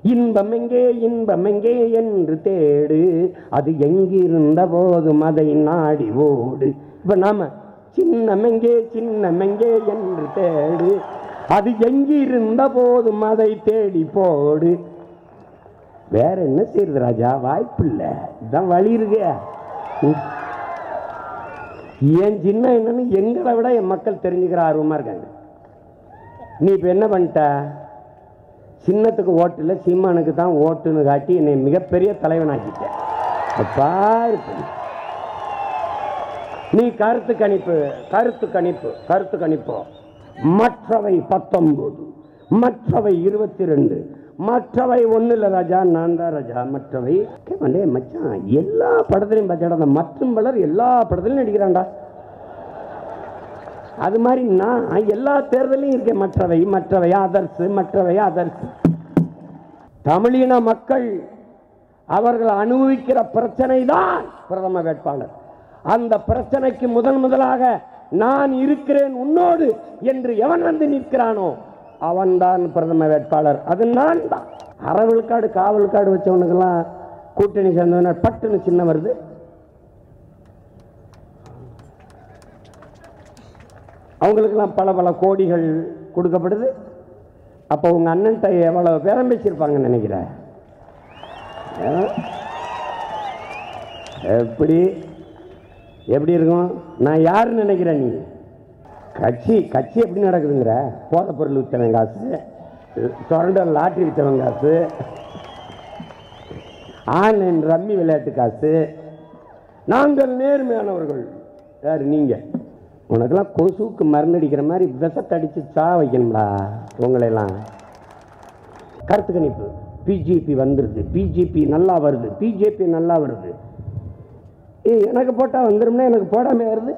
இன்பம் எங்கே இன்பம் எங்கே என்று தேடு அது எங்கிருந்த போதும் அதை நாடி ஓடு இப்ப நாம சின்னமெங்கே சின்னமெங்கே என்று தேடு அது எங்கிருந்த போதும் அதை தேடி போடு வேற என்ன செய்யறது ராஜா வாய்ப்பு இல்லை இதான் வழி இருக்கு ம். என் சின்ன என்னன்னு எங்களை விட என் மக்கள் தெரிஞ்சுக்கிற ஆர்வமா இருக்காங்க நீ இப்ப என்ன பண்ணிட்ட சின்னத்துக்கு ஓட்டு இல்லை சீமானுக்கு தான் ஓட்டுன்னு காட்டி என்னை மிகப்பெரிய தலைவனாக்கிட்ட பாரு இப்ப. நீ கருத்து கணிப்பு கருத்து கணிப்பு கருத்து கணிப்பு மற்றவை பத்தொன்பது மற்றவை இருபத்தி ரெண்டு மற்றவை ஒண்ணு இல்ல ராஜா நான் தான் ராஜா மற்றவை கேமண்டே மச்சான் எல்லா படத்துலையும் பார்த்தாடா அந்த மற்றும் பலர் எல்லா படத்துலையும் நடிக்கிறான்டா அது மாதிரி நான் எல்லா தேர்தலையும் இருக்கேன் மற்றவை மற்றவை அதர்ஸ் மற்றவை அதர்ஸ் தமிழின மக்கள் அவர்கள் அனுபவிக்கிற பிரச்சனை தான் பிரதம வேட்பாளர் அந்த பிரச்சனைக்கு முதன் முதலாக நான் இருக்கிறேன் உன்னோடு என்று எவன் வந்து நிற்கிறானோ அவன்தான் பிரதம வேட்பாளர் அது நான் தான் அறவிழுக்காடு காவலுக்காடு வச்சவனுக்கெல்லாம் கூட்டணி சேர்ந்தவன பட்டுன்னு சின்ன வருது அவங்களுக்கெல்லாம் பல பல கோடிகள் கொடுக்கப்படுது அப்போ உங்க அண்ணன்ட்ட எவ்வளவு பேரம் பேசியிருப்பாங்கன்னு நினைக்கிறேன் ஆ? எப்படி எப்படி இருக்கும் நான் யாருன்னு நினைக்கிறேன் நீ கட்சி கட்சி எப்படி நடக்குதுங்கிற போதை பொருள் வித்தவன் காசு சுரண்ட லாட்ரி வித்தவன் காசு ஆன்லைன் ரம்மி விளையாட்டு காசு நாங்கள் நேர்மையானவர்கள் யார் நீங்க உனக்கெல்லாம் கொசுவுக்கு மருந்தடிக்கிற மாதிரி விஷத்தை அடிச்சு சா வைக்கணும்டா உங்களையெல்லாம் கருத்து கணிப்பு பிஜேபி வந்துருது பிஜேபி நல்லா வருது பிஜேபி நல்லா வருது ஏய் எனக்கு போட்டா வந்துரும்னா எனக்கு போடாம வருது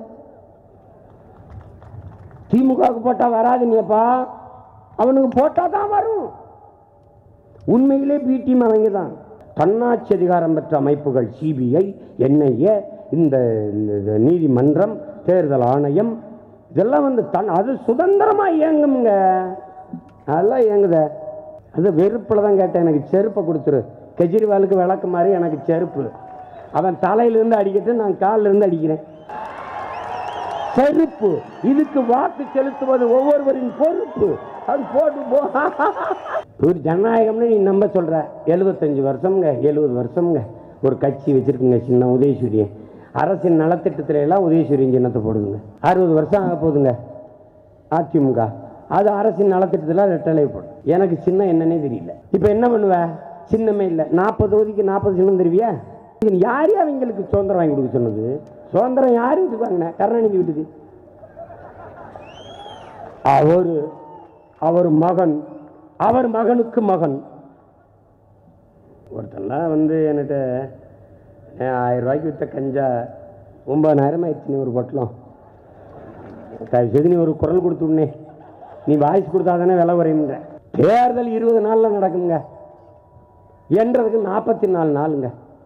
திமுகவுக்கு போட்டா வராதுங்கப்பா அவனுக்கு போட்டா தான் வரும் உண்மையிலே பி டீம் அவங்க தான் தன்னாட்சி அதிகாரம் பெற்ற அமைப்புகள் சிபிஐ என்ஐஏ இந்த இந்த நீதிமன்றம் தேர்தல் ஆணையம் இதெல்லாம் வந்து தன் அது சுதந்திரமா இயங்குங்க அதெல்லாம் இயங்குத அது வெறுப்பில் தான் கேட்டேன் எனக்கு செருப்பை கொடுத்துரு கெஜ்ரிவாலுக்கு விளக்கு மாதிரி எனக்கு செருப்பு அவன் தலையிலிருந்து அடிக்கட்டு நான் காலில் இருந்து அடிக்கிறேன் செருப்பு இதுக்கு வாக்கு செலுத்துவது ஒவ்வொருவரின் பொறுப்பு அது போட்டு போ ஒரு ஜனநாயகம்னு நீ நம்ப சொல்ற எழுபத்தஞ்சு வருஷம்ங்க எழுபது வருஷம்ங்க ஒரு கட்சி வச்சிருக்குங்க சின்ன உதயசூரியன் அரசின் நலத்திட்டத்துல எல்லாம் உதயசூரியன் சின்னத்தை போடுதுங்க அறுபது வருஷம் ஆக போகுதுங்க அதிமுக அது அரசின் நலத்திட்டத்தில் ரெட்டலை போடும் எனக்கு சின்ன என்னன்னே தெரியல இப்போ என்ன பண்ணுவ சின்னமே இல்லை நாற்பது தொகுதிக்கு நாற்பது சின்னம் தருவியா இது யார் அவங்களுக்கு சுதந்திரம் வாங்கி கொடுக்க சொன்னது சுதந்திரம் யார் வீட்டுக்கு வாங்கின கருணாநிதி வீட்டுக்கு அவர் அவர் மகன் அவர் மகனுக்கு மகன் ஒருத்தன்லாம் வந்து என்கிட்ட "அண்ணே, ஆயிரம் ரூபாய்க்கு வித்த கஞ்சா ஒன்பதாயிரம் ஆயிடுச்சு ஒரு பொட்டலம் தயவு செய்து நீ ஒரு குரல் கொடுத்துடனே நீ வாய்ஸ் கொடுத்தா தானே விலை குறையுங்க தேர்தல் இருபது நாளில் நடக்குங்க என்றதுக்கு நாற்பத்தி நாலு நாளுங்க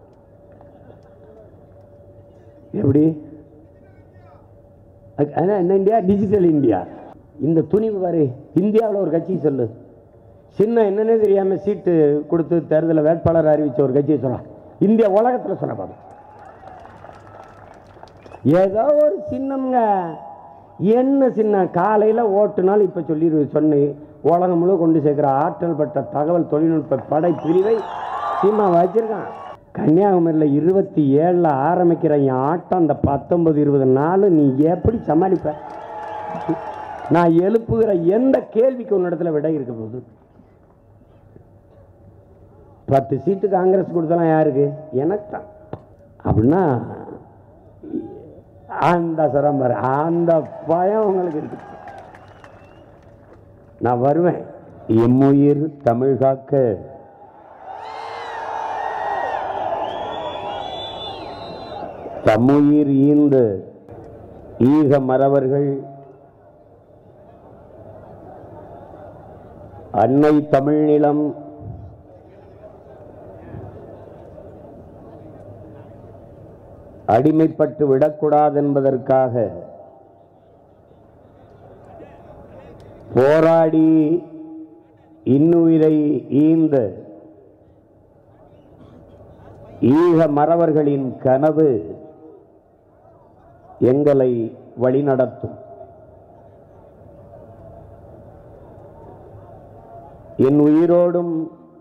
எப்படி அது- அதான் என்ன இந்தியா டிஜிட்டல் இந்தியா இந்த துணிவு பாரு இந்தியாவில் ஒரு கட்சி சொல்லு சின்ன என்னன்னே தெரியாம சீட்டு கொடுத்து தேர்தலில் வேட்பாளர் அறிவிச்ச ஒரு கட்சியை சொல்லலாம் இந்தியா உலகத்தில் சொல்ல பாரு ஏதோ ஒரு சின்னம்ங்க என்ன சின்ன காலையில் ஓட்டுனால் இப்போ சொல்லி சொன்னேன் உலகம் முழு கொண்டு சேர்க்கிற ஆற்றல் பெற்ற தகவல் தொழில்நுட்ப படை பிரிவை சீமா வச்சிருக்கான் கன்னியாகுமரியில் இருபத்தி ஏழில் ஆரம்பிக்கிற என் ஆட்டம் அந்த பத்தொன்பது இருபது நாள் நீ எப்படி சமாளிப்ப நான் எழுப்புகிற எந்த கேள்விக்கு உன்னிடத்துல விடை இருக்க போகுது பத்து சீட்டு காங்கிரஸ் கொடுத்தலாம் யாருக்கு எனக்கு தான் அப்படின்னா அந்த சுரம்பர் அந்த பயம் உங்களுக்கு இருக்கு நான் வருவேன் எம்முயிர் தமிழ் காக்க தம்முயிர் ஈந்து ஈக மறவர்கள் அன்னை தமிழ் நிலம் அடிமைப்பட்டு விடக்கூடாது என்பதற்காக போராடி இன்னுயிரை ஈந்த ஈக மறவர்களின் கனவு எங்களை வழிநடத்தும் என் உயிரோடும்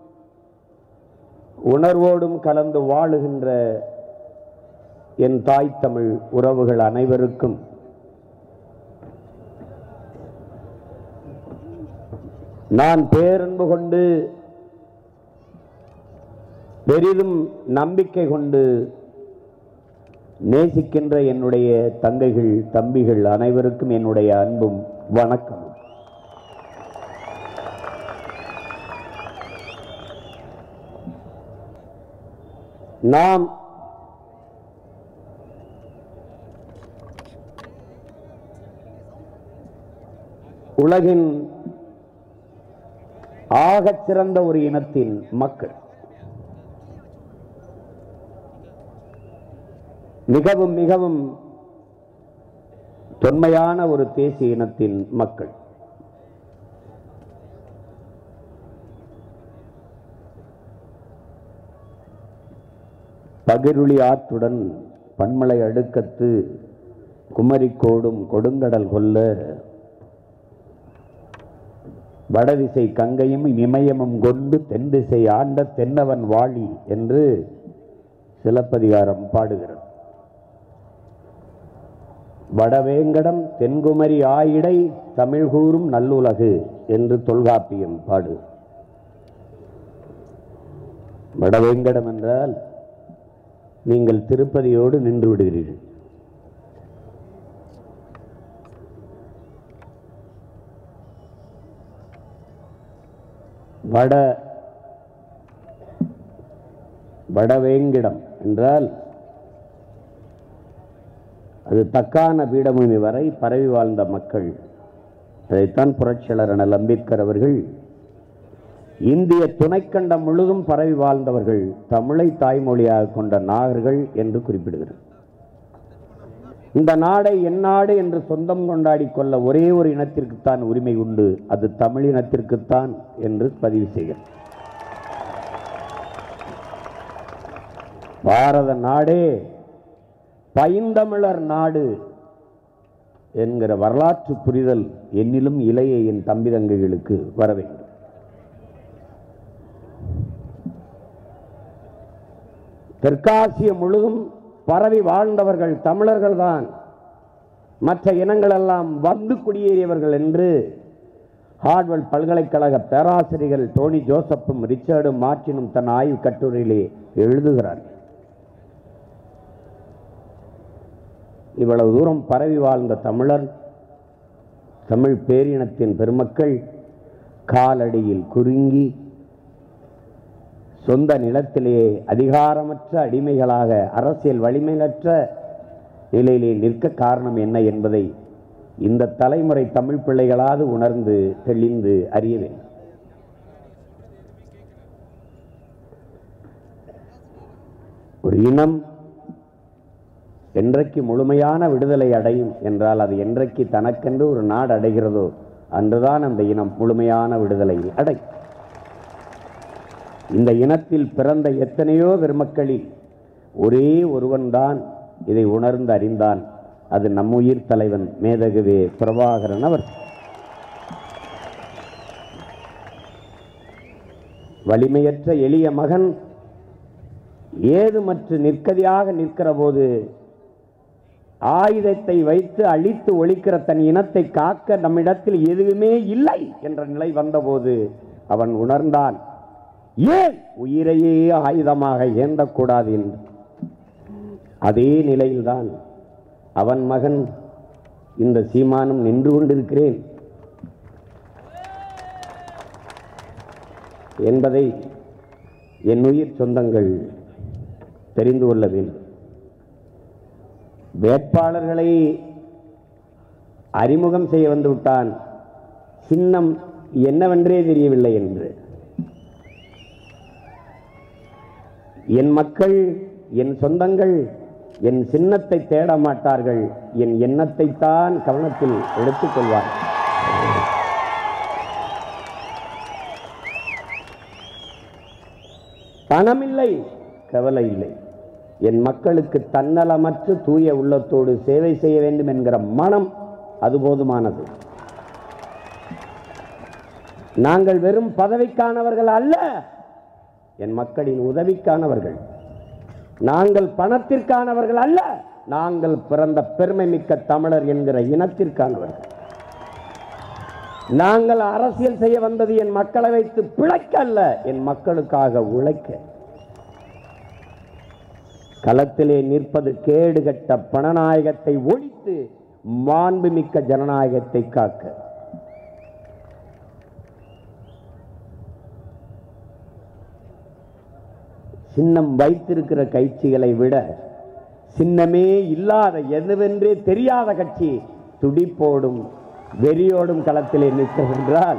உணர்வோடும் கலந்து வாழுகின்ற என் தாய் தமிழ் உறவுகள் அனைவருக்கும் நான் பேரன்பு கொண்டு பெரிதும் நம்பிக்கை கொண்டு நேசிக்கின்ற என்னுடைய தங்கைகள் தம்பிகள் அனைவருக்கும் என்னுடைய அன்பும் வணக்கம் நாம் உலகின் ஆகச் சிறந்த ஒரு இனத்தின் மக்கள் மிகவும் மிகவும் தொன்மையான ஒரு தேசிய இனத்தின் மக்கள் பகிருளி ஆற்றுடன் பன்மலை அடுக்கத்து குமரிக்கோடும் கொடுங்கடல் கொல்ல வடதிசை கங்கையும் இமயமும் கொண்டு தென் திசை ஆண்ட தென்னவன் வாழி என்று சிலப்பதிகாரம் பாடுகிறது வடவேங்கடம் தென்குமரி ஆயிடை தமிழ் கூறும் நல்லுலகு என்று தொல்காப்பியம் பாடு வடவேங்கடம் என்றால் நீங்கள் திருப்பதியோடு நின்று விடுகிறீர்கள் வட வடவேங்கிடம் என்றால் அது தக்கான பீடபூமி வரை பரவி வாழ்ந்த மக்கள் அதைத்தான் புரட்சியாளர் அண்ணல் அம்பேத்கர் அவர்கள் இந்திய துணைக்கண்டம் முழுதும் பரவி வாழ்ந்தவர்கள் தமிழை தாய்மொழியாக கொண்ட நாகர்கள் என்று குறிப்பிடுகிறார் இந்த நாடை என் நாடு என்று சொந்தம் கொண்டாடி கொள்ள ஒரே ஒரு இனத்திற்குத்தான் உரிமை உண்டு அது தமிழ் இனத்திற்குத்தான் என்று பதிவு செய்கிறார் பாரத நாடே பைந்தமிழர் நாடு என்கிற வரலாற்று புரிதல் என்னிலும் இளைய என் தம்பி தங்கைகளுக்கு வர வேண்டும் தெற்காசியம் முழுதும் பரவி வாழ்ந்தவர்கள் தமிழர்கள்தான் மற்ற இனங்களெல்லாம் வந்து குடியேறியவர்கள் என்று ஹார்வர்ட் பல்கலைக்கழக பேராசிரியர்கள் டோனி ஜோசப்பும் ரிச்சர்டும் மார்டினும் தன் ஆய்வு கட்டுரையிலே எழுதுகிறார்கள் இவ்வளவு தூரம் பரவி வாழ்ந்த தமிழர் தமிழ் பேரினத்தின் பெருமக்கள் காலடியில் குறுங்கி சொந்த நிலத்திலேயே அதிகாரமற்ற அடிமைகளாக அரசியல் வலிமையற்ற நிலையிலே நிற்க காரணம் என்ன என்பதை இந்த தலைமுறை தமிழ் பிள்ளைகளாவது உணர்ந்து தெளிந்து அறிய வேண்டும் ஒரு இனம் என்றைக்கு முழுமையான விடுதலை அடையும் என்றால் அது என்றைக்கு தனக்கென்று ஒரு நாடு அடைகிறதோ அன்றுதான் அந்த இனம் முழுமையான விடுதலை அடை இந்த இனத்தில் பிறந்த எத்தனையோ பெருமக்களில் ஒரே ஒருவன்தான் இதை உணர்ந்து அறிந்தான் அது நம் உயிர் தலைவன் மேதகுவே பிரபாகரன் அவர் வலிமையற்ற எளிய மகன் ஏதுமற்று நிற்கதியாக நிற்கிற போது ஆயுதத்தை வைத்து அழித்து ஒழிக்கிற தன் இனத்தை காக்க நம்மிடத்தில் எதுவுமே இல்லை என்ற நிலை வந்தபோது அவன் உணர்ந்தான் ஏன் உயிரையே ஆயுதமாக ஏந்தக்கூடாது என்று அதே நிலையில்தான் அவன் மகன் இந்த சீமானும் நின்று கொண்டிருக்கிறேன் என்பதை என் உயிர் சொந்தங்கள் தெரிந்து கொள்ள வேண்டும் வேட்பாளர்களை அறிமுகம் செய்ய வந்து விட்டான் சின்னம் என்னவென்றே தெரியவில்லை என்று என் மக்கள் என் சொந்தங்கள் என் சின்னத்தை தேட மாட்டார்கள் என் எண்ணத்தை தான் கவனத்தில் எடுத்துக்கொள்வார் பணமில்லை கவலை இல்லை என் மக்களுக்கு தன்னலமற்று தூய உள்ளத்தோடு சேவை செய்ய வேண்டும் என்கிற மனம் அது போதுமானது நாங்கள் வெறும் பதவிக்கானவர்கள் அல்ல என் மக்களின் உதவிக்கானவர்கள் நாங்கள் பணத்திற்கானவர்கள் அல்ல நாங்கள் பிறந்த பெருமை மிக்க தமிழர் என்கிற இனத்திற்கானவர்கள் நாங்கள் அரசியல் செய்ய வந்தது என் மக்களை வைத்து பிழைக்க அல்ல என் மக்களுக்காக உழைக்க களத்திலே நிற்பது கேடுகட்ட பணநாயகத்தை ஒழித்து மாண்புமிக்க ஜனநாயகத்தை காக்க சின்னம் வைத்திருக்கிற கட்சிகளை விட சின்னமே இல்லாத எதுவென்றே தெரியாத கட்சி துடிப்போடும் வெறியோடும் களத்திலே நிற்கின்றால்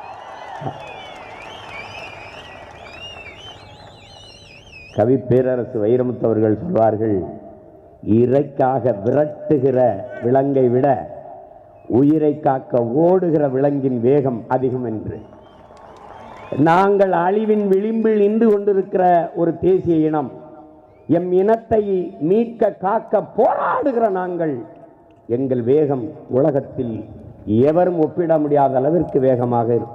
கவி பேரரசு வைரமுத்து அவர்கள் சொல்வார்கள் இறைக்காக விரட்டுகிற விலங்கை விட உயிரை காக்க ஓடுகிற விலங்கின் வேகம் அதிகம் என்று நாங்கள் அழிவின் விளிம்பில் நின்று கொண்டிருக்கிற ஒரு தேசிய இனம் எம் இனத்தை மீட்க காக்க போராடுகிற நாங்கள் எங்கள் வேகம் உலகத்தில் எவரும் ஒப்பிட முடியாத அளவிற்கு வேகமாக இருக்கும்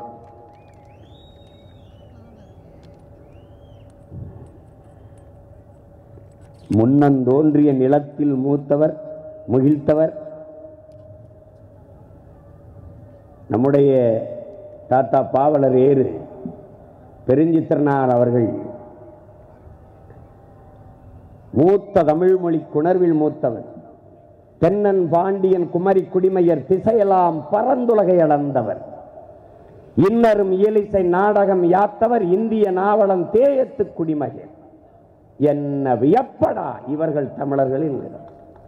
முன்னந்தோன்றிய நிலத்தில் மூத்தவர் முகிழ்த்தவர் நம்முடைய தாத்தா பாவலர் ஏறு பெருஞ்சித்திரனார் அவர்கள் மூத்த தமிழ் மொழி குணர்வில் மூத்தவர் தென்னன் பாண்டியன் குமரி குடிமையர் திசையெல்லாம் பரந்துலகை அளந்தவர் இன்னரும் இயலிசை நாடகம் யாத்தவர் இந்திய நாவலம் தேயத்து குடிமகன் என்ன வியப்படா இவர்கள் தமிழர்கள் என்கிறார்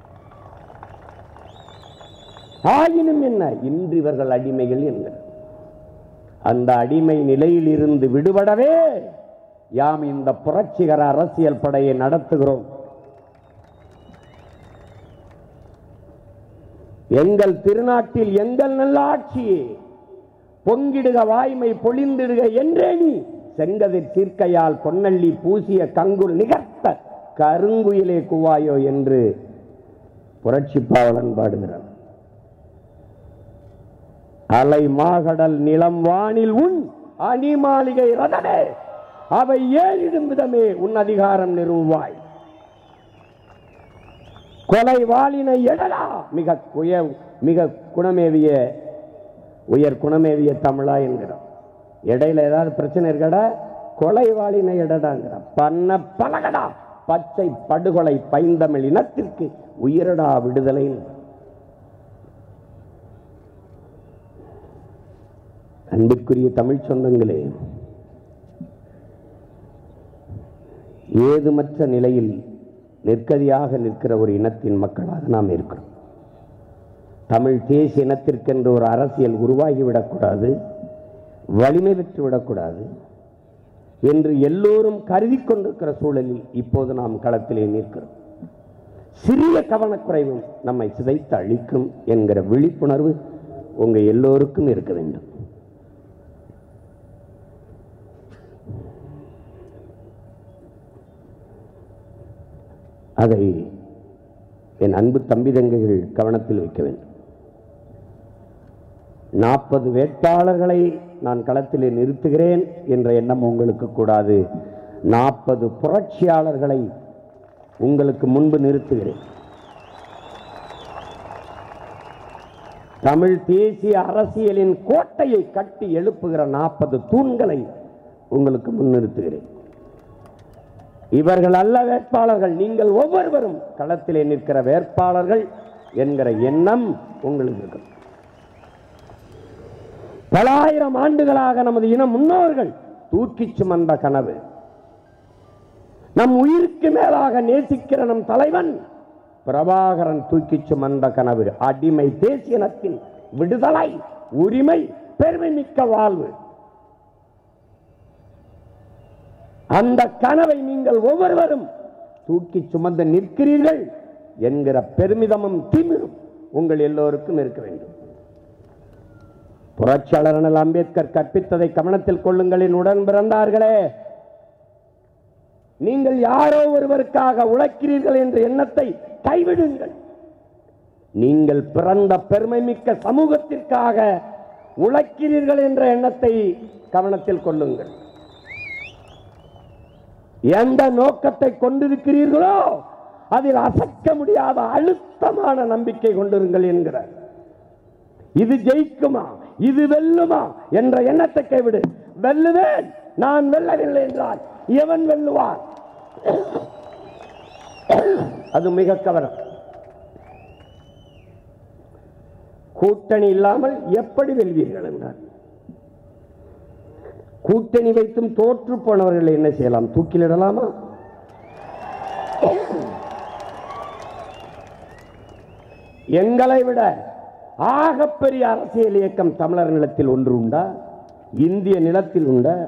ஆயினும் என்ன இன்று இவர்கள் அடிமைகள் என்கிறார் அந்த அடிமை நிலையில் இருந்து விடுபடவே யாம் இந்த புரட்சிகர அரசியல் படையை நடத்துகிறோம் எங்கள் திருநாட்டில் எங்கள் நல்ல ஆட்சியே பொங்கிடுக வாய்மை பொழிந்திடுக என்றே நீ செங்கதிர் சீர்க்கையால் பொன்னள்ளி பூசிய கங்குல் நிகர்த்த கருங்குயிலே குவாயோ என்று புரட்சி பாவலன் பாடுகிறார் அலை மாகடல் நிலம் வானில் உன் அணிமாளிகை ரதனே அவை ஏறிடும் விதமே உன் அதிகாரம் நிறுவாய் கொலை வாளினை எடலா மிக குய மிக குணமேவிய உயர் குணமேவிய தமிழா என்கிறான் இடையில ஏதாவது பிரச்சனை இருக்கடா கொலை வாளினை எடடாங்கிறான் பண்ண பலகடா பச்சை படுகொலை பைந்தமிழ் இனத்திற்கு உயிரடா விடுதலை அன்புக்குரிய தமிழ் சொந்தங்களே ஏதுமற்ற நிலையில் நிற்கதியாக நிற்கிற ஒரு இனத்தின் மக்களாக நாம் இருக்கிறோம் தமிழ் தேசிய இனத்திற்கென்று ஒரு அரசியல் உருவாகிவிடக்கூடாது வலிமை பெற்று விடக்கூடாது என்று எல்லோரும் கருதி கொண்டிருக்கிற சூழலில் இப்போது நாம் களத்திலே நிற்கிறோம் சிறிய கவனக்குறைவும் நம்மை சிதைத்து அழிக்கும் என்கிற விழிப்புணர்வு உங்க எல்லோருக்கும் இருக்க வேண்டும் அதை என் அன்பு தம்பி தங்கைகள் கவனத்தில் வைக்க வேண்டும் நாற்பது வேட்பாளர்களை நான் களத்திலே நிறுத்துகிறேன் என்ற எண்ணம் உங்களுக்கு கூடாது நாற்பது புரட்சியாளர்களை உங்களுக்கு முன்பு நிறுத்துகிறேன் தமிழ் தேசிய அரசியலின் கோட்டையை கட்டி எழுப்புகிற நாற்பது தூண்களை உங்களுக்கு முன்னிறுத்துகிறேன் இவர்கள் அல்ல வேட்பாளர்கள் நீங்கள் ஒவ்வொருவரும் களத்திலே நிற்கிற வேட்பாளர்கள் என்கிற எண்ணம் உங்களுக்கு இருக்கும் பலாயிரம் ஆண்டுகளாக நமது இன முன்னோர்கள் தூக்கிச் சுமந்த கனவு நம் உயிருக்கு மேலாக நேசிக்கிற நம் தலைவன் பிரபாகரன் தூக்கிச் சுமந்த கனவு அடிமை தேசியனத்தின் விடுதலை உரிமை பெருமை மிக்க வாழ்வு அந்த கனவை நீங்கள் ஒவ்வொருவரும் தூக்கி சுமந்து நிற்கிறீர்கள் என்கிற பெருமிதமும் திமிரும் உங்கள் எல்லோருக்கும் இருக்க வேண்டும் புரட்சியாளர் அண்ணல் அம்பேத்கர் கற்பித்ததை கவனத்தில் கொள்ளுங்கள் என் உடன் பிறந்தார்களே நீங்கள் யாரோ ஒருவருக்காக உழைக்கிறீர்கள் என்ற எண்ணத்தை கைவிடுங்கள் நீங்கள் பிறந்த பெருமைமிக்க சமூகத்திற்காக உழைக்கிறீர்கள் என்ற எண்ணத்தை கவனத்தில் கொள்ளுங்கள் எந்த நோக்கத்தை கொண்டிருக்கிறீர்களோ அதில் அசைக்க முடியாத அழுத்தமான நம்பிக்கை கொண்டிருங்கள் என்கிறார் இது ஜெயிக்குமா இது வெல்லுமா என்ற எண்ணத்தை கைவிடு வெல்லுவேன் நான் வெல்லவில்லை என்றால் எவன் வெல்லுவான் அது மிக கவனம் கூட்டணி இல்லாமல் எப்படி வெல்வீர்கள் என்றார் கூட்டணி வைத்தும் தோற்று போனவர்களை என்ன செய்யலாம் தூக்கிலிடலாமா எங்களை விட ஆகப்பெரிய அரசியல் இயக்கம் தமிழர் நிலத்தில் ஒன்று உண்டா இந்திய நிலத்தில் உண்டா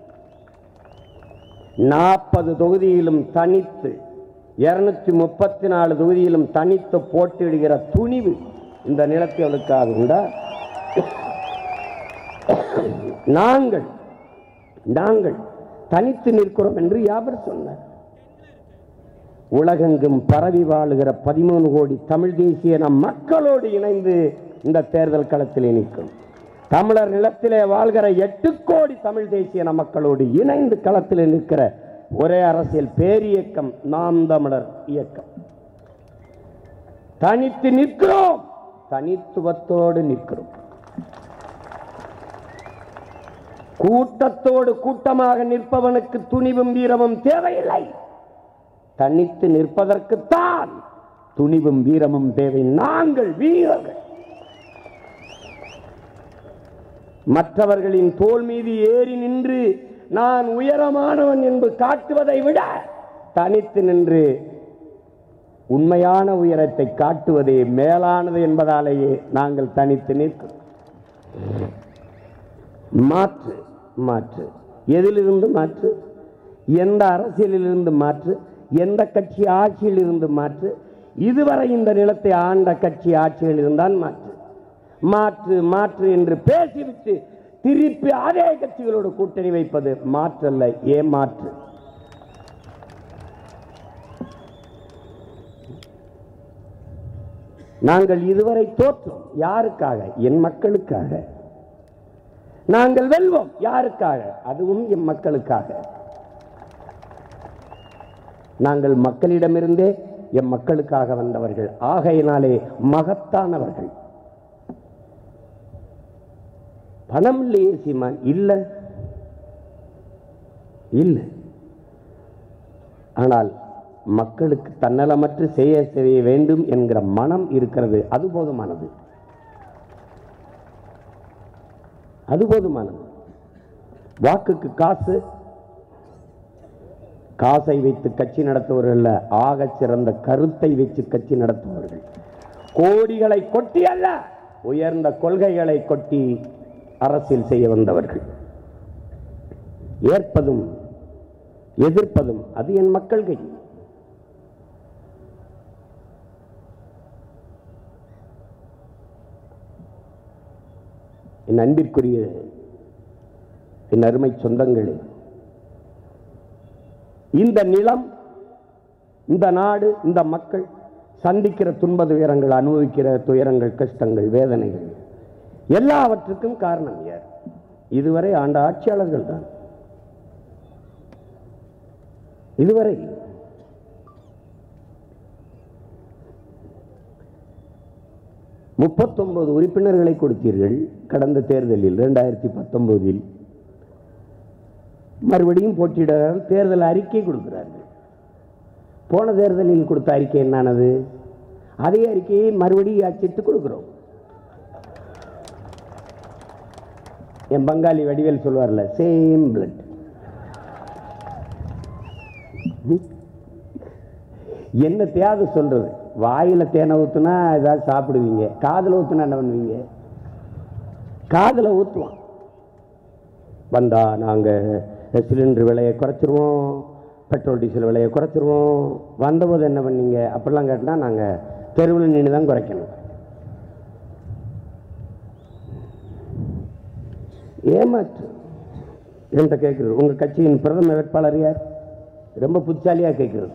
நாற்பது தொகுதியிலும் தனித்து இருநூத்தி முப்பத்தி நாலு தொகுதியிலும் தனித்து போட்டியிடுகிற துணிவு இந்த நிலத்தில் அவளுக்காக உண்டா நாங்கள் நாங்கள் தனித்து நிற்கிறோம் என்று யாவர் சொன்னார் உலகெங்கும் பரவி வாழுகிற பதிமூணு கோடி தமிழ் தேசிய நம் மக்களோடு இணைந்து இந்த தேர்தல் களத்திலே நிற்கும் தமிழர் நிலத்திலே வாழ்கிற எட்டு கோடி தமிழ் தேசிய நம் மக்களோடு இணைந்து களத்திலே நிற்கிற ஒரே அரசியல் பேரியக்கம் நாம் தமிழர் இயக்கம் தனித்து நிற்கிறோம் தனித்துவத்தோடு நிற்கிறோம் கூட்டத்தோடு கூட்டமாக நிற்பவனுக்கு துணிவும் வீரமும் தேவையில்லை தனித்து நிற்பதற்குத்தான் துணிவும் வீரமும் தேவை நாங்கள் வீரர்கள் மற்றவர்களின் தோல் மீது ஏறி நின்று நான் உயரமானவன் என்று காட்டுவதை விட தனித்து நின்று உண்மையான உயரத்தை காட்டுவதே மேலானது என்பதாலேயே நாங்கள் தனித்து நிற்கிறோம் மாற்று மாற்று எதிலிருந்து மாற்று எந்த அரசியலிலிருந்து மாற்று எந்த கட்சி ஆட்சியில் இருந்து மாற்று இதுவரை இந்த நிலத்தை ஆண்ட கட்சி ஆட்சியில் இருந்தால் மாற்று மாற்று மாற்று என்று பேசிவிட்டு திருப்பி அதே கட்சிகளோடு கூட்டணி வைப்பது மாற்றல்ல ஏமாற்று நாங்கள் இதுவரை தோற்றோம் யாருக்காக என் மக்களுக்காக நாங்கள் வெல்வோம் யாருக்காக அதுவும் என் மக்களுக்காக நாங்கள் மக்களிடமிருந்தே எம் மக்களுக்காக வந்தவர்கள் ஆகையினாலே மகத்தானவர்கள் பணம் இல்லையே சீமான் இல்லை இல்லை ஆனால் மக்களுக்கு தன்னலமற்று செய்ய செய்ய வேண்டும் என்கிற மனம் இருக்கிறது அது போதுமானது அது போதுமானது வாக்குக்கு காசு காசை வைத்து கட்சி நடத்துவர்கள் ஆக சிறந்த கருத்தை வைத்து கட்சி நடத்துபவர்கள் கோடிகளை கொட்டி அல்ல உயர்ந்த கொள்கைகளை கொட்டி அரசியல் செய்ய வந்தவர்கள் ஏற்பதும் எதிர்ப்பதும் அது என் மக்கள் கை என் அன்பிற்குரிய என் அருமை சொந்தங்களே இந்த நிலம் இந்த நாடு இந்த மக்கள் சந்திக்கிற துன்ப துயரங்கள் அனுபவிக்கிற துயரங்கள் கஷ்டங்கள் வேதனைகள் எல்லாவற்றுக்கும் காரணம் யார் இதுவரை ஆண்ட ஆட்சியாளர்கள் தான் இதுவரை முப்பத்தொன்பது உறுப்பினர்களை கொடுத்தீர்கள் கடந்த தேர்தலில் இரண்டாயிரத்தி பத்தொன்பதில் மறுபடியும் போட்டியிட தேர்தல் அறிக்கை கொடுக்கிறார்கள் போன தேர்தலில் கொடுத்த அறிக்கை என்னானது அதே அறிக்கையை மறுபடியும் அச்சிட்டு கொடுக்கிறோம் என் பங்காளி வடிவேல் சொல்வார்ல சேம் பிளட் என்ன தேவை சொல்றது வாயில தேனை ஊத்துனா ஏதாவது சாப்பிடுவீங்க காதுல ஊத்துனா என்ன பண்ணுவீங்க காதுல ஊத்துவான் வந்தா நாங்க சிலிண்டர் விலையை குறைச்சிருவோம் பெட்ரோல் டீசல் விலையை குறைச்சிருவோம் வந்தபோது என்ன பண்ணீங்க அப்படிலாம் கேட்டா நாங்க தெருவில் நின்று தான் குறைக்கணும் ஏமாற்று என்கிட்ட கேட்குறது உங்க கட்சியின் பிரதம வேட்பாளர் யார் ரொம்ப புத்தாலியா கேட்கிறது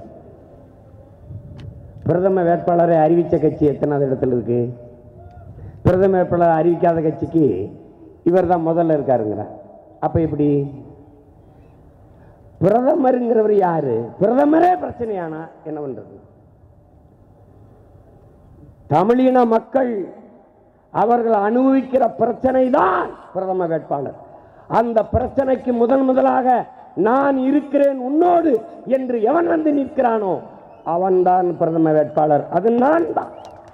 பிரதம வேட்பாளரை அறிவிச்ச கட்சி எத்தனாவது இடத்துல இருக்கு பிரதம வேட்பாளர் அறிவிக்காத கட்சிக்கு இவர் தான் முதல்ல இருக்காருங்கிற அப்ப எப்படி பிரதமருங்கிறவர் யாரு பிரதமரே பிரச்சனையானா என்ன பண்றது தமிழின மக்கள் அவர்கள் அனுபவிக்கிற பிரச்சனை தான் பிரதம வேட்பாளர் அந்த பிரச்சனைக்கு முதன் முதலாக நான் இருக்கிறேன் உன்னோடு என்று எவன் வந்து நிற்கிறானோ அவன்தான் பிரதம வேட்பாளர் அது நான் தான்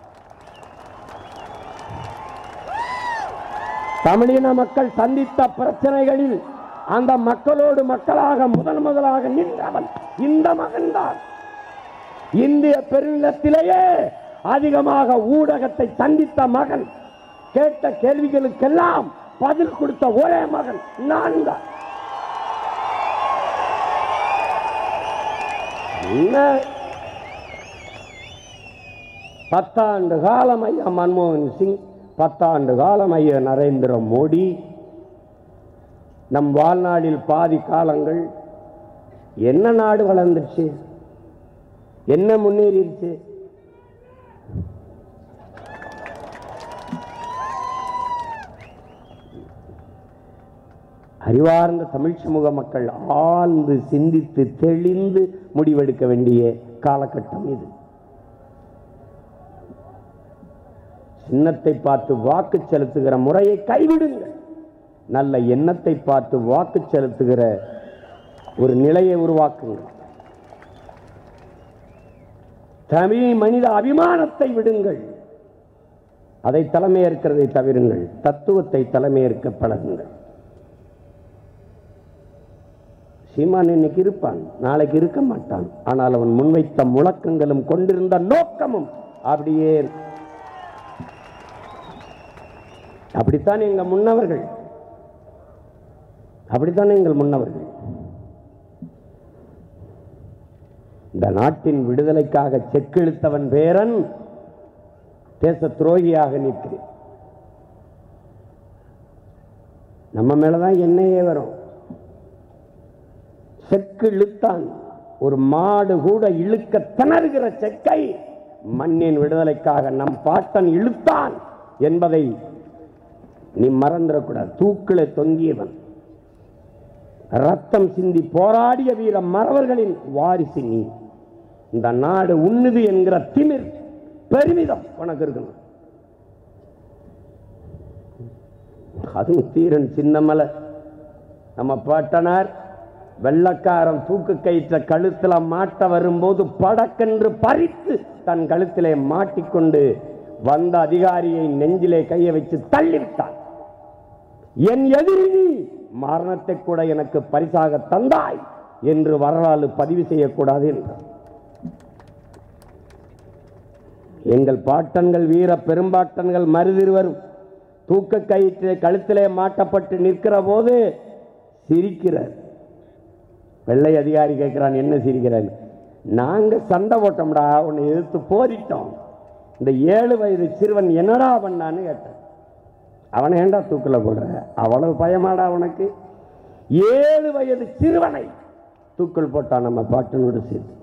தமிழின மக்கள் சந்தித்த பிரச்சனைகளில் அந்த மக்களோடு மக்களாக முதன் முதலாக நின்றவன் இந்த மகன்தான் இந்திய பெருநிலத்திலேயே அதிகமாக ஊடகத்தை சந்தித்த மகன் கேட்ட கேள்விகளுக்கெல்லாம் பதில் கொடுத்த ஒரே மகன் நான் தான் என்ன பத்தாண்டு காலம் ஐயா மன்மோகன் சிங் பத்தாண்டு காலம் ஐயா நரேந்திர மோடி நம் வாழ்நாளில் பாதி காலங்கள் என்ன நாடு வளர்ந்துருச்சு என்ன முன்னேறிடுச்சு அறிவார்ந்த தமிழ் சமூக மக்கள் ஆழ்ந்து சிந்தித்து தெளிந்து முடிவெடுக்க வேண்டிய காலகட்டம் இது சின்னத்தை பார்த்து வாக்கு செலுத்துகிற முறையை கைவிடுங்கள் நல்ல எண்ணத்தை பார்த்து வாக்கு செலுத்துகிற ஒரு நிலையை உருவாக்குங்கள் தமிழ் மனித அபிமானத்தை விடுங்கள் அதை தலைமையேற்கிறதை தவிருங்கள் தத்துவத்தை தலைமையேற்க பழகுங்கள் சீமான் இன்னைக்கு இருப்பான் நாளைக்கு இருக்க மாட்டான் ஆனால் அவன் முன்வைத்த முழக்கங்களும் கொண்டிருந்த நோக்கமும் அப்படியே இருக்கு. அப்படித்தான் எங்க முன்னவர்கள் அப்படித்தான் எங்கள் முன்னவர்கள் இந்த நாட்டின் விடுதலைக்காக செக்கெழுத்தவன் பேரன் தேச துரோகியாக நிற்கிறேன் நம்ம மேலதான் எண்ணெயே வரும் செக்கு இழுத்தான் ஒரு மாடு கூட இழுக்க திணறுகிற செக்கை மண்ணின் விடுதலைக்காக நம் பாட்டன் இழுத்தான் என்பதை நீ மறந்துடக்கூடாது தூக்கில தொங்கியவன் ரத்தம் சிந்தி போராடிய வீர மறவர்களின் வாரிசு நீ இந்த நாடு உண்ணுது என்கிற திமிர் பெருமிதம் உனக்கு இருக்கணும் அதுவும் தீரன் சின்னமலை நம்ம பாட்டனார் வெள்ளக்காரன் தூக்கு கயிற்ற கழுத்துல மாட்ட வரும்போது படக்கென்று பறித்து தன் கழுத்திலே மாட்டிக்கொண்டு வந்த அதிகாரியை நெஞ்சிலே கையை வச்சு தள்ளிவிட்டான் என் எதிரி நீ மரணத்தை கூட எனக்கு பரிசாக தந்தாய் என்று வரலாறு பதிவு செய்யக்கூடாது என்றார் எங்கள் பாட்டன்கள் வீர பெரும்பாட்டன்கள் மருதிருவரும் தூக்க கயிற்று கழுத்திலே மாட்டப்பட்டு நிற்கிற போது சிரிக்கிறார் வெள்ளை அதிகாரி கேட்கிறான் என்ன சிரிக்கிறான் நாங்க சண்டை போட்டோம்டா உன்னை எதிர்த்து போரிட்டோம் இந்த ஏழு வயது சிறுவன் என்னடா பண்ணான்னு கேட்டான் அவனை ஏண்டா தூக்கில போடுற அவ்வளவு பயமாடா அவனுக்கு ஏழு வயது சிறுவனை தூக்கில் போட்டான் நம்ம பாட்டனோடு சேர்த்து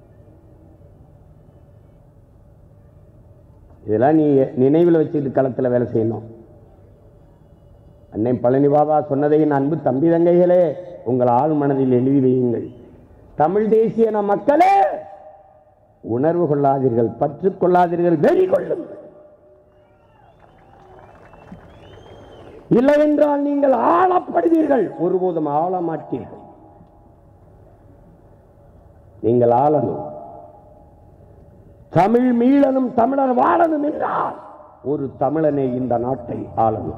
இதெல்லாம் நீ நினைவில் வச்சுக்கிட்டு களத்தில் வேலை செய்யணும் அன்னை பழனி பாபா சொன்னதை என் அன்பு தம்பி தங்கைகளே உங்கள் ஆள் மனதில் எழுதி வையுங்கள் தமிழ் தேசிய மக்களே உணர்வு கொள்ளாதீர்கள் பற்று கொள்ளாதீர்கள் வெறி கொள்ளுங்கள் இல்லை என்றால் நீங்கள் ஆளப்படுவீர்கள் ஒருபோதும் ஆள மாட்டீர்கள் நீங்கள் ஆளணும் தமிழ் மீளனும் தமிழர் வாழணும் என்றால் ஒரு தமிழனே இந்த நாட்டை ஆளணும்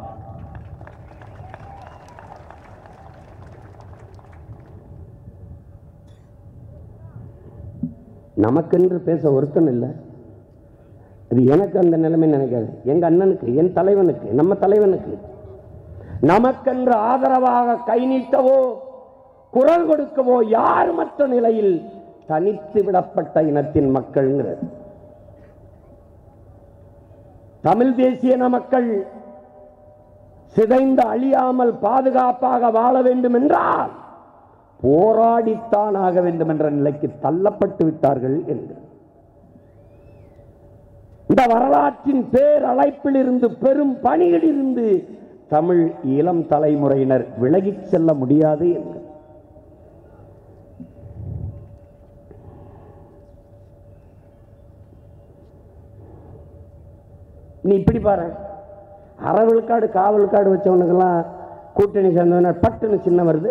நமக்கென்று பேச ஒருத்தன் இல்லை அது எனக்கு அந்த நிலைமை நினைக்காது எங்க அண்ணனுக்கு என் தலைவனுக்கு நம்ம தலைவனுக்கு நமக்கென்று ஆதரவாக கை நீட்டவோ குரல் கொடுக்கவோ யார் மற்ற நிலையில் தனித்து விடப்பட்ட இனத்தின் மக்கள்ங்கிறது தமிழ் தேசியன மக்கள் சிதைந்து அழியாமல் பாதுகாப்பாக வாழ வேண்டும் என்றால் போராடித்தான் ஆக வேண்டும் என்ற நிலைக்கு தள்ளப்பட்டு விட்டார்கள் என்று இந்த வரலாற்றின் பேரழைப்பில் இருந்து பெரும் பணியில் இருந்து தமிழ் இளம் தலைமுறையினர் விலகிச் செல்ல முடியாது என்று நீ இப்படி பாரு அறவிழுக்காடு காவலுக்காடு வச்சவனுக்கெல்லாம் கூட்டணி சேர்ந்தவன பட்டுன்னு சின்ன வருது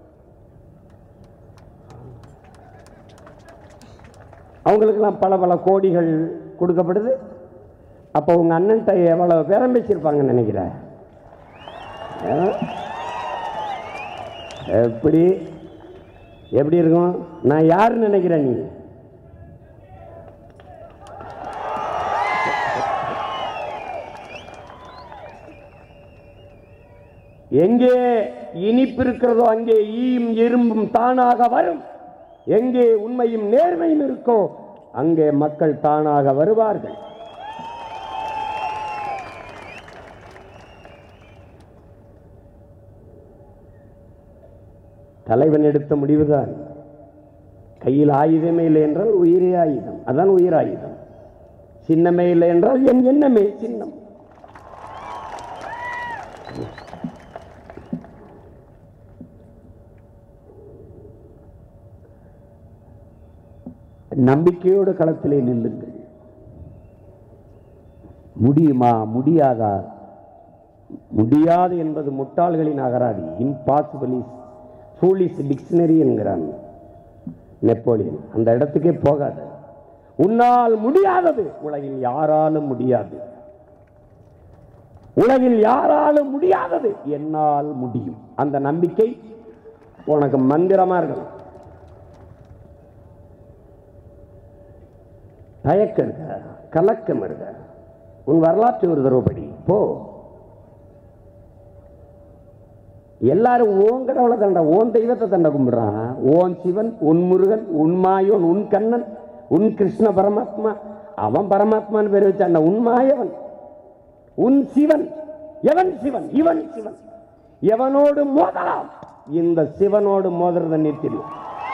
அவங்களுக்கெல்லாம் பல பல கோடிகள் கொடுக்கப்படுது அப்போ உங்க அண்ணன்ட்ட எவ்வளவு பேரம் பேசியிருப்பாங்கன்னு நினைக்கிறேன் ஆ? எப்படி எப்படி இருக்கும் நான் யாருன்னு நினைக்கிறேன் நீ எங்கே இனிப்பு இருக்கிறதோ அங்கே ஈயும் எறும்பும் தானாக வரும் எங்கே உண்மையும் நேர்மையும் இருக்கோ அங்கே மக்கள் தானாக வருவார்கள் தலைவன் எடுத்த முடிவுதான் கையில் ஆயுதமே இல்லை என்றால் உயிரே ஆயுதம் அதான் உயிர் ஆயுதம் சின்னமே இல்லை என்றால் என் எண்ணமே சின்னம் நம்பிக்கையோடு களத்திலே நில்லுங்கள் முடியுமா முடியாதா முடியாது என்பது முட்டாள்களின் அகராதி இம்பாசிபிள் இஸ் ஃபூலிஸ் டிக்ஷனரி என்கிறான் நெப்போலியன் அந்த இடத்துக்கே போகாத உன்னால் முடியாதது உலகில் யாராலும் முடியாது உலகில் யாராலும் முடியாதது என்னால் முடியும் அந்த நம்பிக்கை உனக்கு மந்திரமா இருக்கணும் தயக்கம் இருக்க கலக்கம் இருக்க உன் வரலாற்று ஒரு தடவை படி போ எல்லாரும் ஓன் கடவுளை தண்டை ஓன் தெய்வத்தை தண்டை கும்பிடுறான் ஓன் சிவன் உன் முருகன் உன் மாயோன் உன் கண்ணன் உன் கிருஷ்ண பரமாத்மா அவன் பரமாத்மான்னு பேர் வச்சான் உன் மாயவன் உன் சிவன் எவன் சிவன் இவன் சிவன் எவனோடு மோதலாம் இந்த சிவனோடு மோதுறத நிறுத்திடும்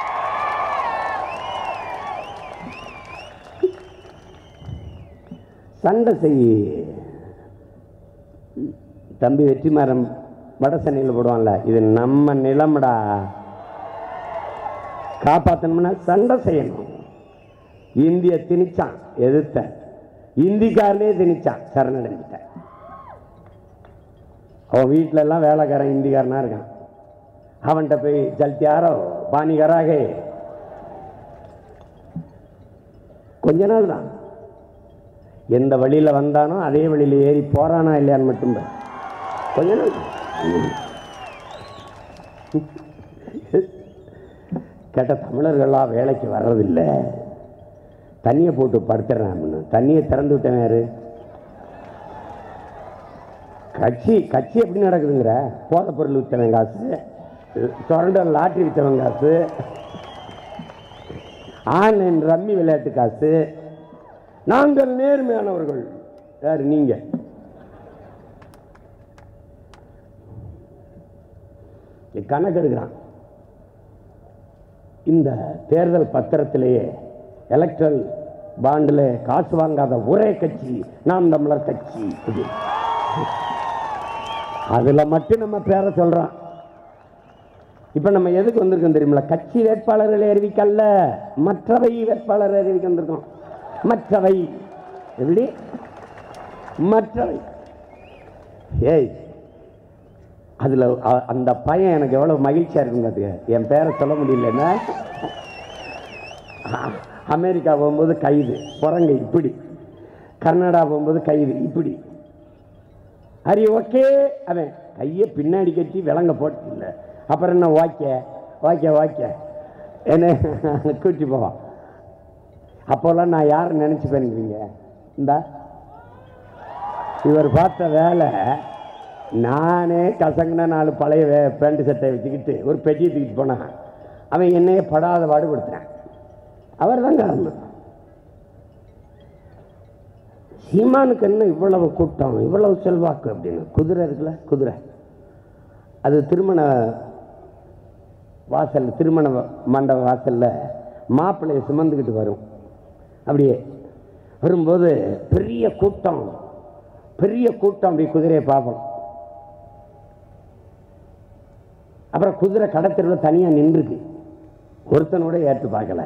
சண்டை செய் தம்பி வெற்றிமாறன் வட சென்னையில் போடுவான்ல இது நம்ம நிலம்டா காப்பாற்றணும்னா சண்டை செய்யணும் இந்திய திணிச்சான் எதிர்த்த இந்திக்காரனே திணிச்சான் சரணடைஞ்சிட்டேன் அவன் வீட்டில எல்லாம் வேலைக்காரன் இந்திக்காரனா இருக்கான் அவன்கிட்ட போய் ஜல்தியாரோ பாணிகராக கொஞ்ச நாள் தான் எந்த வழியில வந்தானோ அதே வழியில ஏறி போறானா இல்லையான்னு மட்டும் பாரு. கொஞ்ச நாள் தான். கேட்ட தமிழர்கள்லாம் வேலைக்கு வர்றதில்லை தண்ணியை போட்டு படுத்துறான்னு தண்ணியை திறந்து விட்டேன் யாரு கட்சி கட்சி எப்படி நடக்குதுங்கிற போதை பொருள் விற்றவன் காசு சுரண்ட லாட்ரி விற்றவன் காசு ஆன்லைன் ரம்மி விளையாட்டு காசு நாங்கள் நேர்மையானவர்கள் யார் நீங்க கணக்கு எடுக்கிறான் இந்த தேர்தல் பத்திரத்திலேயே எலக்ட்ரல் பாண்டில் காசு வாங்காத ஒரே கட்சி நாம் தமிழர் கட்சி இது அதுல மட்டும் நம்ம பேரை சொல்றோம் இப்ப நம்ம எதுக்கு வந்திருக்கோம் தெரியுமில கட்சி வேட்பாளர்களை அறிவிக்கல்ல மற்றவை வேட்பாளர் அறிவிக்க வந்திருக்கோம் மற்றவை எப்படி மற்றவை ஏய் அதுல அ- அந்த பையன் எனக்கு எவ்வளவு மகிழ்ச்சியா இருக்குங்க அது என் பேரை சொல்ல முடியலன்னா அ- அமெரிக்கா போகும்போது கைது புறங்க இப்படி கர்நாடகா போகும்போது கைது இப்படி ஹரி ஓகே அவன் கையை பின்னாடி கட்டி விலங்க போட்டு இல்லை அப்புறம் என்ன வாய்க்க வாய்க்க வாய்க்க என்ன கூட்டி போவான் அப்போல்லாம் நான் யாரை நினைச்சு பண்ணுறீங்க இந்தா இவர் பார்த்த வேலை நானே கசங்கின நாலு பழைய வே- பேண்ட் சட்டை வச்சுக்கிட்டு ஒரு பெட்டியை தூக்கிட்டு போனான் அவன் என்னையே படாத பாடுபடுத்துறான் அவர் தான் காரணம் சீமானுக்கு என்ன இவ்வளவு கூட்டம் இவ்வளவு செல்வாக்கு அப்படின்னு குதிரை இருக்குல்ல குதிரை அது திருமண வாசல் திருமண வ- மண்டப வாசல்ல மாப்பிள்ளையை சுமந்துக்கிட்டு வரும் அப்படியே வரும்போது பெரிய கூட்டம் பெரிய கூட்டம் அப்படி குதிரையை பார்ப்போம் அப்புறம் குதிரை கடத்தெருவில் தனியாக நின்றுருக்கு ஒருத்தனோட ஏற்று பார்க்கல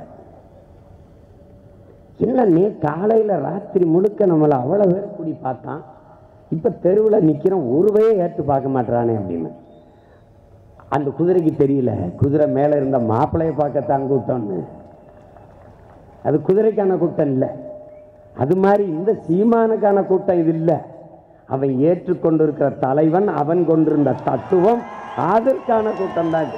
இல்லைன்னே காலையில் ராத்திரி முழுக்க நம்மளை அவ்வளோ பேர் கூடி பார்த்தான் இப்போ தெருவில் நிற்கிறோம் ஒருவையே ஏற்று பார்க்க மாட்டானே அப்படின்னு அந்த குதிரைக்கு தெரியல குதிரை மேலே இருந்த மாப்பிள்ளையை பார்க்கத்தான் கூட்டம்னு அது குதிரைக்கான கூட்டம் இல்லை அது மாதிரி இந்த சீமானுக்கான கூட்டம் இது இல்லை அவன் ஏற்றுக்கொண்டிருக்கிற தலைவன் அவன் கொண்டிருந்த தத்துவம் அதற்கான கூட்டம் தான் இது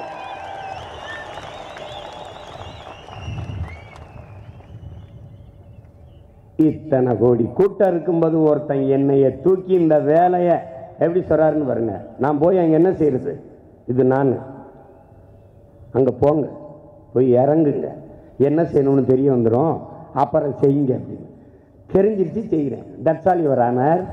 இத்தனை கோடி கூட்டம் இருக்கும்போது ஒருத்தன் என்னைய தூக்கி இந்த வேலையை எப்படி சொல்றாருன்னு பாருங்க நான் போய் அங்க என்ன செய்யறது இது நான் அங்க போங்க போய் இறங்குங்க என்ன செய்யணும்னு தெரிய வந்துடும் அப்புறம் செய்யுங்க அப்படின்னு தெரிஞ்சிருச்சு செய்கிறேன் தட்ஸ் ஆல் யுவர் ஆனர்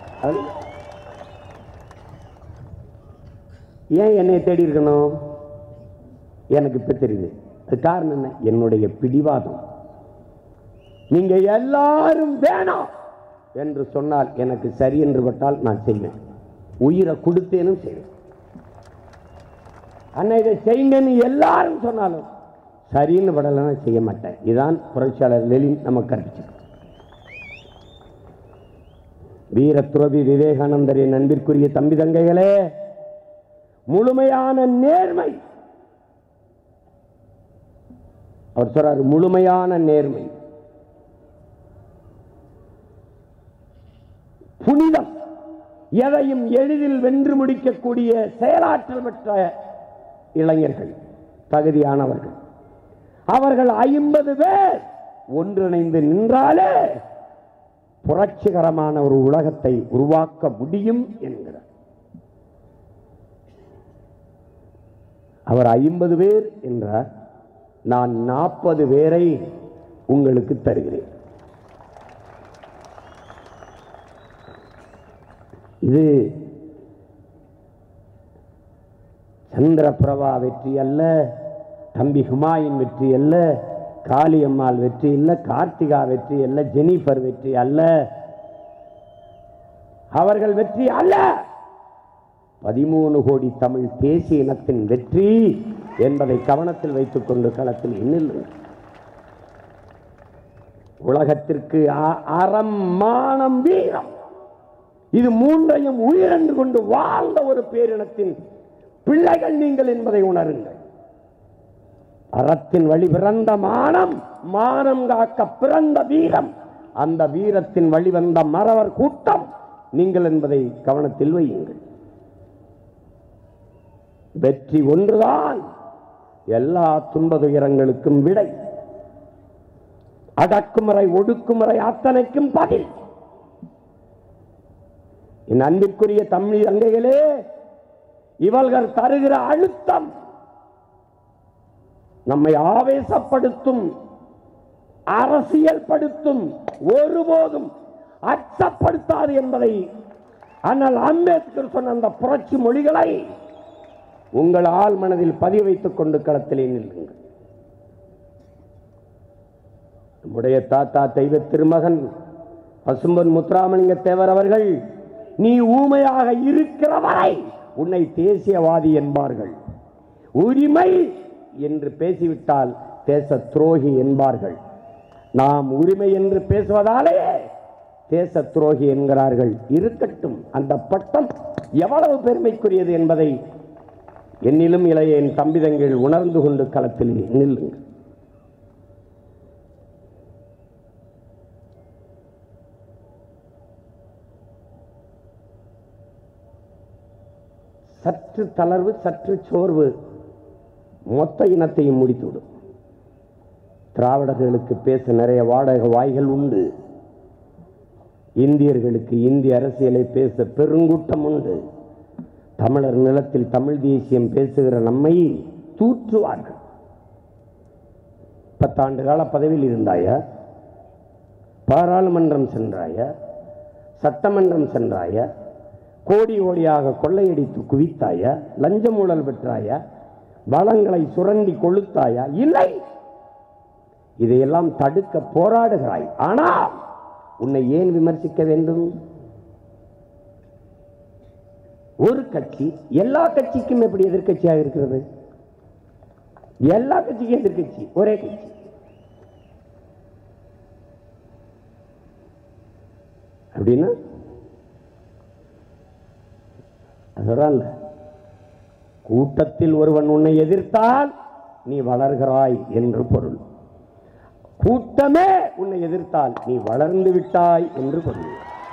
ஏன் என்னை தேடி இருக்கணும் எனக்கு இப்ப தெரியுது அது காரணம் என்ன என்னுடைய பிடிவாதம் நீங்க எல்லாரும் வேணாம் என்று சொன்னால் எனக்கு சரி என்று பட்டால் நான் செய்வேன் உயிரை கொடுத்தேனும் செய்வேன் அண்ணா இதை செய்யுங்கன்னு எல்லாரும் சொன்னாலும் சரின்னு படலைன்னா செய்ய மாட்டேன் இதான் புரட்சியாளர் லெலின் நமக்கு கற்பிச்சது வீர துறவி விவேகானந்தரின் அன்பிற்குரிய தம்பி தங்கைகளே முழுமையான நேர்மை அவர் சொல்றாரு முழுமையான நேர்மை புனிதம் எதையும் எளிதில் வென்று முடிக்கக்கூடிய செயலாற்றல் பெற்ற இளைஞர்கள் தகுதியானவர்கள் அவர்கள் ஐம்பது பேர் ஒன்றிணைந்து நின்றாலே புரட்சிகரமான ஒரு உலகத்தை உருவாக்க முடியும் என்கிறார் அவர் ஐம்பது பேர் என்றார் நான் நாற்பது பேரை உங்களுக்கு தருகிறேன் இது சந்திரபிரபா வெற்றி அல்ல தம்பி ஹுமாயூன் வெற்றி அல்ல காளியம்மாள் வெற்றி இல்ல கார்த்திகா வெற்றி அல்ல ஜெனிஃபர் வெற்றி அல்ல அவர்கள் வெற்றி அல்ல பதிமூணு கோடி தமிழ் தேசிய இனத்தின் வெற்றி என்பதை கவனத்தில் வைத்துக் கொண்டு களத்தில் நில்லுங்கள் உலகத்திற்கு அ- அறம் மானம் வீரம் இது மூன்றையும் உயிரென்று கொண்டு வாழ்ந்த ஒரு பேரினத்தின் பிள்ளைகள் நீங்கள் என்பதை உணருங்கள் அறத்தின் வழி பிறந்த மானம் மானம் காக்க பிறந்த வீரம் அந்த வீரத்தின் வழி வந்த மறவர் கூட்டம் நீங்கள் என்பதை கவனத்தில் வையுங்கள் வெற்றி ஒன்றுதான் எல்லா துன்ப துயரங்களுக்கும் விடை அடக்குமுறை ஒடுக்குமுறை அத்தனைக்கும் பதில் என் அன்பிற்குரிய தமிழ் அங்கைகளே இவர்கள் தருகிற அழுத்தம் நம்மை ஆவேசப்படுத்தும் அரசியல்படுத்தும் ஒருபோதும் அச்சப்படுத்தாது என்பதை ஆனால் அம்பேத்கர் சொன்ன அந்த புரட்சி மொழிகளை உங்கள் ஆள் மனதில் பதிய வைத்துக் கொண்டு களத்திலே நில்லுங்கள் நம்முடைய தாத்தா தெய்வ திருமகன் பசும்பன் முத்துராமலிங்க தேவர் அவர்கள் நீ ஊமையாக இருக்கிற வரை உன்னை தேசியவாதி என்பார்கள் உரிமை என்று பேசிவிட்டால் தேச துரோகி என்பார்கள் நாம் உரிமை என்று பேசுவதாலே தேச துரோகி என்கிறார்கள் இருக்கட்டும் அந்த பட்டம் எவ்வளவு பெருமைக்குரியது என்பதை என்னிலும் இளைய என் தம்பிதங்கள் உணர்ந்து கொண்டு களத்தில் நில்லுங்கள் சற்று தளர்வு சற்று சோர்வு மொத்த இனத்தையும் முடித்துவிடும் திராவிடர்களுக்கு பேச நிறைய வாடகை வாய்கள் உண்டு இந்தியர்களுக்கு இந்திய அரசியலை பேச பெருங்கூட்டம் உண்டு தமிழர் நிலத்தில் தமிழ் தேசியம் பேசுகிற நம்மை தூற்றுவார்கள் பத்தாண்டு கால பதவியில் இருந்தாயா பாராளுமன்றம் சென்றாயா சட்டமன்றம் சென்றாயா கோடி கோடியாக கொள்ளையடித்து குவித்தாயா லஞ்சம் ஊழல் பெற்றாயா வளங்களை சுரண்டி கொளுத்தாயா இல்லை இதையெல்லாம் தடுக்க போராடுகிறாய் ஆனால் உன்னை ஏன் விமர்சிக்க வேண்டும் ஒரு கட்சி எல்லா கட்சிக்கும் எப்படி எதிர்க்கட்சியாக இருக்கிறது எல்லா கட்சிக்கும் எதிர்க்கட்சி ஒரே கட்சி அப்படின்னா அதுதான்ல கூட்டத்தில் ஒருவன் உன்னை எதிர்த்தால் நீ வளர்கிறாய் என்று பொருள் கூட்டமே உன்னை எதிர்த்தால் நீ வளர்ந்து விட்டாய் என்று பொருள்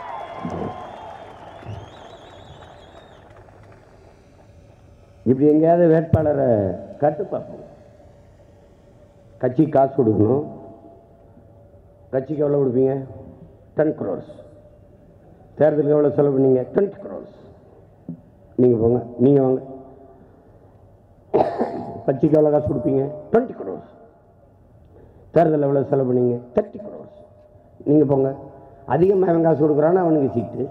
இப்படி எங்கேயாவது வேட்பாளரை கட்டு பார்ப்போம் கட்சி காசு கொடுக்கணும் கட்சிக்கு எவ்வளோ கொடுப்பீங்க டென் க்ரோர்ஸ் தேர்தலுக்கு எவ்வளோ செலவு பண்ணீங்க டுவெண்ட்டி க்ரோர்ஸ் நீங்கள் போங்க நீங்கள் வாங்க கட்சிக்கு எவ்வளோ காசு கொடுப்பீங்க டுவெண்ட்டி க்ரோர்ஸ் தேர்தலில் எவ்வளோ செலவு பண்ணீங்க தேர்ட்டி க்ரோர்ஸ் நீங்கள் போங்க அதிகமாக அவன் காசு கொடுக்குறான்னா அவனுக்கு சீட்டு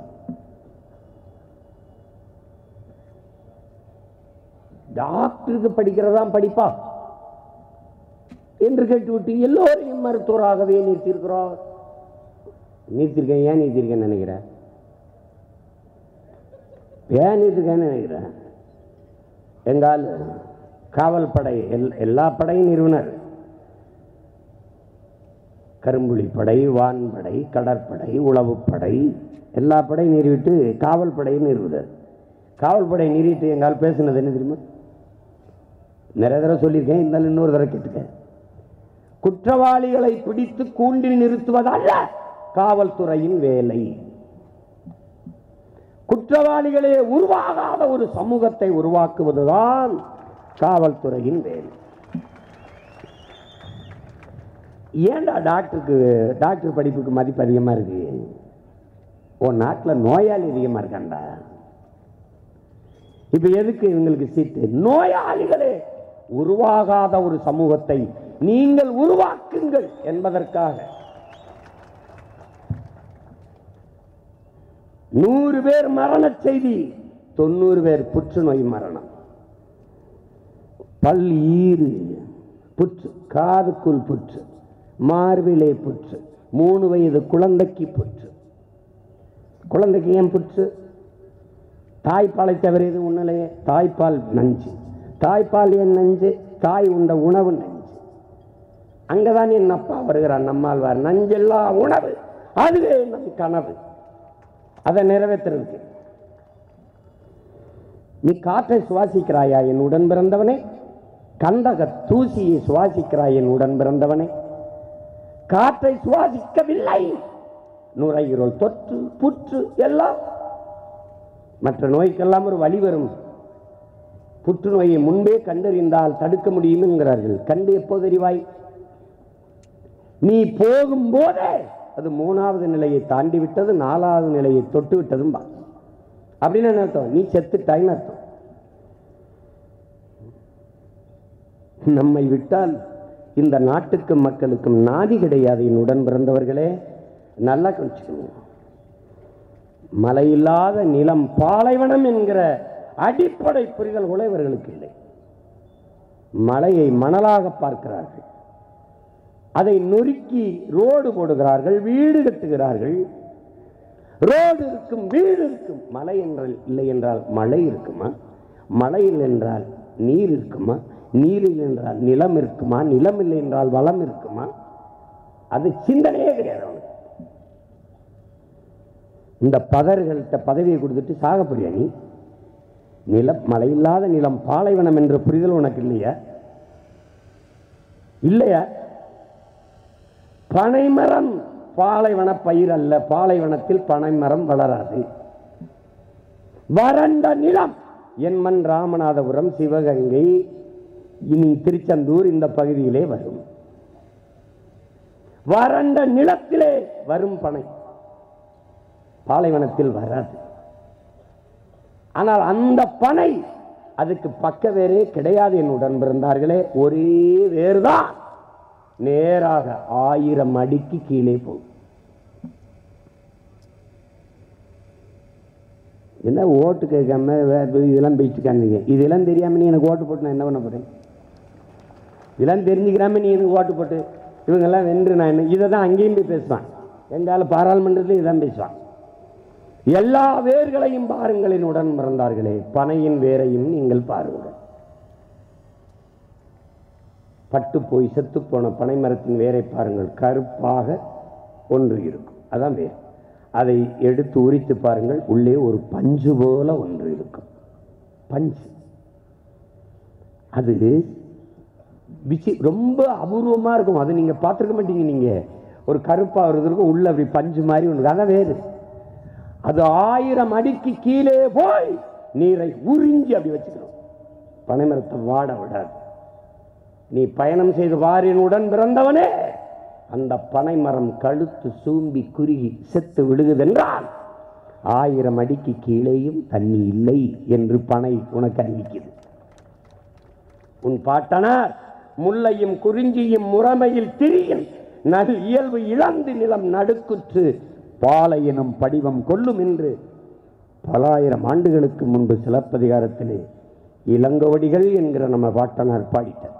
டாக்டருக்கு படிக்கிறதா படிப்பா என்று கேட்டுவிட்டு எல்லோரையும் மருத்துவராகவே நிறுத்தியிருக்கிறோம் நிறுத்திருக்கேன் ஏன் நிறுத்திருக்கேன்னு நினைக்கிறேன் ஏன் நிறுத்திருக்கேன்னு நினைக்கிறேன் எங்கால் காவல் படை எல் எல்லா படையும் நிறுவனர் கரும்புலி படை வான்படை கடற்படை உளவுப்படை எல்லா படையும் நிறுவிட்டு காவல் படையை நிறுவுதர் காவல் படை நிறுவிட்டு எங்கால் பேசுனது என்ன தெரியுமா நிறைய தடவை சொல்லியிருக்கேன் இருந்தாலும் இன்னொரு தடவை கேட்டுக்க குற்றவாளிகளை பிடித்து கூண்டில் நிறுத்துவதல்ல காவல்துறையின் வேலை குற்றவாளிகளே உருவாகாத ஒரு சமூகத்தை உருவாக்குவதுதான் காவல்துறையின் வேலை ஏன்டா டாக்டருக்கு டாக்டர் படிப்புக்கு மதிப்பு அதிகமாக இருக்கு உன் நாட்டில் நோயாளி அதிகமாக இருக்காண்டா இப்போ எதுக்கு இவங்களுக்கு சீட்டு நோயாளிகளே உருவாகாத ஒரு சமூகத்தை நீங்கள் உருவாக்குங்கள் என்பதற்காக நூறு பேர் மரண செய்தி தொண்ணூறு பேர் புற்றுநோய் மரணம் பல் ஈறு புற்று காதுக்குள் புற்று மார்பிலே புற்று மூணு வயது குழந்தைக்கு புற்று குழந்தைக்கு ஏன் புற்று தாய்ப்பாலை தவிர எதுவும் உண்மையிலேயே தாய்ப்பால் நஞ்சு தாய்ப்பால் ஏன் நஞ்சு தாய் உண்ட உணவு நஞ்சு அங்கதான் என் அப்பா வருகிறான் நம்மாழ்வார் நஞ்செல்லா உணவு அதுவே நம் கனவு அதை நிறைவேற்றுறதுக்கு நீ காற்றை சுவாசிக்கிறாயா என் உடன் பிறந்தவனே கந்தக தூசியை சுவாசிக்கிறாய் என் உடன் பிறந்தவனே காற்றை சுவாசிக்கவில்லை நுரையீரல் தொற்று புற்று எல்லாம் மற்ற நோய்க்கெல்லாம் ஒரு வழி வரும் புற்றுநோயை முன்பே கண்டறிந்தால் தடுக்க முடியும் என்கிறார்கள் கண்டு எப்போது அறிவாய் நீ போகும்போதே அது மூணாவது நிலையை தாண்டி விட்டது நாலாவது நிலையை தொட்டு விட்டதும் பா அப்படின்னு என்ன அர்த்தம் நீ செத்துட்டாய்ன்னு அர்த்தம் நம்மை விட்டால் இந்த நாட்டுக்கும் மக்களுக்கும் நாதி கிடையாது என் உடன் பிறந்தவர்களே நல்லா கவனிச்சுக்கணும் மழையில்லாத நிலம் பாலைவனம் என்கிற அடிப்படை புரிதல் கூட இவர்களுக்கு இல்லை மலையை மணலாக பார்க்கிறார்கள் அதை நொறுக்கி ரோடு போடுகிறார்கள் வீடு கட்டுகிறார்கள் ரோடு இருக்கும் வீடு இருக்கும் மலை என்றால் இல்லை என்றால் மழை இருக்குமா மழை இல்லை என்றால் நீர் இருக்குமா நீர் இல்லை என்றால் நிலம் இருக்குமா நிலம் இல்லை என்றால் வளம் இருக்குமா அது சிந்தனையே கிடையாது அவனுக்கு இந்த பதர்கள்ட்ட பதவியை கொடுத்துட்டு சாகப்படியா நீ நிலம் மழையில்லாத நிலம் பாலைவனம் என்ற புரிதல் உனக்கு இல்லையா இல்லையா பனைமரம் பாலைவன பயிர் அல்ல பாலைவனத்தில் பனைமரம் வளராது வறண்ட நிலம் என்மன் ராமநாதபுரம் சிவகங்கை இனி திருச்செந்தூர் இந்த பகுதியிலே வரும் வறண்ட நிலத்திலே வரும் பனை பாலைவனத்தில் வராது ஆனால் அந்த பனை அதுக்கு பக்க வேறே கிடையாது என் உடன் பிறந்தார்களே ஒரே வேறுதான் நேராக ஆயிரம் அடிக்கு கீழே போகும் என்ன ஓட்டு கேட்காம வே- இதெல்லாம் பேசிட்டு காந்தீங்க இதெல்லாம் தெரியாம நீ எனக்கு ஓட்டு போட்டு நான் என்ன பண்ண போறேன் இதெல்லாம் தெரிஞ்சுக்கிறாம நீ எனக்கு ஓட்டு போட்டு இவங்கெல்லாம் வென்று நான் என்ன இதை தான் அங்கேயும் போய் பேசுவான் எங்கால பாராளுமன்றத்திலையும் இதான் பேசுவான் எல்லா வேர்களையும் பாருங்களின் உடன் பிறந்தார்களே பனையின் வேரையும் நீங்கள் பாருங்கள் பட்டு போய் செத்து போன பனை மரத்தின் வேரை பாருங்கள் கருப்பாக ஒன்று இருக்கும் அதான் வேர் அதை எடுத்து உரித்து பாருங்கள் உள்ளே ஒரு பஞ்சு போல ஒன்று இருக்கும் பஞ்சு அது விசி ரொம்ப அபூர்வமா இருக்கும் அது நீங்க பார்த்துருக்க மாட்டீங்க நீங்க ஒரு கருப்பா ஒரு இது இருக்கும் உள்ள அப்படி பஞ்சு மாதிரி ஒன்று இருக்கு. அதான் வேறு அது ஆயிரம் அடிக்கு கீழே போய் நீரை உறிஞ்சி அப்படி வச்சுக்கணும் பனைமரத்தை வாட விடாது நீ பயணம் செய்து வாரினுடன் பிறந்தவனே அந்த பனைமரம் கழுத்து சூம்பி குறுகி செத்து விடுகுதென்றால் ஆயிரம் அடிக்கு கீழேயும் தண்ணி இல்லை என்று பனை உனக்கு அறிவிக்குது உன் பாட்டனார் முல்லையும் குறிஞ்சியும் முறைமையில் திரியும் நல் இயல்பு இழந்து நிலம் நடுக்குற்று பாலை எனும் படிவம் கொள்ளும் என்று பலாயிரம் ஆண்டுகளுக்கு முன்பு சிலப்பதிகாரத்திலே இளங்கோவடிகள் என்கிற நம்ம பாட்டனார் பாடிட்டார்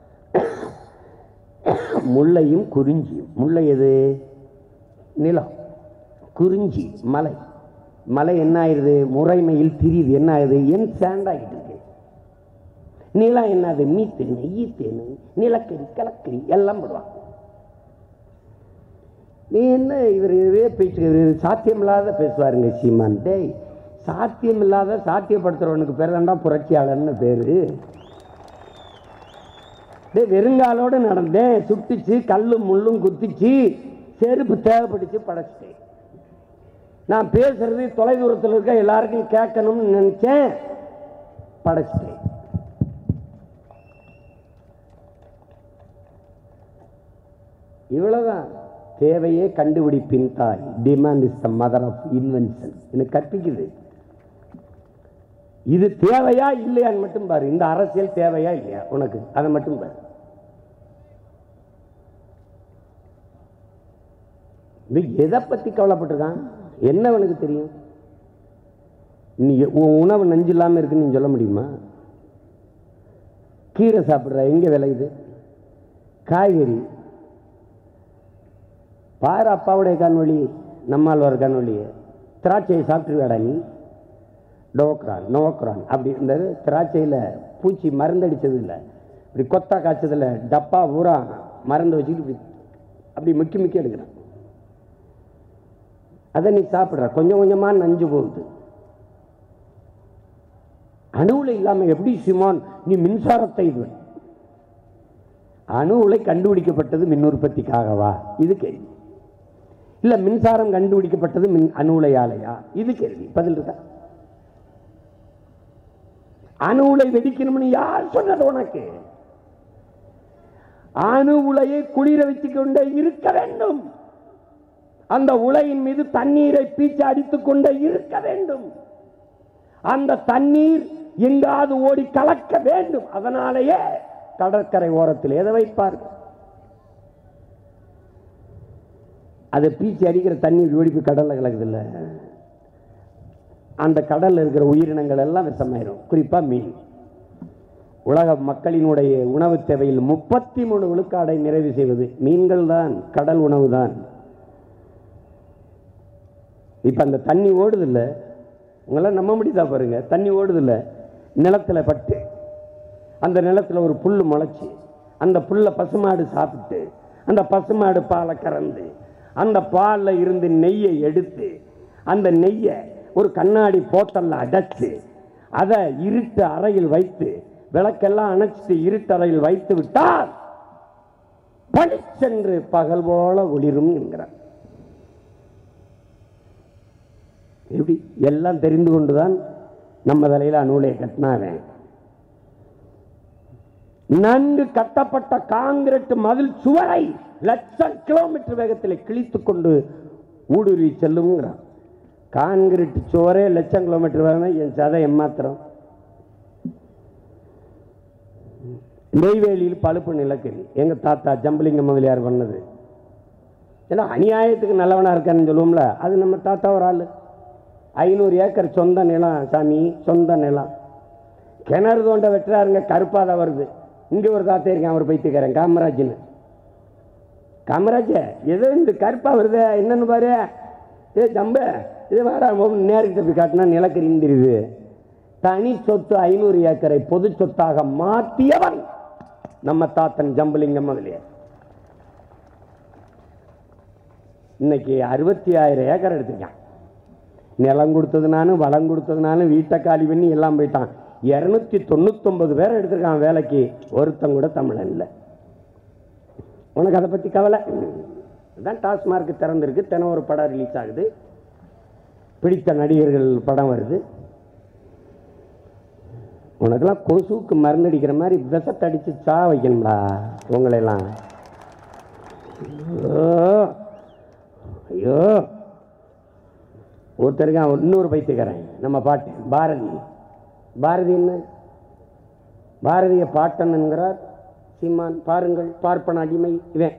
முல்லையும் குறிஞ்சியும் முல்லை எது நிலம் குறிஞ்சி மலை மலை என்ன ஆயிருது முறைமையில் திரியுது என்ன ஆகுது என் சேண்டாகிட்டு இருக்கு நிலம் என்னது மீத்தேனு ஈத்தேனு நிலக்கரி கலக்கரி எல்லாம் போடுவாங்க நீ என்ன இவர் இதுவே பேச்சு இவர் சாத்தியமில்லாத பேசுவாருங்க சீமான் டேய் சாத்தியமில்லாத சாத்தியப்படுத்துறவனுக்கு பேர் தான்டா புரட்சியாளர்னு பேரு டேய் வெறுங்காலோட நடந்தேன் சுட்டுச்சு கல்லும் முள்ளும் குத்திச்சு செருப்பு தேவைப்பட்டுச்சு படைச்சிட்டேன் நான் பேசுறது தொலைதூரத்தில் இருக்க எல்லாருக்கும் கேட்கணும்னு நினைச்சேன் படைச்சிட்டேன் இவ்வளவுதான் தேவையே கண்டுபிடிப்பின் தாய் demand is the mother of invention எனக்கு கற்பிக்குது இது தேவையா இல்லையான்னு மட்டும் பாரு இந்த அரசியல் தேவையா இல்லையா உனக்கு அதை மட்டும் பாரு இது எதை பத்தி கவலைப்பட்டிருக்கான் என்ன அவனுக்கு தெரியும் நீ உன் உணவு நஞ்சு இல்லாம இருக்குன்னு நீ சொல்ல முடியுமா கீரை சாப்பிட்ற எங்க விளையுது காய்கறி பாரு அப்பாவுடைய கண்வழி நம்மாழ்வார் கண்வழியை திராட்சையை சாப்பிட்டுருவாடா நீ டோக்ரான் நோக்ரான் அப்படி இந்த திராட்சையில் பூச்சி மருந்தடிச்சது இல்லை இப்படி கொத்தா காய்ச்சதில் டப்பா பூரா மருந்து வச்சுக்கிட்டு இப்படி அப்படி முக்கி முக்கி எடுக்கிறான் அதை நீ சாப்பிட்ற கொஞ்சம் கொஞ்சமாக நஞ்சு போகுது அணுவில் இல்லாமல் எப்படி சிமான் நீ மின்சாரத்தை இது அணு உலை கண்டுபிடிக்கப்பட்டது மின் உற்பத்திக்காகவா இது கேள்வி இல்ல மின்சாரம் கண்டுபிடிக்கப்பட்டது மின் அணு உலை ஆலையா இது கேள்வி பதில் இருக்கா அணு உலை வெடிக்கணும்னு யார் சொன்னது உனக்கு அணு உலையை குளிர வச்சுக் கொண்டே இருக்க வேண்டும் அந்த உலையின் மீது தண்ணீரை பீச்சு அடித்துக் கொண்டே இருக்க வேண்டும் அந்த தண்ணீர் எங்காவது ஓடி கலக்க வேண்டும் அதனாலேயே கடற்கரை ஓரத்தில் எதை வைப்பார்கள் அதை பீச்சி அடிக்கிற தண்ணீர் ஓடி போய் கடல்ல கலக்குதுல்ல அந்த கடல்ல இருக்கிற உயிரினங்கள் எல்லாம் விஷமாயிரும் குறிப்பா மீன் உலக மக்களினுடைய உணவு தேவையில் முப்பத்தி மூணு விழுக்காடை நிறைவு செய்வது மீன்கள் தான் கடல் உணவு தான் இப்ப அந்த தண்ணி ஓடுது இல்ல உங்களாம் நம்ப முடியுதா பாருங்க தண்ணி ஓடுது இல்ல நிலத்துல பட்டு அந்த நிலத்துல ஒரு புல் முளைச்சு அந்த புல்லை பசுமாடு சாப்பிட்டு அந்த பசுமாடு பாலை கறந்து அந்த பாலில் இருந்து நெய்யை எடுத்து அந்த நெய்யை ஒரு கண்ணாடி போத்தல்ல அடைச்சு அதை இருட்டு அறையில் வைத்து விளக்கெல்லாம் அணைச்சிட்டு இருட்டு அறையில் வைத்து விட்டால் பளிச்சென்று பகல் போல ஒளிரும் என்கிறார் எப்படி எல்லாம் தெரிந்து கொண்டுதான் நம்ம தலையில நூலை கட்டினாவேன் நன்கு கட்டப்பட்ட காங்கிரட் மதில் சுவரை லட்சம் கிலோமீட்டர் வேகத்தில் கிழித்துக் கொண்டு ஊடுருவி செல்லுங்கிறான் காங்கிரீட் சுவரே லட்சம் கிலோமீட்டர் வேகம்னா என் சதை எம்மாத்திரம் நெய்வேலியில் பழுப்பு நிலக்கரி எங்க தாத்தா ஜம்பலிங்க முதலியார் பண்ணது ஏன்னா அநியாயத்துக்கு நல்லவனா இருக்கான்னு சொல்லுவோம்ல அது நம்ம தாத்தா ஒரு ஆளு ஐநூறு ஏக்கர் சொந்த நிலம் சாமி சொந்த நிலம் கிணறு தோண்ட வெட்டுறாருங்க கருப்பாத வருது இங்கே ஒரு தாத்தா இருக்கேன் அவர் பைத்துக்கிறேன் காமராஜ்னு காமராஜ் ஏதோ இந்த கருப்பா வருது என்னன்னு பாரு ஏ ஜம்ப இது வேற நேருக்கு தப்பி காட்டினா நிலக்கரி தெரியுது தனி சொத்து ஐநூறு ஏக்கரை பொது சொத்தாக மாற்றியவன் நம்ம தாத்தன் ஜம்புலிங்கம் முதலியார் இன்னைக்கு அறுபத்தி ஆயிரம் ஏக்கர் எடுத்திருக்கான் நிலம் கொடுத்ததுனாலும் வளம் கொடுத்ததுனாலும் வீட்டை காலி பண்ணி எல்லாம் போயிட்டான் இரநூத்தி தொண்ணூத்தொன்பது பேர் எடுத்திருக்கான் வேலைக்கு ஒருத்தன் கூட தமிழன் இல்லை உனக்கு அதை பற்றி கவலை அதான் டாஸ்மார்க் திறந்திருக்கு தினம் ஒரு படம் ரிலீஸ் ஆகுது பிடித்த நடிகர்கள் படம் வருது உனக்கெல்லாம் கொசுவுக்கு மருந்து அடிக்கிற மாதிரி விஷத்தை அடித்து சா வைக்கணும்டா உங்களையெல்லாம் ஐயோ ஐயோ ஒருத்தருக்கு அவன் இன்னொரு பைத்தியக்காரன் நம்ம பாட்டு பாரதி பாரதி என்ன பாரதிய பாட்டன் என்கிறார் சீமான் பாருங்கள் பார்ப்பன அடிமை இவன்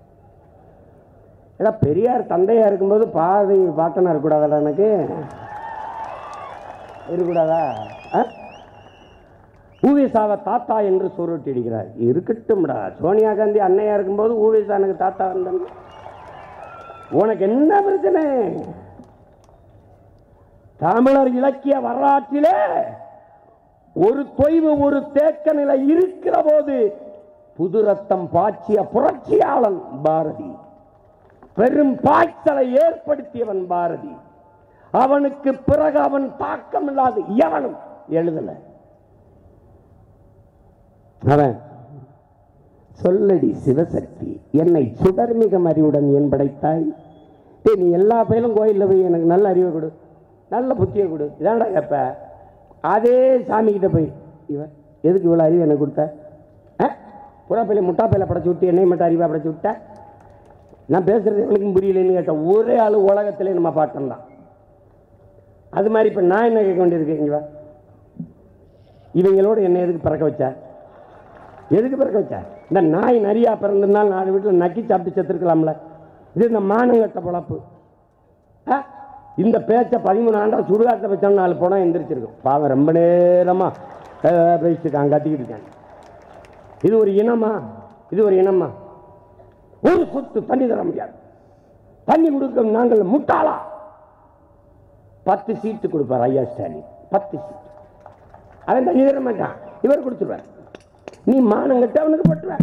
ஏடா பெரியார் தந்தையா இருக்கும்போது பாரதி பாட்டனா இருக்கக்கூடாதா எனக்கு இருக்கக்கூடாதா ஆ? ஊவேசாவை தாத்தா என்று சுருட்டி அடிக்கிறார் இருக்கட்டும்டா சோனியா காந்தி அன்னையா இருக்கும்போது ஊவேசா எனக்கு தாத்தா வந்தேன் உனக்கு என்ன பிரச்சனை தமிழர் இலக்கிய வரலாற்றிலே ஒரு தொய்வு ஒரு தேக்க நிலை இருக்கிற போது புது ரத்தம் பாய்ச்சிய புரட்சியாளன் பாரதி பெரும் பாய்ச்சலை ஏற்படுத்தியவன் பாரதி அவனுக்கு பிறகு அவன் தாக்கம் இல்லாது எவனும் எழுதல அவன் சொல்லடி சிவசக்தி என்னை சுடர்மிக அறிவுடன் ஏன் படைத்தாய் டேய் நீ எல்லா பயிலும் கோயிலில் போய் எனக்கு நல்ல அறிவை கொடு நல்ல புத்தியை கொடு இதான்டா கேப்ப அதே சாமி கிட்ட போய் இவன் எதுக்கு இவ்வளோ அறிவு எனக்கு கொடுத்த ஆ புறா பையில முட்டா பையில படைச்சு விட்டு என்னை மட்டும் அறிவா படைச்சு விட்ட நான் பேசுறது எனக்கும் புரியலன்னு கேட்டேன் ஒரே ஆள் உலகத்திலே நம்ம பாட்டம் தான் அது மாதிரி இப்போ நான் என்ன கேட்க வேண்டியது இங்க வா இவங்களோட என்ன எதுக்கு பிறக்க வச்ச எதுக்கு பிறக்க வச்ச இந்த நாய் நிறையா பிறந்திருந்தால் நாலு வீட்டில் நக்கி சாப்பிட்டு செத்துருக்கலாம்ல இது இந்த மானங்கட்ட பொழப்பு ஆ? இந்த பேச்சை பதிமூணு ஆண்டா சுடுகாட்டை வச்சோம் நாலு படம் எந்திரிச்சிருக்கும் பாவம் ரொம்ப நேரமா அஹ், பேசிட்டு இருக்காங்க கத்திக்கிட்டு இருக்காங்க இது ஒரு இனமா இது ஒரு இனமா ஒரு சொத்து தண்ணி தர முடியாது தண்ணி கொடுக்க நாங்கள் முட்டாளா பத்து சீட்டு கொடுப்பார் ஐயா ஸ்டாலின் பத்து சீட்டு அவன் தண்ணி தர மாட்டான் இவர் கொடுத்துருவார் நீ மானம் கட்ட அவனுக்கு பட்டுவ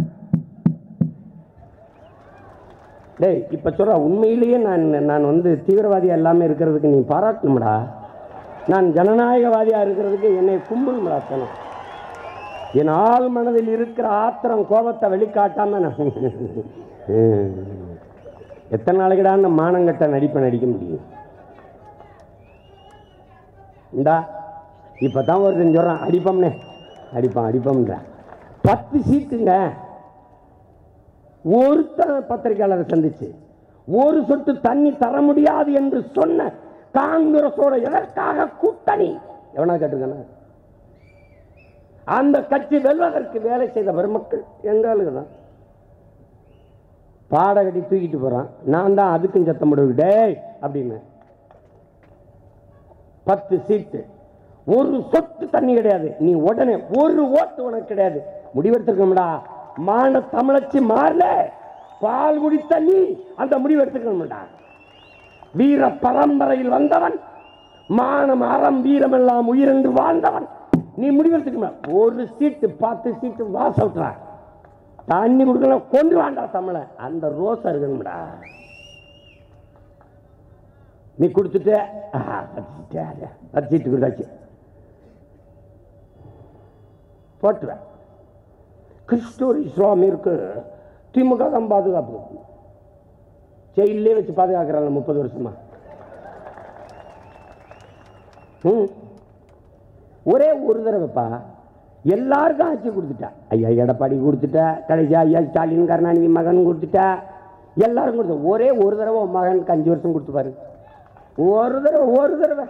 டேய் இப்ப சொல்ற உண்மையிலேயே நான் நான் வந்து தீவிரவாதியா இல்லாம இருக்கிறதுக்கு நீ பாராட்டணும்டா நான் ஜனநாயகவாதியா இருக்கிறதுக்கு என்னை கும்பிடும்டா சொன்னேன் என் ஆள் மனதில் இருக்கிற ஆத்திரம் கோபத்தை வெளிக்காட்டாம நான் எத்தனை நாளைக்குடா அந்த மானங்கட்ட நடிப்பை நடிக்க முடியும் இந்தா இப்பதான் ஒருத்தன் சொல்றான் அடிப்போம்னே அடிப்பான் அடிப்போம்ன்ற பத்து சீட்டுங்க ஒருத்தன் பத்திரிகையாளரை சந்திச்சு ஒரு சொட்டு தண்ணி தர முடியாது என்று சொன்ன காங்கிரஸோட எதற்காக கூட்டணி எவனா கேட்டிருக்கான அந்த கட்சி வெல்வதற்கு வேலை செய்த பெருமக்கள் எங்களுக்கு தான் பாடகடி தூக்கிட்டு போறான் நான் தான் அதுக்கும் சத்தம் போடுவேன் டேய் அப்படின்னு பத்து சீட்டு ஒரு சொட்டு தண்ணி கிடையாது நீ உடனே ஒரு ஓட்டு உனக்கு கிடையாது முடிவெடுத்துக்கணும்டா மான தமிழச்சி மாறல பால் குடி தண்ணி அந்த முடிவு எடுத்துக்கணும்டா வீர பரம்பரையில் வந்தவன் மானம் அறம் வீரம் எல்லாம் உயிரென்று வாழ்ந்தவன் நீ முடிவெடுத்துக்கணும் ஒரு சீட்டு பத்து சீட்டு வாச விட்டுறா தண்ணி கொடுக்கலாம் கொண்டு வாண்டா தமிழை அந்த ரோசா இருக்கணும்டா நீ கொடுத்துட்ட ஆஹா, பத்து சீட்டு, அது, பத்து சீட்டு கொடுத்தாச்சு போட்டுவேன் கிறிஸ்துவ சுவாமிற்கு திமுக தான் பாதுகாப்பு ஜெயிலே வச்சு பாதுகாக்கிறாங்க முப்பது வருஷமா ம். ஒரே ஒரு தடவைப்பா எல்லாருக்கும் ஆட்சி கொடுத்துட்டா ஐயா எடப்பாடி கொடுத்துட்டா கடைசியா ஐயா ஸ்டாலின் கருணாநிதி மகன் கொடுத்துட்டா எல்லாரும் கொடுத்த ஒரே ஒரு தடவை உன் மகனுக்கு அஞ்சு வருஷம் கொடுத்து பாரு ஒரு தடவை ஒரு தடவை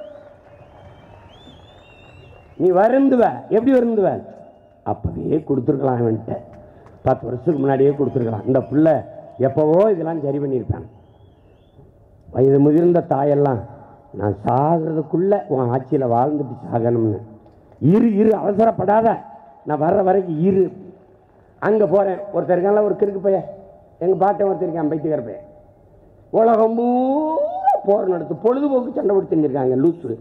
நீ வருந்துவ எப்படி வருந்துவ அப்பவே கொடுத்துருக்கலாம் அவன்கிட்ட பத்து வருஷத்துக்கு முன்னாடியே கொடுத்துருக்கலாம் இந்த புள்ள எப்பவோ இதெல்லாம் சரி பண்ணியிருப்பான் வயது முதிர்ந்த தாயெல்லாம் நான் சாகிறதுக்குள்ள உன் ஆட்சியில் வாழ்ந்துட்டு சாகணும்னு இரு இரு அவசரப்படாத நான் வர்ற வரைக்கும் இரு அங்கே போகிறேன் ஒருத்தர் இருக்கான்ல ஒரு கிறுக்கு பையன் எங்கள் பாட்டன் ஒருத்தர் இருக்கான் பைத்தியக்கார பையன் உலகம் பூரா போர் நடத்து பொழுதுபோக்கு சண்டை போட்டு செஞ்சுருக்காங்க லூசு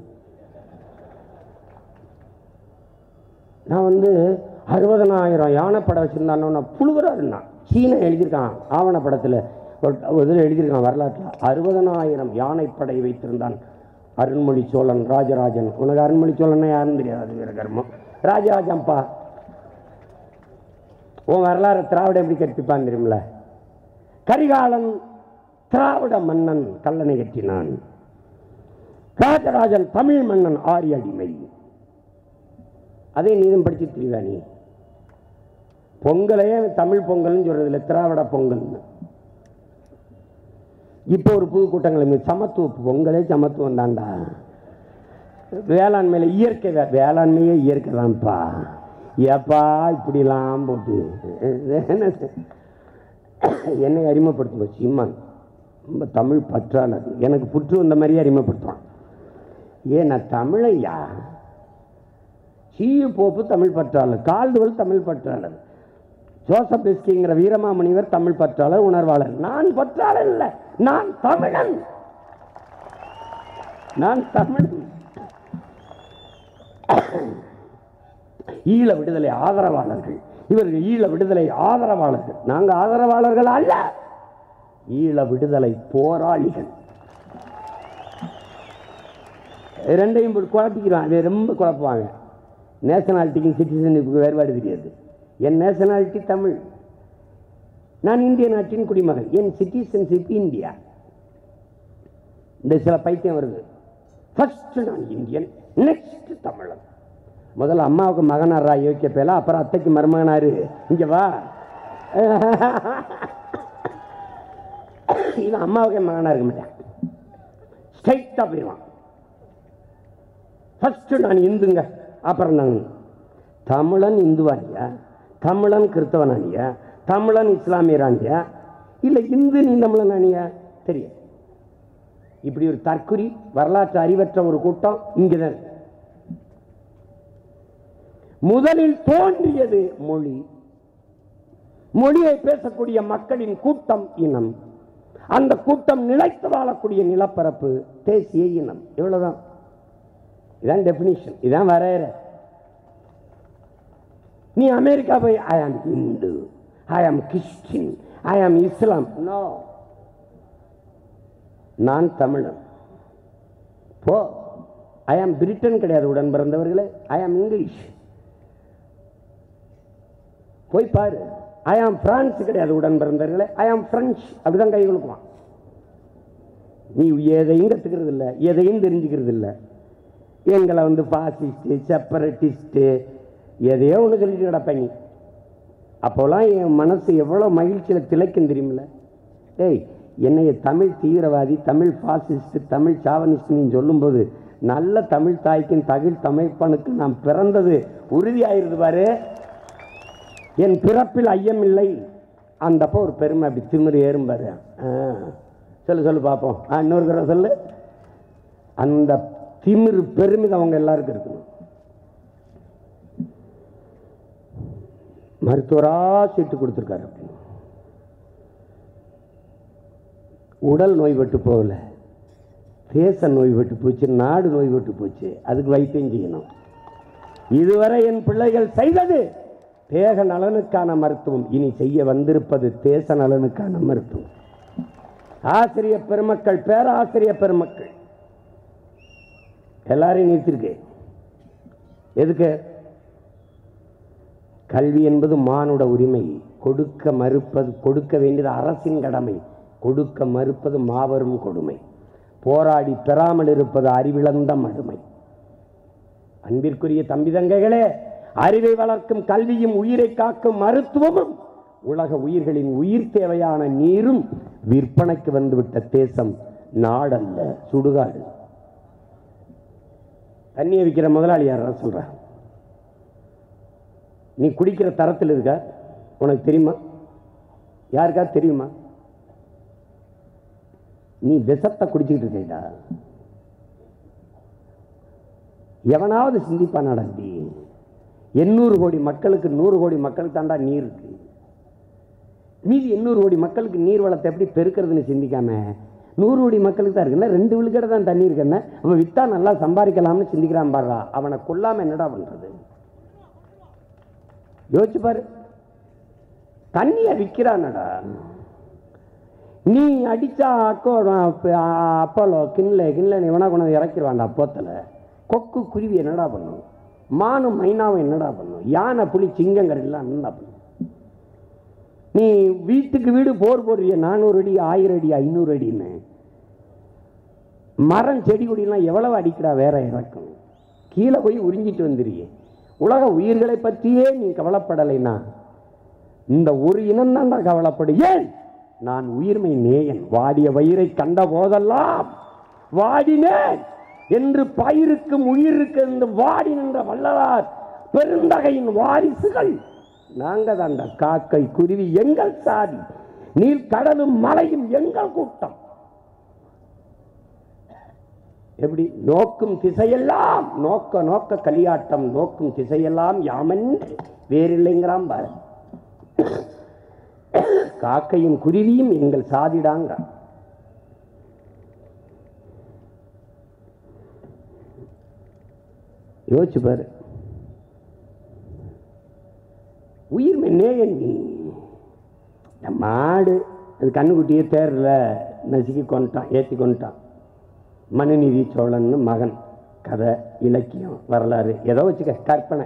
நான் வந்து அறுபதனாயிரம் யானைப்படம் வச்சுருந்தானோன்னா புழுகிறாருன்னா சீனை எழுதியிருக்கான் ஆவணப்படத்தில் ஒரு ஒரு இதில் எழுதியிருக்கான் வரலாற்றில் அறுபதனாயிரம் யானைப்படை வைத்திருந்தான் அருண்மொழி சோழன் ராஜராஜன் உனக்கு அருண்மொழி சோழன் யாருன்னு தெரியாது வீர கர்மம் ராஜராஜன்ப்பா உன் வரலாறு திராவிட எப்படி கற்பிப்பான் தெரியுமில கரிகாலன் திராவிட மன்னன் கல்லணை கட்டினான் ராஜராஜன் தமிழ் மன்னன் ஆரிய அடிமை அதே நீதும் படிச்சு தெரியுதா நீ பொங்கலையே தமிழ் பொங்கல்னு சொல்றது இல்லை திராவிட பொங்கல்னு இப்போ ஒரு புது கூட்டங்கள் இங்க சமத்துவ பொங்கலே சமத்துவம் தான்டா வேளாண்மையில இயற்கை வே- வேளாண்மையே இயற்கை தான்ப்பா ஏப்பா இப்படிலாம் போட்டு என்னை அறிமுகப்படுத்தும் சீமான் ரொம்ப தமிழ் பற்றாளர் எனக்கு புற்று வந்த மாதிரியே அறிமுகப்படுத்துவான் ஏன் நான் தமிழையா சீயு போப்பு தமிழ் பற்றாளர் கால்டுவல் தமிழ் பற்றாளர் ஜோசப் பிஸ்கிங்கிற வீரமாமுனிவர் தமிழ் பற்றாளர் உணர்வாளர் நான் பற்றாளர் இல்லை நான் தமிழன் நான் தமிழன் ஈழ விடுதலை ஆதரவாளர்கள் இவர்கள் ஈழ விடுதலை ஆதரவாளர்கள் நாங்க ஆதரவாளர்கள் அல்ல ஈழ விடுதலை போராளிகள் ரெண்டையும் போட்டு குழப்பிக்கிறான் இதை ரொம்ப குழப்புவாங்க நேஷனாலிட்டிக்கும் சிட்டிசனுக்கு வேறுபாடு தெரியாது என் நேஷனாலிட்டி தமிழ் நான் இந்திய நாட்டின் குடிமகன் என் சிட்டிசன்ஷிப் இந்தியா இந்த சில பைத்தியம் வருது ஃபர்ஸ்ட் நான் இந்தியன் நெக்ஸ்ட் தமிழன் முதல்ல அம்மாவுக்கு மகனாரா யோக்கிய பேல அப்புறம் அத்தைக்கு மருமகனாரு இங்க வா இவன் அம்மாவுக்கு மகனா இருக்க மாட்டேன் ஸ்ட்ரைட்டா போயிடுவான் ஃபர்ஸ்ட் நான் இந்துங்க அப்புறம் நான் தமிழன் இந்துவானியா தமிழன் கிறிஸ்தவனானியா தமிழன் இஸ்லாமியரானியா இல்லை இந்து நீ தமிழனானியா தெரியும் இப்படி ஒரு தற்குறி வரலாற்று அறிவற்ற ஒரு கூட்டம் இங்கதான் இருக்கு. முதலில் தோன்றியது மொழி மொழியை பேசக்கூடிய மக்களின் கூட்டம் இனம் அந்த கூட்டம் நிலைத்து வாழக்கூடிய நிலப்பரப்பு தேசிய இனம் இவ்வளவுதான் இதான் டெபினிஷன் இதான் வரையறை நீ அமெரிக்கா போய் ஐ ஆம் இந்து ஐ ஆம் கிறிஸ்டின் ஐ ஆம் இஸ்லாம் நோ நான் தமிழன் போ ஐ ஆம் பிரிட்டன் கிடையாது உடன் பிறந்தவர்களே ஐ ஆம் இங்கிலீஷ் போய் பாரு ஐ ஆம் பிரான்ஸ் கிடையாது உடன் பிறந்தவர்களே ஐ ஆம் பிரெஞ்சு அப்படிதான் கை கொடுக்குவான் நீ எதையும் கற்றுக்கிறது இல்லை எதையும் தெரிஞ்சுக்கிறது இல்லை எங்களை வந்து பாசிஸ்ட்டு செப்பரட்டிஸ்ட்டு எதையோ ஒன்று சொல்லிட்டு கிடப்பேன் நீ அப்போல்லாம் என் மனசு எவ்வளோ மகிழ்ச்சியில் திளைக்கும் தெரியுமில்ல ஏய் என்னைய தமிழ் தீவிரவாதி தமிழ் பாசிஸ்ட் தமிழ் சாவனிஸ்ட் நீ சொல்லும்போது நல்ல தமிழ் தாய்க்கும் தகிழ் தமிழ்ப்பனுக்கு நான் பிறந்தது உறுதியாயிருது பாரு என் பிறப்பில் ஐயமில்லை அந்தப்போ ஒரு பெருமை அப்படி திமிரு ஏறும் பாரு ஆ, சொல்லு சொல்லு பார்ப்போம் ஆ இன்னொரு தடவை சொல்லு அந்த திமிரு பெருமிதம் அவங்க எல்லாருக்கும் இருக்கணும் மருத்துவரா சீட்டு கொடுத்துருக்காரு அப்படின்னு உடல் நோய்பட்டு போகல தேச நோய்பட்டு போச்சு நாடு நோய்பட்டு போச்சு அதுக்கு வைத்தியம் செய்யணும் இதுவரை என் பிள்ளைகள் செய்தது தேக நலனுக்கான மருத்துவம் இனி செய்ய வந்திருப்பது தேச நலனுக்கான மருத்துவம் ஆசிரிய பெருமக்கள் பேராசிரிய பெருமக்கள் எல்லாரையும் நிறுத்திருக்கு எதுக்கு கல்வி என்பது மானுட உரிமை கொடுக்க மறுப்பது கொடுக்க வேண்டியது அரசின் கடமை கொடுக்க மறுப்பது மாபெரும் கொடுமை போராடி பெறாமல் இருப்பது அறிவிழந்த மடுமை அன்பிற்குரிய தம்பி தங்கைகளே அறிவை வளர்க்கும் கல்வியும் உயிரை காக்கும் மருத்துவமும் உலக உயிர்களின் உயிர் தேவையான நீரும் விற்பனைக்கு வந்துவிட்ட தேசம் நாடல்ல சுடுகாடு தண்ணியை விற்கிற முதலாளி யாரா சொல்ற நீ குடிக்கிற தரத்தில் இருக்க உனக்கு தெரியுமா யாருக்கா தெரியுமா நீ விஷத்தை குடிச்சுக்கிட்டு இருக்கா எவனாவது சிந்திப்பானாடா அப்படி எண்ணூறு கோடி மக்களுக்கு நூறு கோடி மக்களுக்கு தாண்டா நீர் இருக்கு மீதி எண்ணூறு கோடி மக்களுக்கு நீர் வளத்தை எப்படி பெருக்கிறதுன்னு சிந்திக்காம நூறு கோடி மக்களுக்கு தான் இருக்குன்னா ரெண்டு விழுக்கடை தான் தண்ணி இருக்குன்னா அவன் வித்தா நல்லா சம்பாதிக்கலாம்னு சிந்திக்கிறான் பாடுறா அவனை கொல்லாம என்னடா பண்றது யோசிச்சு பாரு தண்ணியை விற்கிறானடா நீ அடிச்சா அக்கோ அப்போலோ கிண்ணல கிண்ணல இவனா கொண்டு வந்து இறக்கிடுவான்டா போத்தில் கொக்கு குருவி என்னடா பண்ணும் மானும் மைனாவும் என்னடா பண்ணும் யானை புலி சிங்கங்கரெல்லாம் என்னடா பண்ணும் நீ வீட்டுக்கு வீடு போர் போடுறிய நானூறு அடி ஆயிரம் அடி ஐநூறு அடின்னு மரம் செடி கொடியெல்லாம் எவ்வளவு அடிக்கிறா வேற இறக்கும் கீழே போய் உறிஞ்சிட்டு வந்துருயே உலக உயிர்களை பற்றியே நீ கவலைப்படலைன்னா இந்த ஒரு இனம் தான் கவலைப்படு ஏன் நான் உயிர்மை நேயன் வாடிய வயிறை கண்ட போதெல்லாம் வாடினேன் என்று பயிருக்கும் உயிருக்கு இந்த வாடி நின்ற வள்ளலார் பெருந்தகையின் வாரிசுகள் நாங்க தாண்டா காக்கை குருவி எங்கள் சாதி நீர் கடலும் மலையும் எங்கள் கூட்டம் எப்படி நோக்கும் திசையெல்லாம் நோக்க நோக்க களியாட்டம் நோக்கும் திசையெல்லாம் யாமென்று வேறில்லைங்கிறான் பாரு காக்கையும் குருவியும் எங்கள் சாதிடாங்க யோசிச்சு பாரு உயிர்மை நேயன் நீ இந்த மாடு அது கண்ணுக்குட்டியே தேரில் நசுக்கி கொண்டுட்டான் ஏற்றி கொண்டுட்டான் மனுநீதி சோழன்னு மகன் கதை இலக்கியம் வரலாறு ஏதோ வச்சுக்க கற்பனை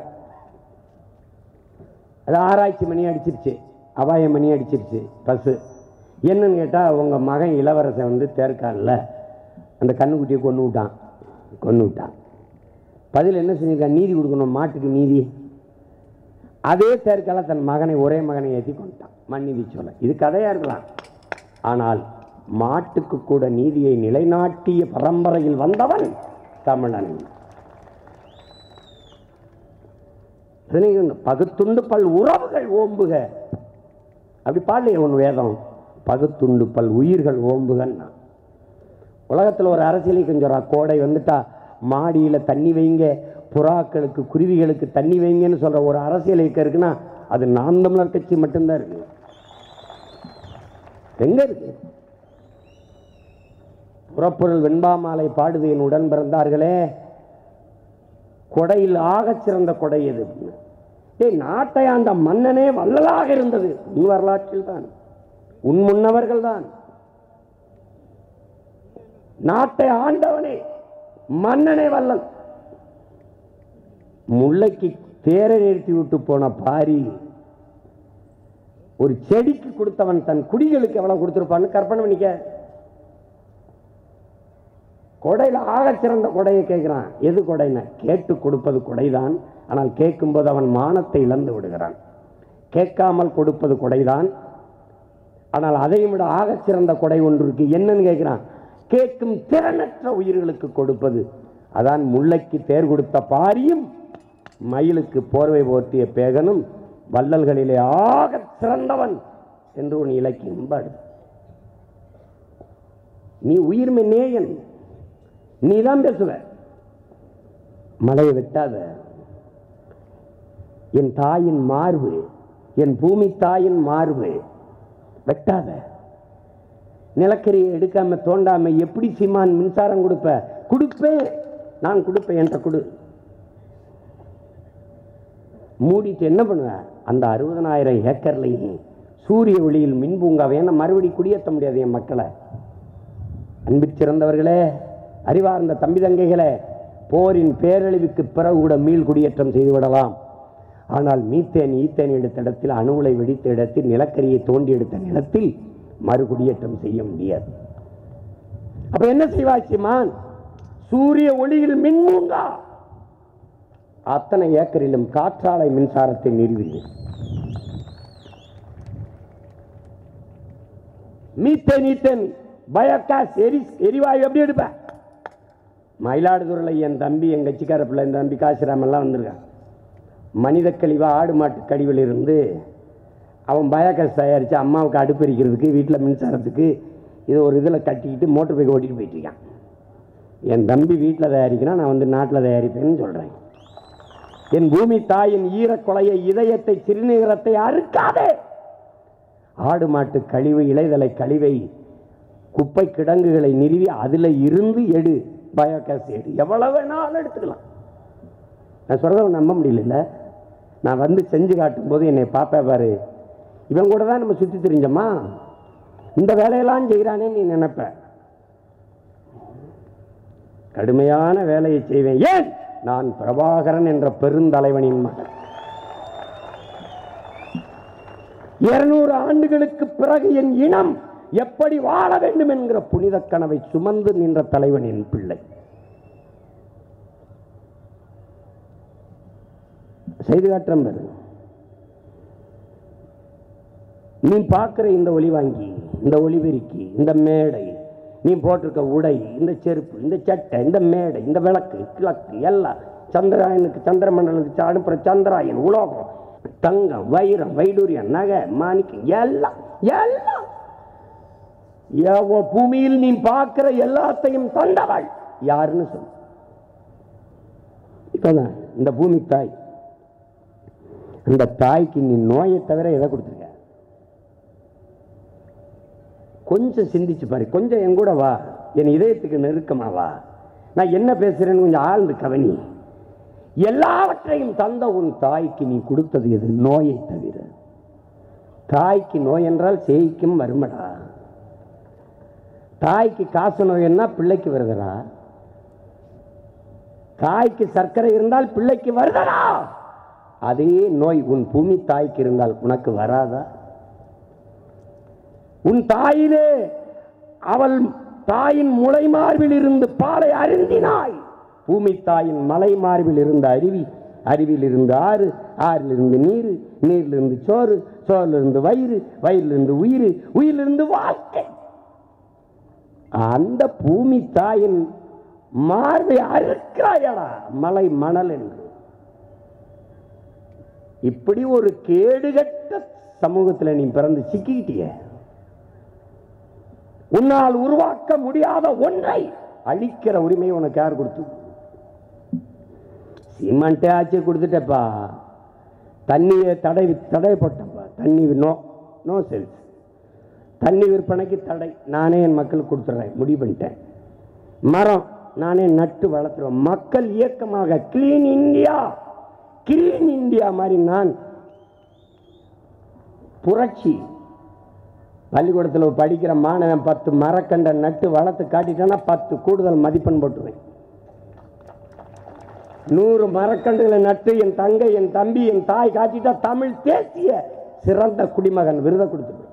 அது ஆராய்ச்சி மணி அடிச்சிருச்சு அபாய மணி அடிச்சிருச்சு பஸ்ஸு என்னன்னு கேட்டால் உங்கள் மகன் இளவரசன் வந்து தேர்க்கான்ல அந்த கண்ணுக்குட்டியை கொண்டு விட்டான் கொண்டு விட்டான் பதில் என்ன செஞ்சிருக்கான் நீதி கொடுக்கணும் மாட்டுக்கு நீதி அதே தேர்க்கால தன் மகனை ஒரே மகனை ஏற்றி கொண்டுட்டான் மன்னிதி சொல்ல இது கதையாக இருக்கலாம் ஆனால் மாட்டுக்கு கூட நீதியை நிலைநாட்டிய பரம்பரையில் வந்தவன் தமிழன் பகுத்துண்டு பல் உறவுகள் ஓம்புக அப்படி பாடலையே ஒன்று வேதம் பகுத்துண்டு பல் உயிர்கள் ஓம்புகன்னா உலகத்தில் ஒரு அரசியலை கொஞ்சம் கோடை வந்துட்டா மாடியில் தண்ணி வைங்க புறாக்களுக்கு குருவிகளுக்கு தண்ணி வைங்கன்னு சொல்கிற ஒரு அரசியல் இயக்கம் இருக்குன்னா அது நாம் தமிழர் கட்சி மட்டும்தான் இருக்கு எங்க இருக்கு புறப்பொருள் வெண்பாமாலை பாடுது என் உடன் பிறந்தார்களே கொடையில் ஆகச் சிறந்த கொடை எது ஏய் நாட்டை அந்த மன்னனே வள்ளலாக இருந்தது உன் வரலாற்றில் தான் உன் முன்னவர்கள் தான் நாட்டை ஆண்டவனே மன்னனே வல்லல் முல்லைக்கு தேரை நிறுத்தி விட்டு போன பாரி ஒரு செடிக்கு கொடுத்தவன் தன் குடிகளுக்கு எவ்வளவு கொடுத்திருப்பான்னு கற்பனை பண்ணிக்க கொடையில் ஆகச் சிறந்த கொடையை கேட்கிறான் எது கொடைன்னு கேட்டு கொடுப்பது கொடைதான் ஆனால் கேட்கும்போது அவன் மானத்தை இழந்து விடுகிறான் கேட்காமல் கொடுப்பது கொடைதான் ஆனால் அதையும் விட ஆகச் சிறந்த கொடை ஒன்று இருக்கு என்னன்னு கேட்கிறான் கேட்கும் திறனற்ற உயிர்களுக்கு கொடுப்பது அதான் முல்லைக்கு தேர் கொடுத்த பாரியும் மயிலுக்கு போர்வை போர்த்திய பேகனும் வள்ளல்களிலே ஆகச் சிறந்தவன் என்று உன் இலக்கியம் பாடு நீ உயிர்மை நேயன் நீ தான் பேசுவ மலையை வெட்டாத என் தாயின் மார்பு என் பூமி தாயின் மார்பு வெட்டாத நிலக்கரியை எடுக்காம தோண்டாம எப்படி சீமான் மின்சாரம் கொடுப்ப கொடுப்பேன் நான் கொடுப்பேன் என்ற கொடு மூடிட்டு என்ன பண்ணுவேன் அந்த அறுபதனாயிரம் ஏக்கர்லையும் சூரிய ஒளியில் மின் பூங்காவை ஏன்னா மறுபடி குடியேற்ற முடியாது என் மக்களை அன்பிற் சிறந்தவர்களே அறிவார்ந்த தம்பி தங்கைகளே போரின் பேரழிவுக்கு பிறகு கூட மீள் குடியேற்றம் செய்து விடலாம் ஆனால் மீத்தேன் ஈத்தேன் எடுத்த இடத்தில் அணுவுலை வெடித்த இடத்தில் நிலக்கரியை தோண்டி எடுத்த நிலத்தில் மறுகுடியேற்றம் செய்ய முடியாது அப்ப என்ன செய்வாய் சீமான் சூரிய ஒளியில் மின்மூங்கா அத்தனை ஏக்கரிலும் காற்றாலை மின்சாரத்தை நிறுவினீர் மீத்தேன் ஈத்தேன் பயோகாஸ் எரி எரிவாயு எப்படி எடுப்ப மயிலாடுதுறையில் என் தம்பி என் கட்சிக்கார பிள்ளை என் தம்பி காசிராம் எல்லாம் வந்திருக்கான் மனித கழிவா ஆடு மாட்டு கழிவில் இருந்து அவன் பயோகாஸ் தயாரித்து அம்மாவுக்கு அடுப்பெரிக்கிறதுக்கு வீட்டில் மின்சாரத்துக்கு இது ஒரு இதில் கட்டிக்கிட்டு மோட்டர் பைக் ஓட்டிட்டு போயிட்டு இருக்கான் என் தம்பி வீட்டில் தயாரிக்கிறான் நான் வந்து நாட்டில் தயாரிப்பேன்னு சொல்கிறேன் என் பூமி தாயின் ஈரக்கொலையை இதயத்தை சிறுநீரத்தை அறுக்காதே ஆடு மாட்டு கழிவு இலைதலை கழிவை குப்பை கிடங்குகளை நிறுவி அதில் இருந்து எடு பயோகேஸ் எடு எவ்வளவு வேணாலும் எடுத்துக்கலாம் நான் சொல்கிறத நம்ப முடியல நான் வந்து செஞ்சு காட்டும் போது என்னை பார்ப்பேன் பாரு இவன் கூட தான் நம்ம சுற்றி தெரிஞ்சோமா இந்த வேலையெல்லாம் செய்கிறானே நீ நினைப்ப கடுமையான வேலையை செய்வேன் ஏன் நான் பிரபாகரன் என்ற பெருந்தலைவனின் மகன் இருநூறு ஆண்டுகளுக்கு பிறகு என் இனம் எப்படி வாழ வேண்டும் என்கிற புனித கனவை சுமந்து நின்ற தலைவனின் பிள்ளை செய்து காட்டுறேன் பாரு. நீ பார்க்கிற இந்த ஒளி வாங்கி இந்த ஒளிபெருக்கி இந்த மேடை நீ போட்டிருக்க உடை இந்த செருப்பு இந்த சட்டை இந்த மேடை இந்த விளக்கு கிழக்கு எல்லாம் சந்திராயனுக்கு சந்திரமண்டலத்துக்கு அனுப்புற சந்திராயன் உலோகம் தங்கம் வைரம் வைடூரியம் நகை மாணிக்கம் எல்லாம் எல்லாம் எவ்வளோ பூமியில் நீ பார்க்கிற எல்லாத்தையும் தந்தவள் யாருன்னு சொல்லு இப்பதான் இந்த பூமி தாய் அந்த தாய்க்கு நீ நோயை தவிர எதை கொடுத்துருக்க கொஞ்சம் சிந்திச்சு பாரு கொஞ்சம் என் கூட வா என் இதயத்துக்கு நெருக்கமா வா நான் என்ன பேசுறேன்னு கொஞ்சம் ஆழ்ந்து கவனி எல்லாவற்றையும் தந்த உன் தாய்க்கு நீ கொடுத்தது எது நோயை தவிர தாய்க்கு நோய் என்றால் சேய்க்கும் வருமடா தாய்க்கு காசு நோய்னா பிள்ளைக்கு வருதடா தாய்க்கு சர்க்கரை இருந்தால் பிள்ளைக்கு வருதடா அதே நோய் உன் பூமி தாய்க்கு இருந்தால் உனக்கு வராதா உன் தாயிலே அவள் தாயின் முளை மார்பில் இருந்து பாலை அருந்தினாய் பூமி தாயின் மலை மார்பில் இருந்த அருவி அருவியில் இருந்து ஆறு ஆறிலிருந்து நீர் நீரிலிருந்து சோறு சோறிலிருந்து வயிறு வயிறிலிருந்து உயிர் உயிரிலிருந்து வாழ்க்கை அந்த பூமி தாயின் மார்பை அறுக்கிறாயடா மலை மணல் என்று இப்படி ஒரு கேடுகட்ட சமூகத்தில் நீ பிறந்து சிக்கிக்கிட்டிய உன்னால் உருவாக்க முடியாத ஒன்றை அழிக்கிற உரிமை உனக்கு யார் கொடுத்து சிமெண்ட்டே ஆட்சி கொடுத்துட்டப்பா தண்ணியை தடை தடை போட்டப்பா தண்ணி நோ நோ செல்ஸ் தண்ணி விற்பனைக்கு தடை நானே என் மக்களுக்கு கொடுத்துட்றேன் முடிவு பண்ணிட்டேன் மரம் நானே நட்டு வளர்த்துருவேன் மக்கள் இயக்கமாக கிளீன் இந்தியா கிளீன் இந்தியா மாதிரி நான் புரட்சி பள்ளிக்கூடத்தில் படிக்கிற மாணவன் பத்து மரக்கண்டை நட்டு வளர்த்து காட்டிட்டேன்னா பத்து கூடுதல் மதிப்பெண் போட்டுருவேன் நூறு மரக்கன்றுகளை நட்டு என் தங்கை என் தம்பி என் தாய் காட்டிட்டா தமிழ் தேசிய சிறந்த குடிமகன் விருதை கொடுத்துருவேன்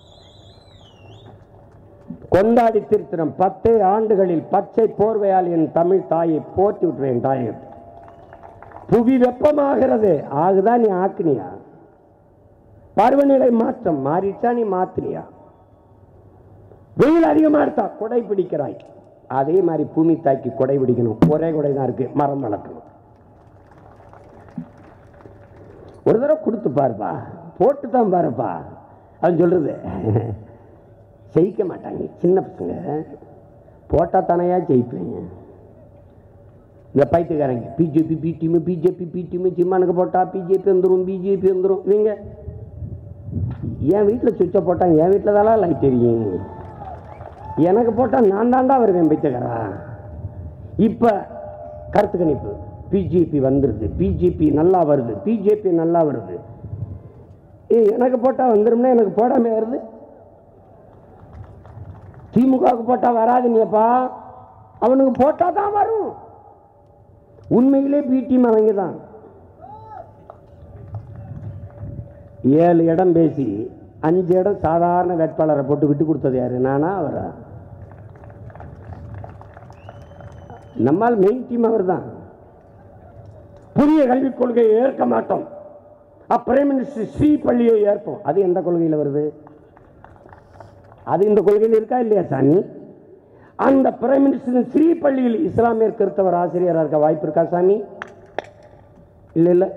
கொண்டாடி திருத்திரம் பத்தே ஆண்டுகளில் பச்சை போர்வையால் என் தமிழ் தாயை போற்றி விட்டுருவேன் தாயை புவி வெப்பமாகிறது ஆகுதா நீ ஆக்குனியா பருவநிலை மாற்றம் மாறிட்டா நீ மாத்தினியா வெயில் அதிகமா எடுத்தா கொடை பிடிக்கிறாய் அதே மாதிரி பூமி தாய்க்கு கொடை பிடிக்கணும் ஒரே கொடை தான் இருக்கு மரம் வளர்க்கணும் ஒரு தடவை கொடுத்து பாருப்பா போட்டு தான் பாருப்பா அது சொல்றது ஜெயிக்க மாட்டாங்க சின்ன பசங்க போட்டா தானையா ஜெயிப்பேன் இந்த பைத்தியக்காரங்க BJP B team BJP B team சிம்மானுக்கு போட்டா பிஜேபி வந்துடும் பிஜேபி வந்துடும் இவங்க என் வீட்டில் சுவிட்சை போட்டால் என் வீட்டில் தான் லைட் எரியும் எனக்கு போட்டால் நான் தாண்டா வருவேன் பைத்தியக்காரா இப்போ கருத்து கணிப்பு பிஜேபி வந்துடுது பிஜேபி நல்லா வருது பிஜேபி நல்லா வருது ஏ எனக்கு போட்டால் வந்துடும்னா எனக்கு போடாம வருது திமுகவுக்கு போட்டால் வராது நீப்பா அவனுக்கு போட்டால் தான் வரும் உண்மையிலே பி டீம் அவங்க தான் ஏழு இடம் பேசி அஞ்சு இடம் சாதாரண வேட்பாளரை போட்டு விட்டு கொடுத்தது யாரு நானா அவரா நம்மால் மெயின் டீம் அவர் தான் புதிய கல்விக் கொள்கையை ஏற்க மாட்டோம் பிரைம் மினிஸ்டர் ஸ்ரீ பள்ளியை ஏற்போம் அது எந்த கொள்கையில் வருது அது இந்த கொள்கையில் இருக்கா இல்லையா சாமி அந்த பிரைம் மினிஸ்டர் ஸ்ரீ பள்ளியில் இஸ்லாமியர் கிறிஸ்தவர் ஆசிரியராக இருக்க வாய்ப்பு இருக்கா சாமி இல்லை இல்லை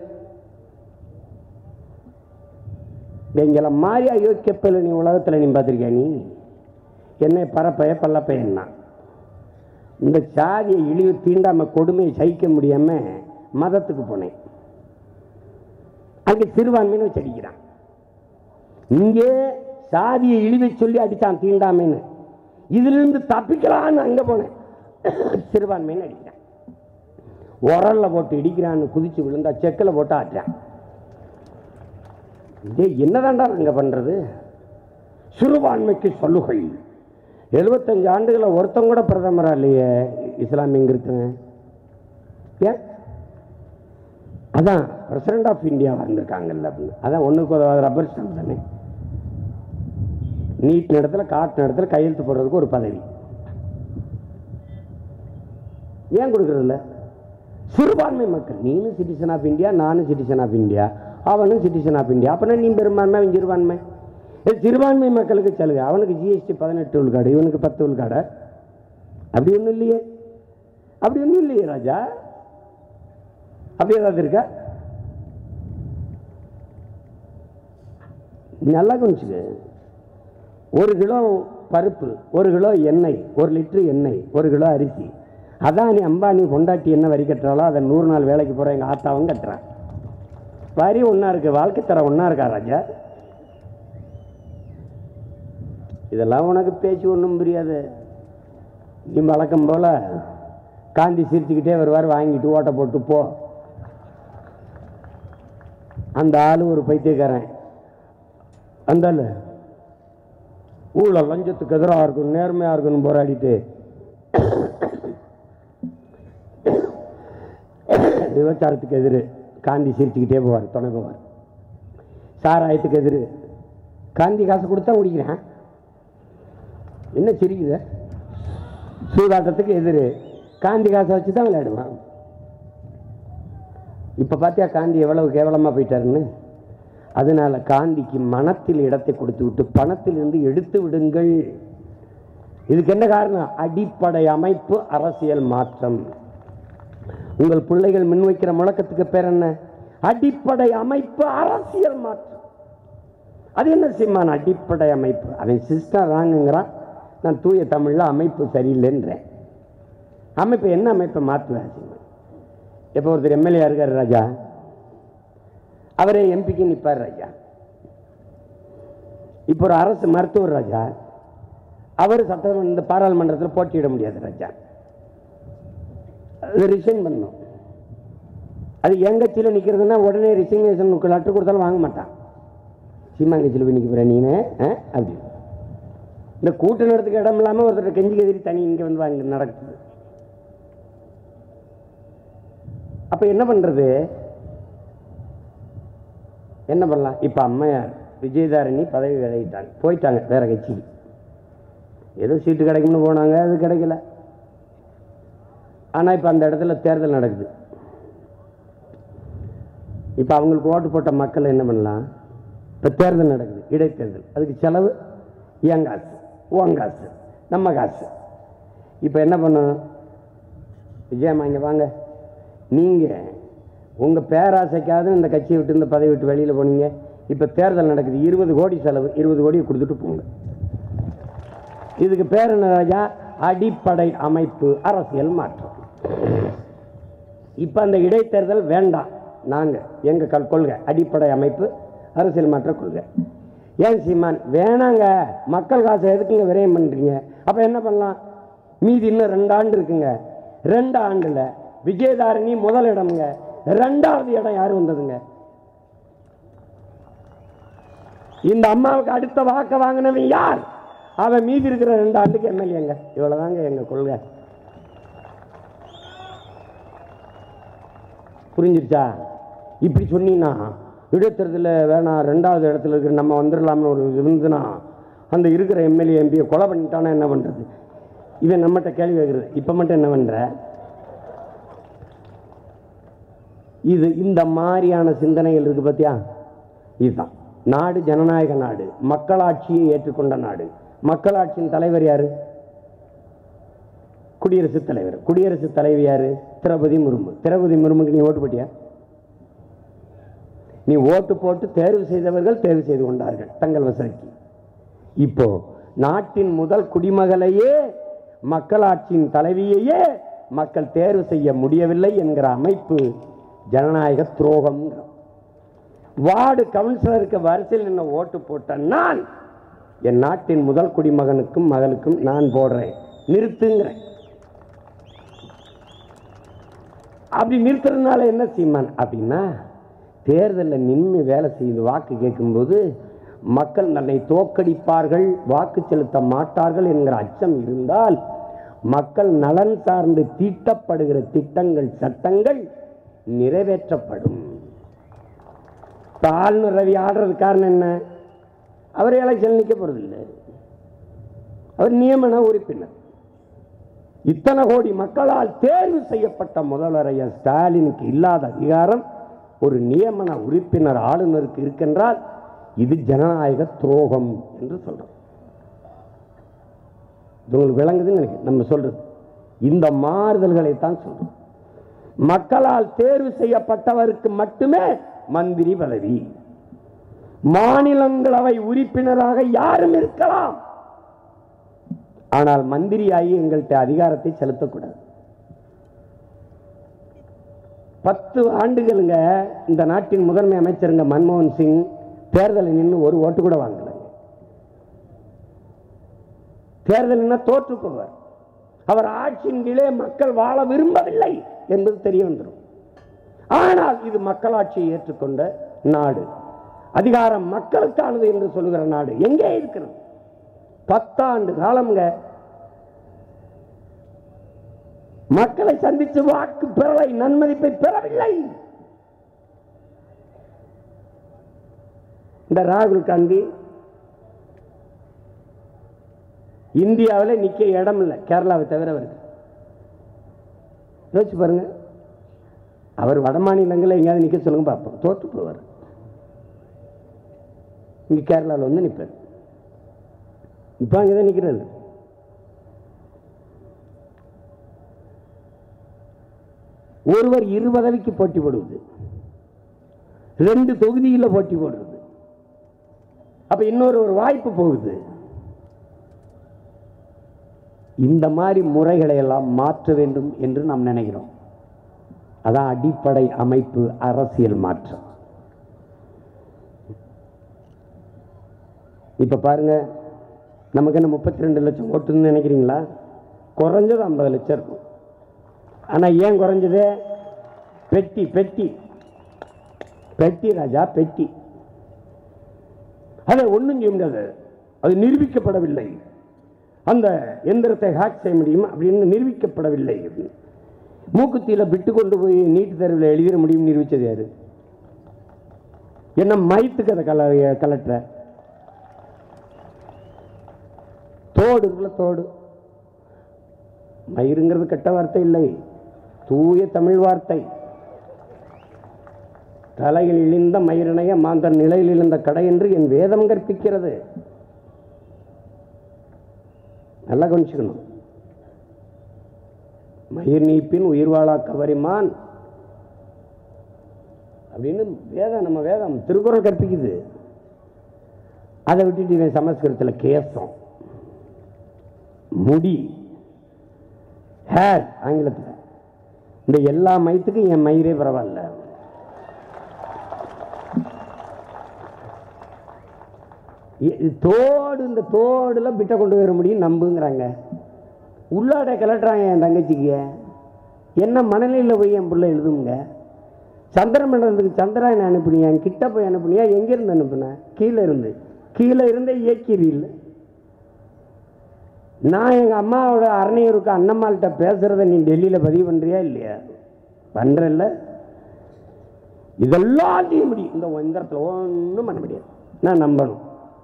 எங்களை மாதிரி அயோக்கியப்பில் நீ உலகத்தில் நீ பார்த்துருக்கியா நீ என்னை பரப்பைய பல்லப்பையன்னா இந்த சாதியை இழிவு தீண்டாம கொடுமையை சகிக்க முடியாம மதத்துக்கு போனேன் அங்கே சிறுபான்மைன்னு வச்சு அடிக்கிறான் இங்கே சாதியை இழிவை சொல்லி அடித்தான் தீண்டாமைன்னு இதிலிருந்து தப்பிக்கலான்னு அங்கே போனேன் சிறுபான்மைன்னு அடிக்கிறான் உரல்ல போட்டு இடிக்கிறான்னு குதிச்சு விழுந்தா செக்கில் போட்டு ஆட்டுறான் இதே என்னதான்டா அங்கே பண்ணுறது சிறுபான்மைக்கு சலுகை எழுபத்தஞ்சு ஆண்டுகளை ஒருத்தன் கூட பிரதமரா இல்லையே இஸ்லாமியங்கிறதுங்க ஏன் அதான் பிரசிடென்ட் ஆஃப் இந்தியா வந்திருக்காங்கல்ல அப்படின்னு அதான் ஒன்றுக்கு உதவாத ரப்பர் ஸ்டாம்ப் தானே நீட் இடத்துல காட்டு இடத்துல கையெழுத்து போடுறதுக்கு ஒரு பதவி ஏன் கொடுக்கறதில்ல சிறுபான்மை மக்கள் நீனும் சிட்டிசன் ஆஃப் இந்தியா நானும் சிட்டிசன் ஆஃப் இந்தியா அவனும் சிட்டிசன் ஆஃப் இந்தியா அப்பனா நீ பெரும்பான்மை அவன் சிறுபான்மை இது சிறுபான்மை மக்களுக்கு சலுகை அவனுக்கு ஜிஎஸ்டி பதினெட்டு உள்காடு இவனுக்கு பத்து உள்காடா அப்படி ஒன்றும் இல்லையே அப்படி ஒன்றும் இல்லையே ராஜா அப்படி ஏதாவது இருக்கா நல்லா கவனிச்சுக்க ஒரு கிலோ பருப்பு ஒரு கிலோ எண்ணெய் ஒரு லிட்டரு எண்ணெய் ஒரு கிலோ அரிசி அதானி அம்பானி பொண்டாட்டி என்ன வரி கட்டுறாளோ அதை நூறு நாள் வேலைக்கு போகிற எங்கள் ஆத்தாவும் கட்டுறான் வரி ஒன்றா இருக்கு வாழ்க்கை தரம் ஒன்றா இருக்கா ராஜா இதெல்லாம் உனக்கு பேச்சு ஒன்றும் புரியாது நீ வழக்கம் போல காந்தி சிரிச்சுக்கிட்டே வருவார் வாங்கிட்டு ஓட்டை போட்டு போ அந்த ஆளு ஒரு பைத்தியக்காரன் அந்த ஆளு ஊழல் லஞ்சத்துக்கு எதிராக இருக்கும் நேர்மையாக இருக்கணும் போராடிட்டு விபச்சாரத்துக்கு எதிர் காந்தி சிரிச்சுக்கிட்டே போவார் துணை போவார் சாராயத்துக்கு எதிர் காந்தி காசு கொடுத்தா குடிக்கிறேன் என்ன சிரிக்குது சூதாட்டத்துக்கு எதிர் காந்தி காசை வச்சு தான் விளையாடுவான் இப்போ பார்த்தியா காந்தி எவ்வளவு கேவலமாக போயிட்டாருன்னு அதனால காந்திக்கு மனத்தில் இடத்தை கொடுத்து விட்டு பணத்திலிருந்து எடுத்து விடுங்கள் இதுக்கு என்ன காரணம் அடிப்படை அமைப்பு அரசியல் மாற்றம் உங்கள் பிள்ளைகள் முன்வைக்கிற முழக்கத்துக்கு பேர் என்ன அடிப்படை அமைப்பு அரசியல் மாற்றம் அது என்ன சீமான் அடிப்படை அமைப்பு அவன் சிஸ்டர் ராங்குங்கிறான் நான் தூய தமிழில் அமைப்பு சரியில்லைன்றேன் அமைப்பு என்ன அமைப்பை மாற்றுவேன் சீமான் இப்போ ஒருத்தர் எம்எல்ஏ இருக்கார் ராஜா அவரே எம்பிக்கு நிற்பார் ராஜா இப்போ ஒரு அரசு மருத்துவர் ராஜா அவர் சட்டமன்ற இந்த பாராளுமன்றத்தில் போட்டியிட முடியாது ராஜா அது ரிசைன் பண்ணணும் அது என் கட்சியில் நிற்கிறதுனா உடனே ரிசைனேஷன் லெட்டர் கொடுத்தாலும் வாங்க மாட்டான் சீமா கட்சியில் போய் நிற்க போகிற நீனு ஆ? அப்படி இந்த கூட்ட நடத்துக்கு இடம் இல்லாமல் ஒருத்தர் கெஞ்சி கதிரி தனி இங்கே வந்து வாங்க நடக்குது அப்போ என்ன பண்ணுறது என்ன பண்ணலாம் இப்போ அம்மையார் விஜயதாரணி பதவி விலகிட்டாங்க போயிட்டாங்க வேற கட்சிக்கு ஏதோ சீட்டு கிடைக்கும்னு போனாங்க அது கிடைக்கல ஆனால் இப்போ அந்த இடத்துல தேர்தல் நடக்குது இப்போ அவங்களுக்கு ஓட்டு போட்ட மக்கள் என்ன பண்ணலாம் இப்போ தேர்தல் நடக்குது இடைத்தேர்தல் அதுக்கு செலவு என் காசு உன் காசு நம்ம காசு இப்போ என்ன பண்ணணும் விஜயம்மா இங்கே வாங்க நீங்கள் உங்கள் பேராசைக்காவது இந்த கட்சியை விட்டு இந்த பதவி விட்டு வெளியில் போனீங்க இப்போ தேர்தல் நடக்குது இருபது கோடி செலவு இருபது கோடியை கொடுத்துட்டு போங்க இதுக்கு பேர் என்ன ராஜா அடிப்படை அமைப்பு அரசியல் மாற்றம் இப்போ அந்த இடைத்தேர்தல் வேண்டாம் நாங்கள் எங்கள் கல் கொள்கை அடிப்படை அமைப்பு அரசியல் மாற்ற கொள்கை ஏன் சீமான் வேணாங்க மக்கள் காசை எதுக்குங்க விரயம் பண்ணுறீங்க அப்போ என்ன பண்ணலாம் மீதி இன்னும் ரெண்டு ஆண்டு இருக்குங்க ரெண்டு ஆண்டில் விஜயதாரணி முதல் இடம்ங்க ரெண்டாவது இடம் யார் வந்ததுங்க இந்த அம்மாவுக்கு அடுத்த வாக்க வாங்கினவன் யார் அவன் மீதி இருக்கிற ரெண்டு ஆண்டுக்கு எம்எல்ஏங்க இவ்வளவுதாங்க எங்க கொள்கை புரிஞ்சிருச்சா இப்படி சொன்னீங்கன்னா இடைத்தேர்தலில் வேணாம் ரெண்டாவது இடத்துல இருக்கிற நம்ம வந்துடலாம்னு ஒரு இருந்துன்னா அந்த இருக்கிற எம்எல்ஏ எம்பியை கொலை பண்ணிட்டானா என்ன பண்ணுறது இவன் நம்மகிட்ட கேள்வி கேட்குறது இப்போ மட்டும் என்ன பண்ணுற இது இந்த மாதிரியான சிந்தனைகள் இருக்கு பார்த்தியா இதுதான் நாடு ஜனநாயக நாடு மக்களாட்சியை ஏற்றுக்கொண்ட நாடு மக்களாட்சியின் தலைவர் யாரு குடியரசுத் தலைவர் குடியரசுத் தலைவர் யாரு திரௌபதி முர்மு திரௌபதி முர்முக்கு நீ ஓட்டு போட்டியா நீ ஓட்டு போட்டு தேர்வு செய்தவர்கள் தேர்வு செய்து கொண்டார்கள் தங்கள் வசதிக்கு இப்போ நாட்டின் முதல் குடிமகளையே மக்களாட்சியின் தலைவியையே மக்கள் தேர்வு செய்ய முடியவில்லை என்கிற அமைப்பு ஜனநாயக துரோகம் வார்டு கவுன்சிலருக்கு வரிசையில் நின்று ஓட்டு போட்ட நான் என் நாட்டின் முதல் குடிமகனுக்கும் மகளுக்கும் நான் போடுறேன் நிறுத்துங்கிறேன் அப்படி நிறுத்துறதுனால என்ன சீமான் அப்படின்னா தேர்தலில் நின்று வேலை செய்து வாக்கு கேட்கும்போது மக்கள் தன்னை தோக்கடிப்பார்கள் வாக்கு செலுத்த மாட்டார்கள் என்கிற அச்சம் இருந்தால் மக்கள் நலன் சார்ந்து தீட்டப்படுகிற திட்டங்கள் சட்டங்கள் நிறைவேற்றப்படும் இப்ப ஆளுநர் ரவி ஆடுறது காரணம் என்ன அவர் எலெக்ஷன் நிற்க போறதில்லை அவர் நியமன உறுப்பினர் இத்தனை கோடி மக்களால் தேர்வு செய்யப்பட்ட முதல்வரையர் ஸ்டாலினுக்கு இல்லாத அதிகாரம் ஒரு நியமன உறுப்பினர் ஆளுநருக்கு இருக்கின்றால் இது ஜனநாயக துரோகம் என்று சொல்றோம் இது உங்களுக்கு விளங்குதுன்னு நினைக்கிறேன் நம்ம சொல்றது இந்த மாறுதல்களை தான் சொல்றோம் மக்களால் தேர்வு செய்யப்பட்டவருக்கு மட்டுமே மந்திரி பதவி மாநிலங்களவை உறுப்பினராக யாரும் இருக்கலாம் ஆனால் மந்திரியாகி எங்கள்கிட்ட அதிகாரத்தை செலுத்தக்கூடாது பத்து ஆண்டுகளுங்க இந்த நாட்டின் முதன்மை அமைச்சருங்க மன்மோகன் சிங் தேர்தலில் நின்று ஒரு ஓட்டு கூட வாங்கல தேர்தல் நின்று தோற்று போவார் அவர் ஆட்சியின் கீழே மக்கள் வாழ விரும்பவில்லை என்பது தெரிய வந்துடும் ஆனால் இது மக்களாட்சியை ஏற்றுக்கொண்ட நாடு அதிகாரம் மக்களுக்கானது என்று சொல்லுகிற நாடு எங்கே இருக்கிறது பத்தாண்டு காலம்ங்க மக்களை சந்தித்து வாக்கு பெறலை நன்மதிப்பை பெறவில்லை இந்த ராகுல் காந்தி இந்தியாவில் நிக்க இடம் இல்லை கேரளாவை தவிர அவருக்கு யோசிச்சு பாருங்க அவர் வட மாநிலங்களில் எங்கேயாவது நிக்க சொல்லுங்க பார்ப்போம் தோற்று போவார் இங்க கேரளாவில் வந்து நிற்பார் இப்போ அங்கே தான் நிற்கிறது ஒருவர் இரு பதவிக்கு போட்டி போடுவது ரெண்டு தொகுதியில் போட்டி போடுறது அப்ப இன்னொரு ஒரு வாய்ப்பு போகுது இந்த மாதிரி முறைகளை எல்லாம் மாற்ற வேண்டும் என்று நாம் நினைக்கிறோம் அதான் அடிப்படை அமைப்பு அரசியல் மாற்றம் இப்ப பாருங்க நமக்கு என்ன முப்பத்தி ரெண்டு லட்சம் ஓட்டுன்னு நினைக்கிறீங்களா குறைஞ்சது ஐம்பது லட்சம் இருக்கும் ஆனா ஏன் குறைஞ்சது பெட்டி பெட்டி பெட்டி ராஜா பெட்டி அதை ஒண்ணும் செய்ய முடியாது அது நிரூபிக்கப்படவில்லை அந்த எந்திரத்தை ஹேக் செய்ய முடியுமா அப்படின்னு நிரூபிக்கப்படவில்லை மூக்குத்தியில விட்டு கொண்டு போய் நீட்டு தேர்வில் எழுதிட முடியும் நிரூபிச்சது யாரு என்ன மயத்துக்கு அதை கல கலட்டுற தோடு இருக்குல்ல தோடு மயிருங்கிறது கெட்ட வார்த்தை இல்லை தூய தமிழ் வார்த்தை தலையில் இழிந்த மயிரிணைய மாந்தர் நிலையில் இழந்த கடை என்று என் வேதம் கற்பிக்கிறது நல்லா கவனிச்சுக்கணும் மயிர் நீப்பின் உயிர் வாழா கவரிமான் அப்படின்னு வேதம் நம்ம வேதம் திருக்குறள் கற்பிக்குது அதை விட்டுட்டு இவன் சமஸ்கிருதத்தில் கேசம் முடி ஹேர் ஆங்கிலத்தில் இந்த எல்லா மயத்துக்கும் என் மயிரே பரவாயில்ல இ- இது தோடு இந்த தோடுல பிட்டை கொண்டு வர முடியும் நம்புங்கிறாங்க உள்ளாட கிளட்டுறாங்க என் தங்கச்சிக்கு என்ன மனநிலையில் போய் என் பிள்ளை எழுதுங்க சந்திர மண்டலத்துக்கு சந்திராயன் அனுப்புனியா கிட்ட போய் அனுப்புனியா எங்கிருந்து அனுப்புன கீழே இருந்து கீழே இருந்தே இயக்கிறீல்ல நான் எங்கள் அம்மாவோட அரணையூருக்கு அண்ணம்மாள்கிட்ட பேசுகிறத நீ டெல்லியில் பதிவு பண்ணுறியா இல்லையா பண்ணுறல்ல இதெல்லாம் செய்ய முடியும் இந்த எந்திரத்தில் ஒன்றும் பண்ண முடியாது நான் நம்பணும்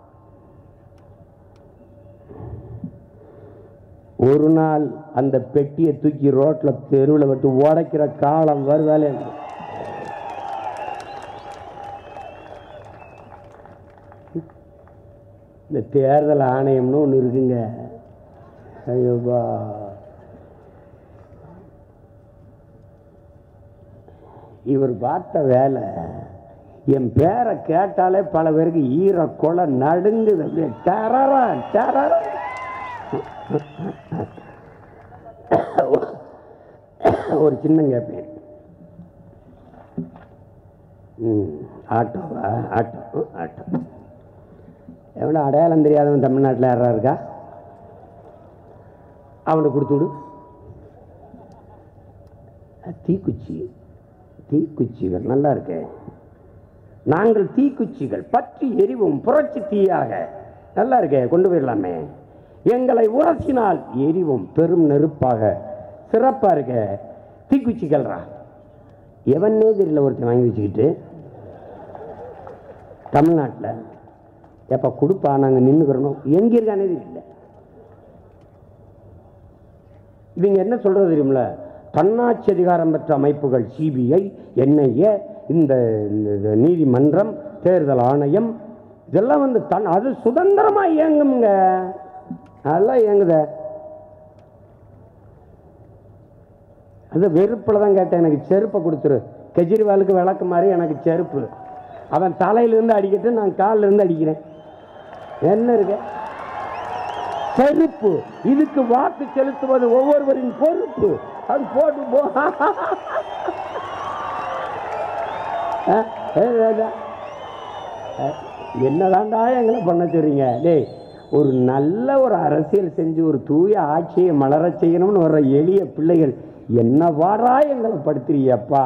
ஒரு நாள் அந்த பெட்டியை தூக்கி ரோட்ல தெருவில் விட்டு உடைக்கிற காலம் வருதாலே இந்த தேர்தல் ஆணையம்னு ஒன்று இருக்குங்க ஐயோப்பா இவர் பார்த்த வேலை என் பேரை கேட்டாலே பல பேருக்கு ஈர கொலை நடுங்குது அப்படியே டரரா டரரா ஒரு சின்ன கேட்பேன் ம் ஆட்டோவா ஆட்டோ ம், ஆட்டோ எவ்வளோ அடையாளம் தெரியாதவன் தமிழ்நாட்டில் யாரா இருக்கா அவனை கொடுத்து விடு தீக்குச்சி தீக்குச்சிகள் நல்லா இருக்கே நாங்கள் தீக்குச்சிகள் பற்றி எரிவும் புரட்சி தீயாக நல்லா இருக்கே கொண்டு போயிடலாமே எங்களை உரசினால் எரிவும் பெரும் நெருப்பாக சிறப்பாக இருக்க தீக்குச்சிகள்ரா எவனே தெரியல ஒருத்தன் வாங்கி வச்சுக்கிட்டு தமிழ்நாட்டில் எப்போ கொடுப்பா நாங்கள் நின்றுக்கிறணும் எங்கே இருக்கானே தெரியல இவங்க என்ன சொல்றது தெரியுமில தன்னாட்சி அதிகாரம் பெற்ற அமைப்புகள் சிபிஐ என்ஐஏ இந்த இந்த- இந்த நீதிமன்றம் தேர்தல் ஆணையம் இதெல்லாம் வந்து தன் அது சுதந்திரமா இயங்குங்க அதெல்லாம் இயங்குத அது வெறுப்பில் தான் கேட்டேன் எனக்கு செருப்பை கொடுத்துரு கெஜ்ரிவாலுக்கு விளக்கு மாதிரி எனக்கு செருப்பு அவன் தலையிலிருந்து அடிக்கட்டு நான் காலில் இருந்து அடிக்கிறேன் என்ன இருக்கு செருப்பு இதுக்கு வாக்கு செலுத்துவது ஒவ்வொருவரின் பொறுப்பு அது போட்டு போ அஹ், ஏய், ராஜா. அஹ், என்னதான்டா எங்களை பண்ண சொல்றீங்க டேய் ஒரு நல்ல ஒரு அரசியல் செஞ்சு ஒரு தூய ஆட்சியை மலரச் செய்யணும்னு வர்ற எளிய பிள்ளைகள் என்ன வாடா எங்களை படுத்துறியப்பா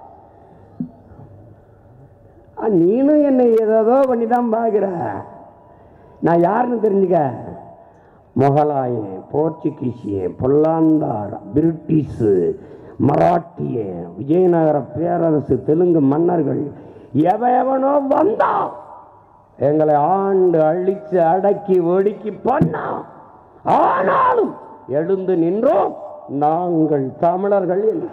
ஆ, நீனும் என்னை ஏதோ பண்ணி தான் பார்க்குற நான் யாருன்னு தெரிஞ்சுக்க முகலாயன் போர்ச்சுகீசியன் பொல்லாந்தார் பிரிட்டிஷு மராட்டிய விஜயநகர பேரரசு தெலுங்கு மன்னர்கள் எவன் எவனோ வந்தான் எங்களை ஆண்டு அழிச்சு அடக்கி ஒடுக்கி பண்ணான் ஆனாலும் எழுந்து நின்றோம் நாங்கள் தமிழர்கள் என்று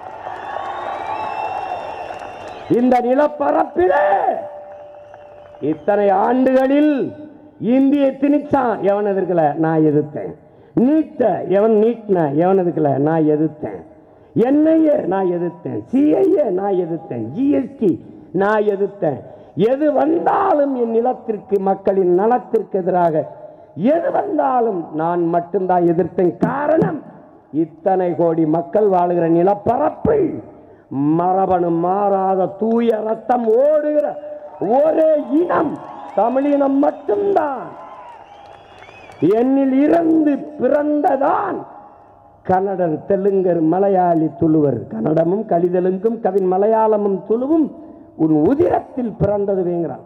இந்த நிலப்பரப்பிலே இத்தனை ஆண்டுகளில் இந்திய திணிச்சான் எவன் எதிர்க்கல நான் எதிர்த்தேன் நீட்ட எவன் நீட்டின எவன் எதிர்க்கல நான் எதிர்த்தேன் என்ஐஏ நான் எதிர்த்தேன் சிஐஏ நான் எதிர்த்தேன் ஜிஎஸ்டி நான் எதிர்த்தேன் எது வந்தாலும் என் நிலத்திற்கு மக்களின் நலத்திற்கு எதிராக எது வந்தாலும் நான் மட்டும்தான் எதிர்த்தேன் காரணம் இத்தனை கோடி மக்கள் வாழுகிற நிலப்பரப்பில் மரபணு மாறாத தூய ரத்தம் ஓடுகிற ஒரே இனம் தமிழினம் மட்டும்தான் என்னில் இருந்து பிறந்ததான் கன்னடர் தெலுங்கர் மலையாளி துளுவர் கன்னடமும் கலிதெலுங்கும் கவின் மலையாளமும் துளுவும் உன் உதிரத்தில் பிறந்தது வேங்கிறான்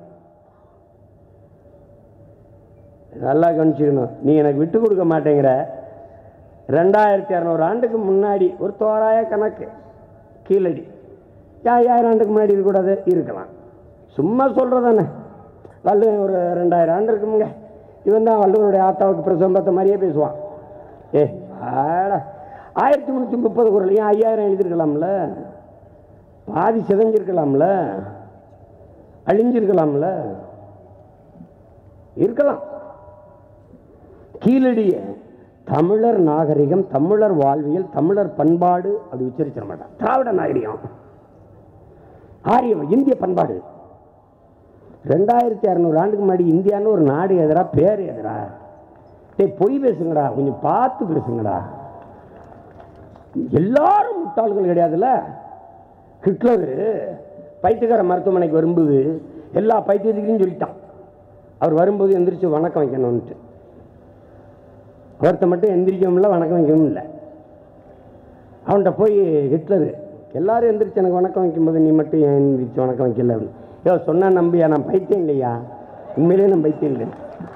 நல்லா கவனிச்சுக்கணும் நீ எனக்கு விட்டு கொடுக்க மாட்டேங்கிற ரெண்டாயிரத்தி இரநூறு ஆண்டுக்கு முன்னாடி ஒரு தோராய கணக்கு கீழடி ஐயாயிரம் ஆண்டுக்கு முன்னாடி இருக்கக்கூடாது இருக்கலாம் சும்மா சொல்கிறதானே வள்ளுவன் ஒரு ரெண்டாயிரம் ஆண்டு இருக்குமுங்க இவன் தான் வள்ளுவனுடைய ஆத்தாவுக்கு பிரசம்பத்தை மாதிரியே பேசுவான் ஏ ஆடா ஆயிரத்தி முந்நூற்றி முப்பது குரல் ஏன் ஐயாயிரம் எழுதியிருக்கலாம்ல பாதி சிதைஞ்சிருக்கலாம்ல அழிஞ்சிருக்கலாம்ல இருக்கலாம் கீழடிய தமிழர் நாகரிகம் தமிழர் வாழ்வியல் தமிழர் பண்பாடு அப்படி உச்சரிச்சிட மாட்டான் திராவிட நாகரிகம் ஆரியம் இந்திய பண்பாடு ரெண்டாயிரத்தி அறநூறு ஆண்டுக்கு முன்னாடி இந்தியான்னு ஒரு நாடு எதிரா பேர் எதிரா டேய் பொய் பேசுங்கடா கொஞ்சம் பார்த்து பேசுங்கடா எல்லாரும் முட்டாள்கள் கிடையாதுல்ல ஹிட்லரு பைத்தியக்கார மருத்துவமனைக்கு வரும்போது எல்லா பைத்தியத்துக்கையும் சொல்லிட்டான் அவர் வரும்போது எந்திரிச்சு வணக்கம் வைக்கணும்ன்ட்டு ஒருத்த மட்டும் எந்திரிக்கவும் இல்லை வணக்கம் வைக்கவும் இல்லை அவன்கிட்ட போய் ஹிட்லரு எல்லாரும் எந்திரிச்சு எனக்கு வணக்கம் வைக்கும்போது நீ மட்டும் ஏன் எந்திரிச்சு வணக்கம் வைக்கல அப்படின்னு. யோ சொன்னா நம்பியா நான் பைத்தியம் இல்லையா உண்மையிலே நான் பைத்தியம் இல்லை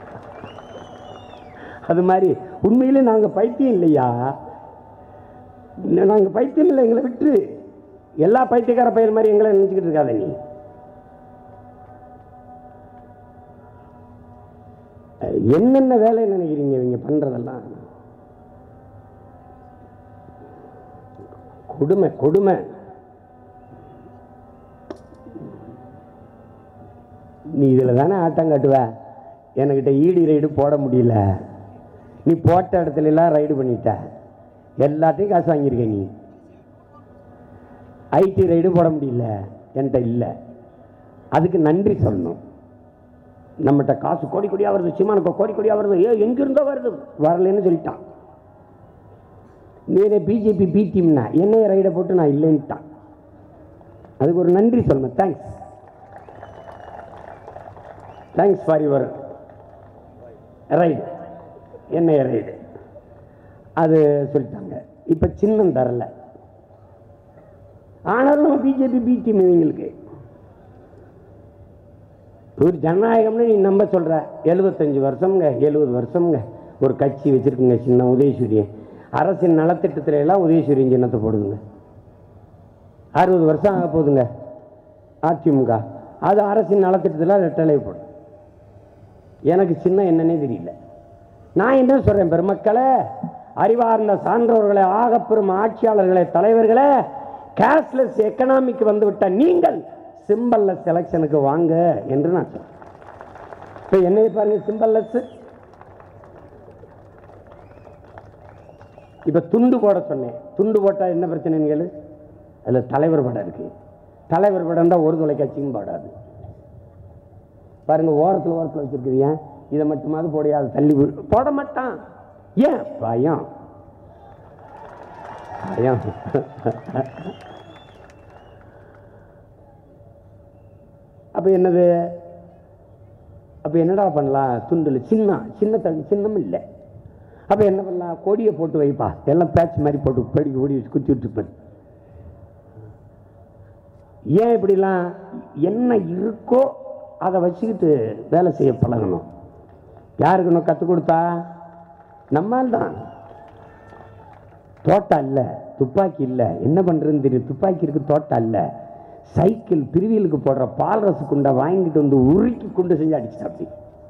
அது மாதிரி உண்மையிலே நாங்கள் பைத்தியம் இல்லையா நாங்கள் பைத்தியம் இல்லை எங்களை விட்டு எல்லா பைத்தியக்கார பையன் மாதிரி எங்களை நினச்சிக்கிட்டு இருக்காத நீ என்னென்ன வேலை நினைக்கிறீங்க இவங்க பண்றதெல்லாம் கொடுமை கொடுமை நீ இதில் தானே ஆட்டம் காட்டுவ என்கிட்ட ஈடி ரைடு போட முடியல நீ போட்ட இடத்துல எல்லாம் ரைடு பண்ணிட்ட எல்லாத்தையும் காசு வாங்கியிருக்க நீ ஐடி ரைடு போட முடியல என்கிட்ட இல்லை அதுக்கு நன்றி சொல்லணும் நம்மகிட்ட காசு கோடி கோடியாக வருது சிமானுக்கு கோடி கோடியாக வருது ஏ எங்கிருந்தோ வருது வரலன்னு சொல்லிட்டான் நீனே பிஜேபி பி டீம்னா என்னைய ரைடை போட்டு நான் இல்லைன்ட்டான் அதுக்கு ஒரு நன்றி சொல்லணும் thanks thanks for your ride என்னைய ரைடு அது சொல்லிட்டாங்க இப்போ சின்னம் தரல ஆனாலும் நம்ம பிஜேபி பி டீம் இவங்களுக்கு ஒரு ஜனநாயகம்னு நீ நம்ப சொல்ற எழுபத்தஞ்சு வருஷம்ங்க எழுபது வருஷம்ங்க ஒரு கட்சி வச்சிருக்குங்க சின்ன உதயசூரியன் அரசின் நலத்திட்டத்துல எல்லாம் உதயசூரியன் சின்னத்தை போடுதுங்க அறுபது வருஷம் ஆக போகுதுங்க அதிமுக அது அரசின் நலத்திட்டத்தில் ரெட்டலை போடும் எனக்கு சின்ன என்னன்னே தெரியல நான் என்ன சொல்றேன் பெருமக்களே அறிவார்ந்த சான்றோர்களே ஆகப்பெரும் ஆட்சியாளர்களே தலைவர்களே கேஷ்லெஸ் எக்கனாமிக் வந்து விட்ட நீங்கள் சிம்பல்ல செலெக்ஷனுக்கு வாங்க என்று நான் சொல்றேன் இப்போ என்னைய பாருங்க சிம்பல்லஸ் இப்போ துண்டு போட சொன்னேன் துண்டு போட்டால் என்ன பிரச்சனைன்னு கேளு அதில் தலைவர் படம் இருக்கு தலைவர் படம் தான் ஒரு தொலைக்காட்சியும் போடாது பாருங்க ஓரத்தில் ஓரத்தில் வச்சிருக்கிறீங்க இதை மட்டுமாவது போடையா அதை தள்ளி விடு. போட மாட்டான் ஏன் பயம் பயம் அப்ப என்னது அப்ப என்னடா பண்ணலாம் துண்டுல சின்ன சின்ன தள்ளி சின்னம் இல்லை அப்ப என்ன பண்ணலாம் கொடியை போட்டு வைப்பா எல்லாம் பேட்ச் மாதிரி போட்டு படிக்க ஓடி வச்சு குத்தி விட்டுருப்பேன் ஏன் இப்படிலாம் என்ன இருக்கோ அதை வச்சுக்கிட்டு வேலை செய்ய பழகணும் யாருக்கு நான் கற்றுக் கொடுத்தா நம்மால் தான் தோட்டா இல்லை துப்பாக்கி இல்லை என்ன பண்ணுறதுன்னு தெரியும் துப்பாக்கி இருக்கு தோட்டா இல்லை சைக்கிள் பிரிவியலுக்கு போடுற பால் ரச குண்டை வாங்கிட்டு வந்து உருக்கி கொண்டு செஞ்சு அடிச்சிட்டா அப்படி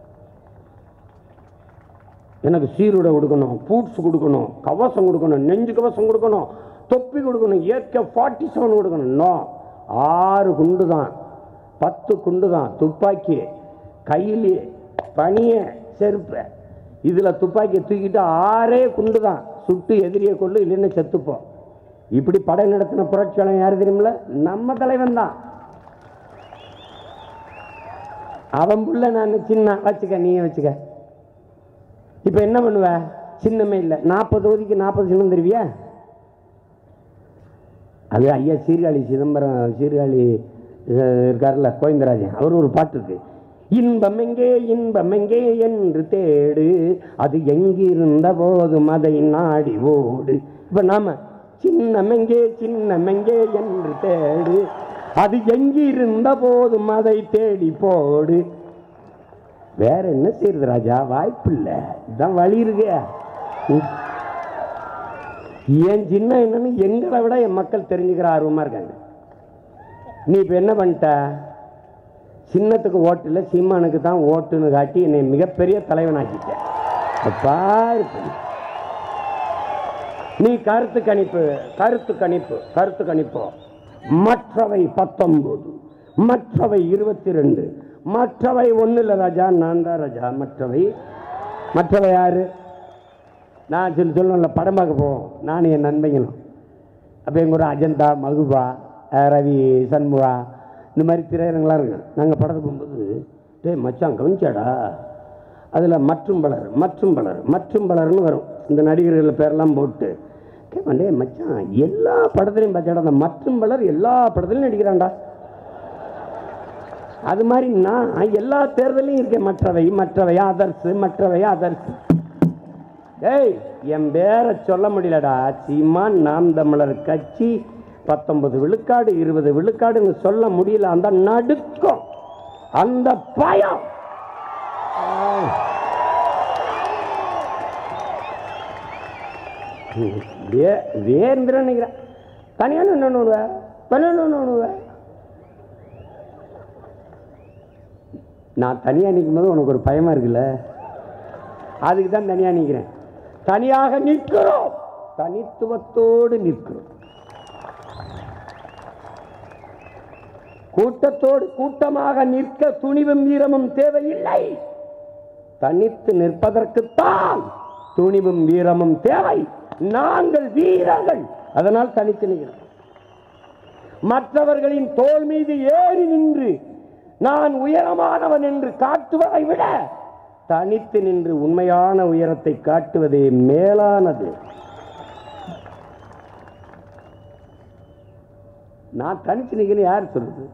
எனக்கு சீருடை கொடுக்கணும் பூட்ஸ் கொடுக்கணும் கவசம் கொடுக்கணும் நெஞ்சு கவசம் கொடுக்கணும் தொப்பி கொடுக்கணும் ஏற்க ஃபார்ட்டி செவன் கொடுக்கணும் நோ ஆறு குண்டு தான் பத்து குண்டு தான் துப்பாக்கி கையிலே பனிய செருப்பு இதில் துப்பாக்கியை தூக்கிட்டு ஆறே குண்டு தான் சுட்டு எதிரியை கொள்ளு இல்லைன்னு செத்துப்போம் இப்படி படை நடத்தின புரட்சியாளன் யார் தெரியுமில நம்ம தலைவன் தான் அவன் புள்ள நான் சின்ன வச்சுக்க நீயே வச்சுக்க இப்போ என்ன பண்ணுவ சின்னமே இல்லை நாற்பது தொகுதிக்கு நாற்பது சின்னம் தருவியா அது ஐயா சீர்காழி சிதம்பரம் சீர்காழி அஹ், இருக்காருல்ல கோவிந்தராஜன் அவர் ஒரு பாட்டு இருக்கு இன்பம் எங்கே இன்பம் எங்கே என்று தேடு அது எங்கிருந்த போதும் அதை நாடி ஓடு இப்ப நாம சின்னம் எங்கே சின்னம் எங்கே என்று தேடு அது எங்கிருந்த போதும் அதை தேடி போடு வேற என்ன செய்யறது ராஜா வாய்ப்பு இல்லை இதுதான் வழி இருக்கு ம். என் சின்ன என்னன்னு எங்களை விட என் மக்கள் தெரிஞ்சுக்கிற ஆர்வமா இருக்காங்க நீ இப்ப என்ன பண்ணிட்ட சின்னத்துக்கு ஓட்டு இல்லை சீமானுக்கு தான் ஓட்டுன்னு காட்டி என்னை மிகப்பெரிய தலைவனாக்கிட்ட பாரு நீ கருத்து கணிப்பு கருத்து கணிப்பு கருத்து கணிப்பு மற்றவை பத்தொன்பது மற்றவை இருபத்தி ரெண்டு மற்றவை ஒண்ணு இல்லை ராஜா நான் தான் ராஜா மற்றவை மற்றவை யாரு நான் சொல்லி சொல்லணும்ல படம் பார்க்க போவோம் நானும் என் நண்பங்களும் அப்போ எங்கள் ஒரு அஜந்தா மகுபா அஹ் ரவி சண்முகா இந்த மாதிரி திரையரங்கெலாம் இருக்கு நாங்கள் படத்துக்கு போகும்போது டேய் மச்சான் கவனிச்சாடா அதில் மற்றும் பலர் மற்றும் பலர் மற்றும் பலர்னு வரும் இந்த நடிகர்கள் பேரெல்லாம் போட்டு கேட்பேன் டேய் மச்சான் எல்லா படத்துலையும் பார்த்தாடா அந்த மற்றும் பலர் எல்லா படத்துலையும் நடிக்கிறான்டா அது மாதிரி நான் எல்லா தேர்தலையும் இருக்கேன் மற்றவை மற்றவை அதர்ஸ் மற்றவை அதர்ஸ் ஏய் என் பேரை சொல்ல முடியலடா சீமான் நாம் தமிழர் கட்சி பத்தொன்பது விழுக்காடு இருபது விழுக்காடுன்னு சொல்ல முடியல அந்த நடுக்கம் அந்த பயம் ஆ. ம், வே வேந்திரன் நினைக்கிறேன் தனியான என்ன ஒண்ணுவ தனியான என்ன ஒண்ணுவ நான் தனியாக நிற்கும் போது உனக்கு ஒரு பயமா இருக்குல்ல அதுக்கு தான் தனியாக நிற்கிறேன் தனியாக நிற்கிறோம் தனித்துவத்தோடு நிற்கிறோம் கூட்டத்தோடு கூட்டமாக நிற்க துணிவும் வீரமும் தேவையில்லை தனித்து நிற்பதற்குத்தான் துணிவும் வீரமும் தேவை நாங்கள் வீரர்கள் அதனால் தனித்து நிற்கிறோம் மற்றவர்களின் தோல் மீது ஏறி நின்று நான் உயரமானவன் என்று காட்டுவதை விட தனித்து நின்று உண்மையான உயரத்தை காட்டுவதே மேலானது நான் தனிச்சு நிற்கிறேன் யார் சொல்றது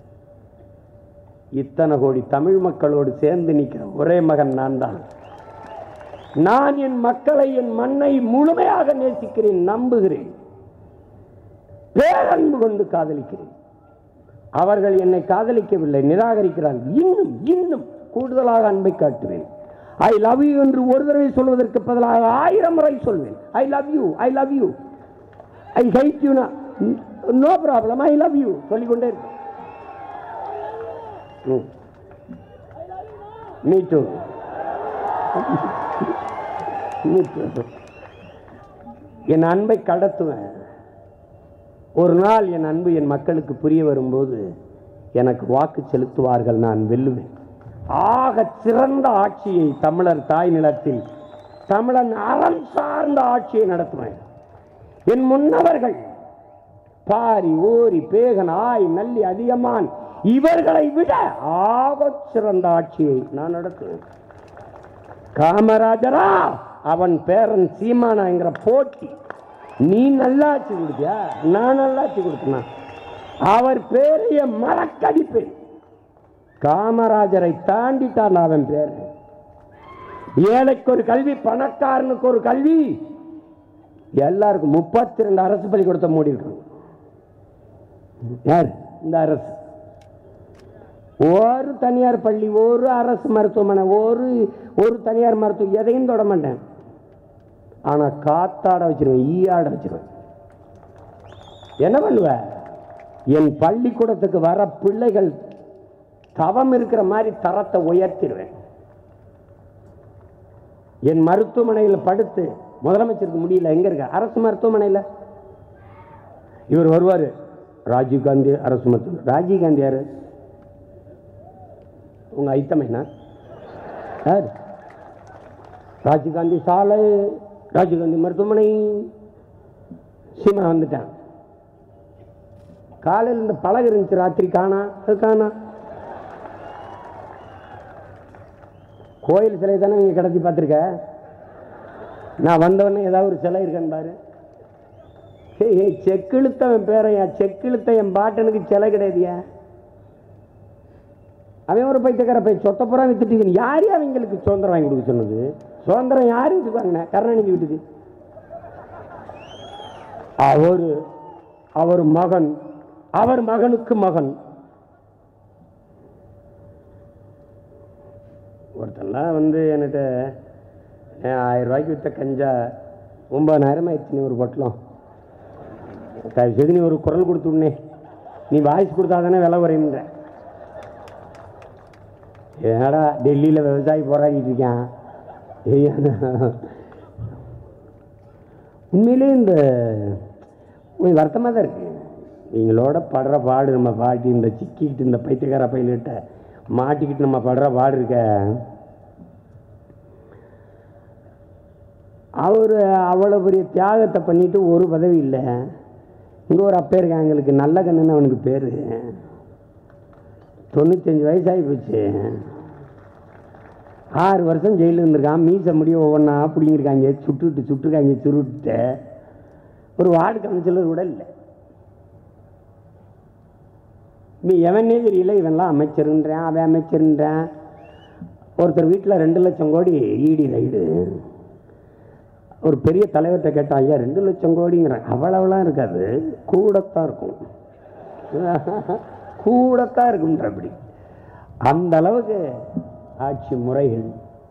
இத்தனை கோடி தமிழ் மக்களோடு சேர்ந்து நிற்கிற ஒரே மகன் நான் தான் நான் என் மக்களை என் மண்ணை முழுமையாக நேசிக்கிறேன் நம்புகிறேன் பேரன்பு கொண்டு காதலிக்கிறேன் அவர்கள் என்னை காதலிக்கவில்லை நிராகரிக்கிறார்கள் இன்னும் இன்னும் கூடுதலாக அன்பை காட்டுவேன் ஐ லவ் யூ என்று ஒரு தடவை சொல்வதற்கு பதிலாக ஆயிரம் முறை சொல்வேன் I love you I love you I hate you no problem I love you சொல்லிக்கொண்டே இருப்பேன் மீ டூ மீ டூ என் அன்பை கடத்துவேன் ஒரு நாள் என் அன்பு என் மக்களுக்கு புரிய வரும்போது எனக்கு வாக்கு செலுத்துவார்கள் நான் வெல்லுவேன் ஆக சிறந்த ஆட்சியை தமிழர் தாய் நிலத்தில் தமிழன் அறம் சார்ந்த ஆட்சியை நடத்துவேன் என் முன்னவர்கள் பாரி ஓரி பேகன் ஆய் நல்லி அதிகமான் இவர்களை விட ஆக சிறந்த ஆட்சியை நான் நடத்துவேன் காமராஜரா அவன் பேரன் சீமானாங்கிற போட்டி நீ நல்லாட்சி கொடுத்தியா நான் நல்லாட்சி கொடுத்தனா அவர் பேரைய மறக்கடிப்பேன் காமராஜரை தாண்டிட்டான் அவன் பேர் ஏழைக்கு ஒரு கல்வி பணக்காரனுக்கு ஒரு கல்வி எல்லாருக்கும் முப்பத்தி ரெண்டு அரசு பள்ளிக்கூடத்தை மூடி இருக்காங்க யார் இந்த அரசு ஒரு தனியார் பள்ளி ஒரு அரசு மருத்துவமனை ஒரு ஒரு தனியார் மருத்துவம் எதையும் தொட மாட்டேன் ஆனா காத்தாட வச்சிருவேன் ஈயாட வச்சிருவேன் என்ன பண்ணுவ என் பள்ளிக்கூடத்துக்கு வர பிள்ளைகள் தவம் இருக்கிற மாதிரி தரத்தை உயர்த்திடுவேன் என் மருத்துவமனையில் படுத்து முதலமைச்சருக்கு முடியல எங்க இருக்க அரசு மருத்துவமனையில் இவர் வருவார் ராஜீவ்காந்தி அரசு மருத்துவ ராஜீவ்காந்தி யாரு உங்க ஐத்தமைனா யார் ராஜீவ்காந்தி சாலை ராஜீவ்காந்தி மருத்துவமனை சீமா வந்துட்டான் காலையில் இந்த பழகு இருந்துச்சு ராத்திரி காணா அது காணா கோயில் சிலை தானே நீங்க கடத்தி பார்த்துருக்க நான் வந்தவொடனே ஏதாவது ஒரு சிலை இருக்கான்னு பாரு ஏய் ஏய் செக்கிழுத்தவன் பேரையா செக்கிழுத்த என் பாட்டனுக்கு சிலை கிடையாதுயா அவன் ஒரு பைத்தியக்கார போய் சொத்த புறா வித்துட்டு யார் அவங்களுக்கு சுதந்திரம் வாங்கி கொடுக்க சொன்னது சுதந்திரம் யார் வீட்டுக்கு வாங்கின கருணாநிதி வீட்டுக்கு அவர் அவர் மகன் அவர் மகனுக்கு மகன் ஒருத்தன்லாம் வந்து என்கிட்ட "ஏன் ஆயிரம் ரூபாய்க்கு வித்த கஞ்சா ஒன்பதாயிரம் ஆயிடுச்சு நீ ஒரு பொட்டலம் தயவு செய்து நீ ஒரு குரல் கொடுத்துடனே நீ வாய்ஸ் கொடுத்தா தானே விலை குறையுன்ற ஏடா டெல்லியில் விவசாயி போராடிட்டு இருக்கான் ஐயா, உண்மையிலே இந்த கொஞ்சம் வருத்தமாக தான் இருக்கு நீங்களோட படுற பாடு நம்ம பாட்டி இந்த சிக்கிக்கிட்டு இந்த பைத்தியக்கார பையிலிட்ட மாட்டிக்கிட்டு நம்ம படுற பாடு இருக்க அவர் அவ்வளோ பெரிய தியாகத்தை பண்ணிட்டு ஒரு பதவி இல்லை இங்கே ஒரு அப்பா இருக்கான் எங்களுக்கு நல்ல கண்ணுன்னு அவனுக்கு பேர் தொண்ணூத்தஞ்சு வயசாகி போச்சு ஆறு வருஷம் ஜெயிலில் இருந்திருக்கான் மீச முடியும் ஒவ்வொன்றா பிடிங்கிருக்காங்க சுட்டுட்டு சுட்டுருக்காங்க சுருட்டு ஒரு வார்டு கவுன்சிலர் கூட இல்லை நீ எவனே தெரியல இவன்லாம் அமைச்சருன்றான் அவன் அமைச்சருன்றான் ஒருத்தர் வீட்டில் ரெண்டு லட்சம் கோடி ஈடி ரைடு ஒரு பெரிய தலைவர்கிட்ட கேட்டான் ஐயா ரெண்டு லட்சம் கோடிங்கிறான் அவ்வளவுலாம் இருக்காது கூடத்தான் இருக்கும் கூடத்தான் இருக்குன்ற அப்படி அந்த அளவுக்கு ஆட்சி முறைகள்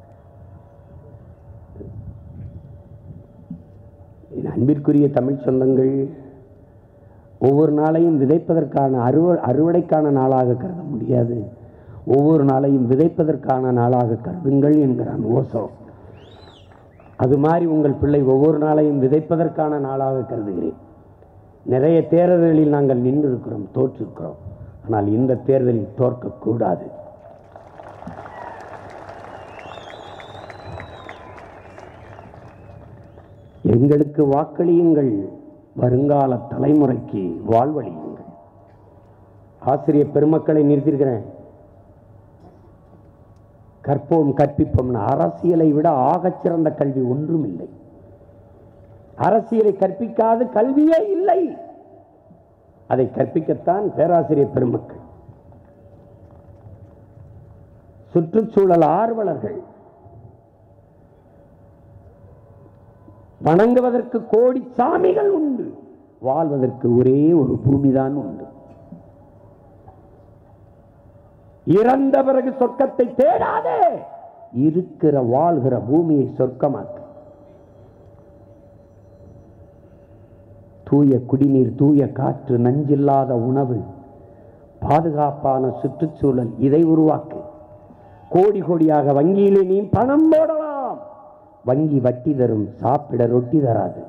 என் அன்பிற்குரிய தமிழ் சொந்தங்கள் ஒவ்வொரு நாளையும் விதைப்பதற்கான அறுவ அறுவடைக்கான நாளாக கருத முடியாது ஒவ்வொரு நாளையும் விதைப்பதற்கான நாளாக கருதுங்கள் என்கிறான் ஓசோ அது மாதிரி உங்கள் பிள்ளை ஒவ்வொரு நாளையும் விதைப்பதற்கான நாளாக கருதுகிறேன் நிறைய தேர்தல்களில் நாங்கள் நின்று இருக்கிறோம் தோற்றிருக்கிறோம் ஆனால் இந்த தேர்தலில் தோற்கக்கூடாது எங்களுக்கு வாக்களியுங்கள் வருங்கால தலைமுறைக்கு வாழ்வழியுங்கள் ஆசிரியர் பெருமக்களை நிறுத்தியிருக்கிறேன் கற்போம் கற்பிப்போம்னு அரசியலை விட ஆகச் சிறந்த கல்வி ஒன்றும் இல்லை அரசியலை கற்பிக்காத கல்வியே இல்லை அதை கற்பிக்கத்தான் பேராசிரியர் பெருமக்கள் சுற்றுச்சூழல் ஆர்வலர்கள் வணங்குவதற்கு கோடி சாமிகள் உண்டு வாழ்வதற்கு ஒரே ஒரு பூமிதான் உண்டு இறந்த பிறகு சொர்க்கத்தை தேடாதே இருக்கிற வாழ்கிற பூமியை சொர்க்கமாக்கு தூய குடிநீர் தூய காற்று நஞ்சில்லாத உணவு பாதுகாப்பான சுற்றுச்சூழல் இதை உருவாக்கு கோடி கோடியாக வங்கியிலே நீ பணம் போடலாம் வங்கி வட்டி தரும் சாப்பிட ரொட்டி தராது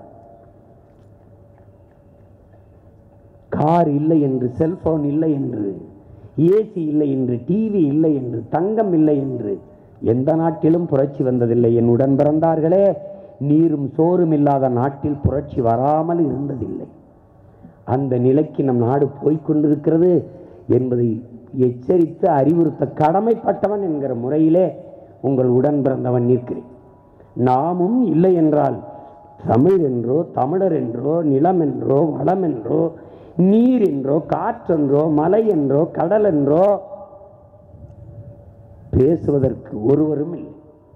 கார் இல்லை என்று செல்போன் இல்லை என்று ஏசி இல்லை என்று டிவி இல்லை என்று தங்கம் இல்லை என்று எந்த நாட்டிலும் புரட்சி வந்ததில்லை என் உடன் பிறந்தார்களே நீரும் சோறும் இல்லாத நாட்டில் புரட்சி வராமல் இருந்ததில்லை அந்த நிலைக்கு நம் நாடு போய்க்கொண்டிருக்கிறது என்பதை எச்சரித்து அறிவுறுத்த கடமைப்பட்டவன் என்கிற முறையிலே உங்கள் உடன் பிறந்தவன் நிற்கிறேன் நாமும் இல்லை என்றால் தமிழ் என்றோ தமிழர் என்றோ நிலம் என்றோ வளம் என்றோ நீர் என்றோ காற்றென்றோ மலை என்றோ கடல் என்றோ பேசுவதற்கு ஒருவரும் இல்லை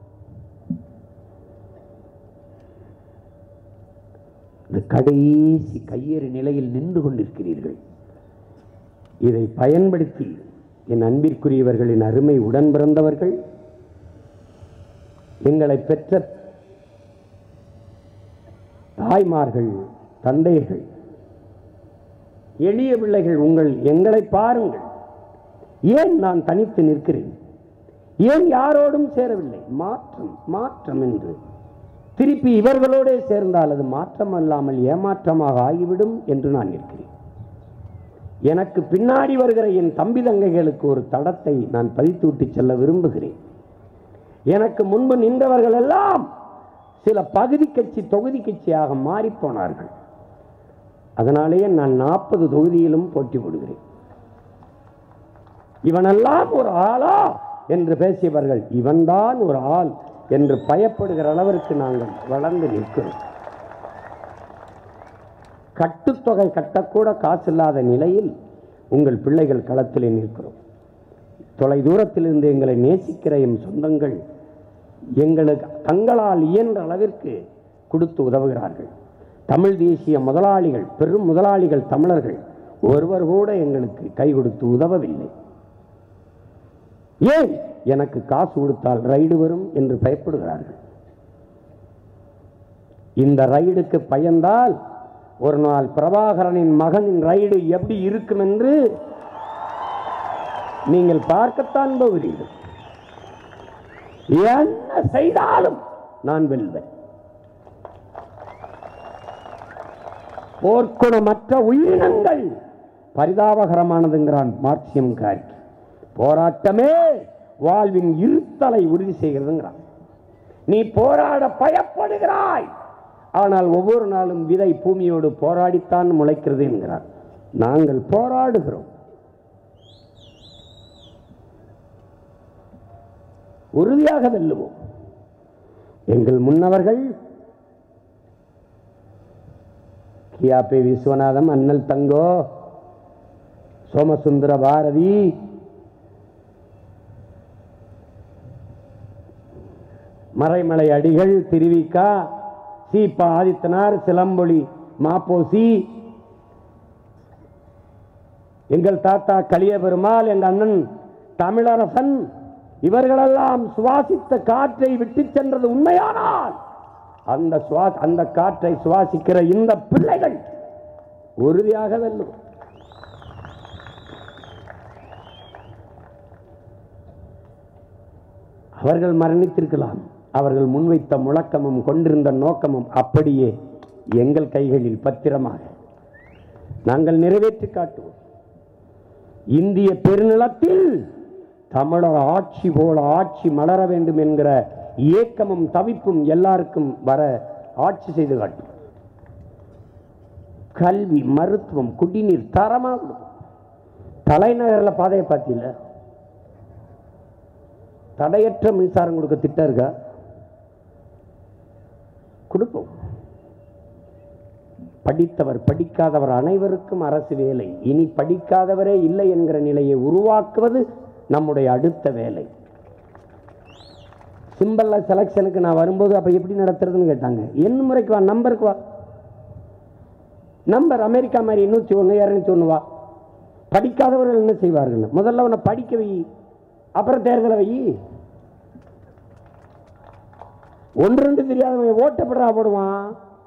இந்த கடைசி கையேறு நிலையில் நின்று கொண்டிருக்கிறீர்கள் இதை பயன்படுத்தி என் அன்பிற்குரியவர்களின் அருமை உடன் பிறந்தவர்கள் எங்களை பெற்ற தாய்மார்கள் தந்தைகள் எளிய பிள்ளைகள் உங்கள் எங்களை பாருங்கள் ஏன் நான் தனித்து நிற்கிறேன் ஏன் யாரோடும் சேரவில்லை மாற்றம் மாற்றம் என்று திருப்பி இவர்களோடே சேர்ந்தால் அது மாற்றம் அல்லாமல் ஏமாற்றமாக ஆகிவிடும் என்று நான் நிற்கிறேன் எனக்கு பின்னாடி வருகிற என் தம்பி தங்கைகளுக்கு ஒரு தடத்தை நான் பதித்து விட்டு செல்ல விரும்புகிறேன் எனக்கு முன்பு நின்றவர்கள் எல்லாம் சில பகுதி கட்சி தொகுதி கட்சியாக மாறிப்போனார்கள் அதனாலேயே நான் நாற்பது தொகுதியிலும் போட்டி போடுகிறேன் இவனெல்லாம் ஒரு ஆளா என்று பேசியவர்கள் இவன்தான் ஒரு ஆள் என்று பயப்படுகிற அளவிற்கு நாங்கள் வளர்ந்து நிற்கிறோம் கட்டுத்தொகை கட்டக்கூட காசு இல்லாத நிலையில் உங்கள் பிள்ளைகள் களத்திலே நிற்கிறோம் தொலை தூரத்திலிருந்து எங்களை நேசிக்கிற எம் சொந்தங்கள் எங்களுக்கு தங்களால் இயன்ற அளவிற்கு கொடுத்து உதவுகிறார்கள் தமிழ் தேசிய முதலாளிகள் பெரும் முதலாளிகள் தமிழர்கள் ஒருவர் கூட எங்களுக்கு கை கொடுத்து உதவவில்லை ஏன் எனக்கு காசு கொடுத்தால் ரைடு வரும் என்று பயப்படுகிறார்கள் இந்த ரைடுக்கு பயந்தால் ஒரு நாள் பிரபாகரனின் மகனின் ரைடு எப்படி இருக்கும் என்று நீங்கள் பார்க்கத்தான் போகிறீர்கள் என்ன செய்தாலும் நான் வெல்வேன் போர்க்குணமற்ற உயிரினங்கள் பரிதாபகரமானதுங்கிறான் மார்க்சியம் காரி போராட்டமே வாழ்வின் இருத்தலை உறுதி செய்கிறதுங்கிறான் நீ போராட பயப்படுகிறாய் ஆனால் ஒவ்வொரு நாளும் விதை பூமியோடு போராடித்தான் முளைக்கிறது என்கிறார் நாங்கள் போராடுகிறோம் உறுதியாக வெல்லுவோம் எங்கள் முன்னவர்கள் கியாபே விஸ்வநாதம் அண்ணல் தங்கோ சோமசுந்தர பாரதி மறைமலை அடிகள் திருவிக்கா சீப்பா ஆதித்தனார் சிலம்பொலி மாப்போசி எங்கள் தாத்தா கலிய பெருமாள் எங்கள் அண்ணன் தமிழரசன் இவர்களெல்லாம் சுவாசித்த காற்றை விட்டு சென்றது உண்மையானால் அந்த சுவா அந்த காற்றை சுவாசிக்கிற இந்த பிள்ளைகள் உறுதியாக வெல்லும் அவர்கள் மரணித்திருக்கலாம் அவர்கள் முன்வைத்த முழக்கமும் கொண்டிருந்த நோக்கமும் அப்படியே எங்கள் கைகளில் பத்திரமாக நாங்கள் நிறைவேற்றி காட்டுவோம் இந்திய பெருநிலத்தில் தமிழர் ஆட்சி போல ஆட்சி மலர வேண்டும் என்கிற ஏக்கமும் தவிப்பும் எல்லாருக்கும் வர ஆட்சி செய்து காட்டும் கல்வி மருத்துவம் குடிநீர் தரமாக கொடுக்கும் தலைநகரில் பாதையை பார்த்தீங்கள தடையற்ற மின்சாரம் கொடுக்க திட்டம் இருக்கா கொடுப்போம் படித்தவர் படிக்காதவர் அனைவருக்கும் அரசு வேலை இனி படிக்காதவரே இல்லை என்கிற நிலையை உருவாக்குவது நம்முடைய அடுத்த வேலை சிம்பிள் செலெக்ஷனுக்கு நான் வரும்போது அப்ப எப்படி நடத்துறதுன்னு கேட்டாங்க என் முறைக்கு வா நம்பருக்கு வா நம்பர் அமெரிக்கா மாதிரி நூற்றி ஒன்று இரநூத்தி ஒன்று வா படிக்காதவர்கள் என்ன செய்வார்கள் முதல்ல உன்னை படிக்க வை அப்புறம் தேர்தலை வை ஒன்று ரெண்டு தெரியாதவன் ஓட்டப்படுறா போடுவான்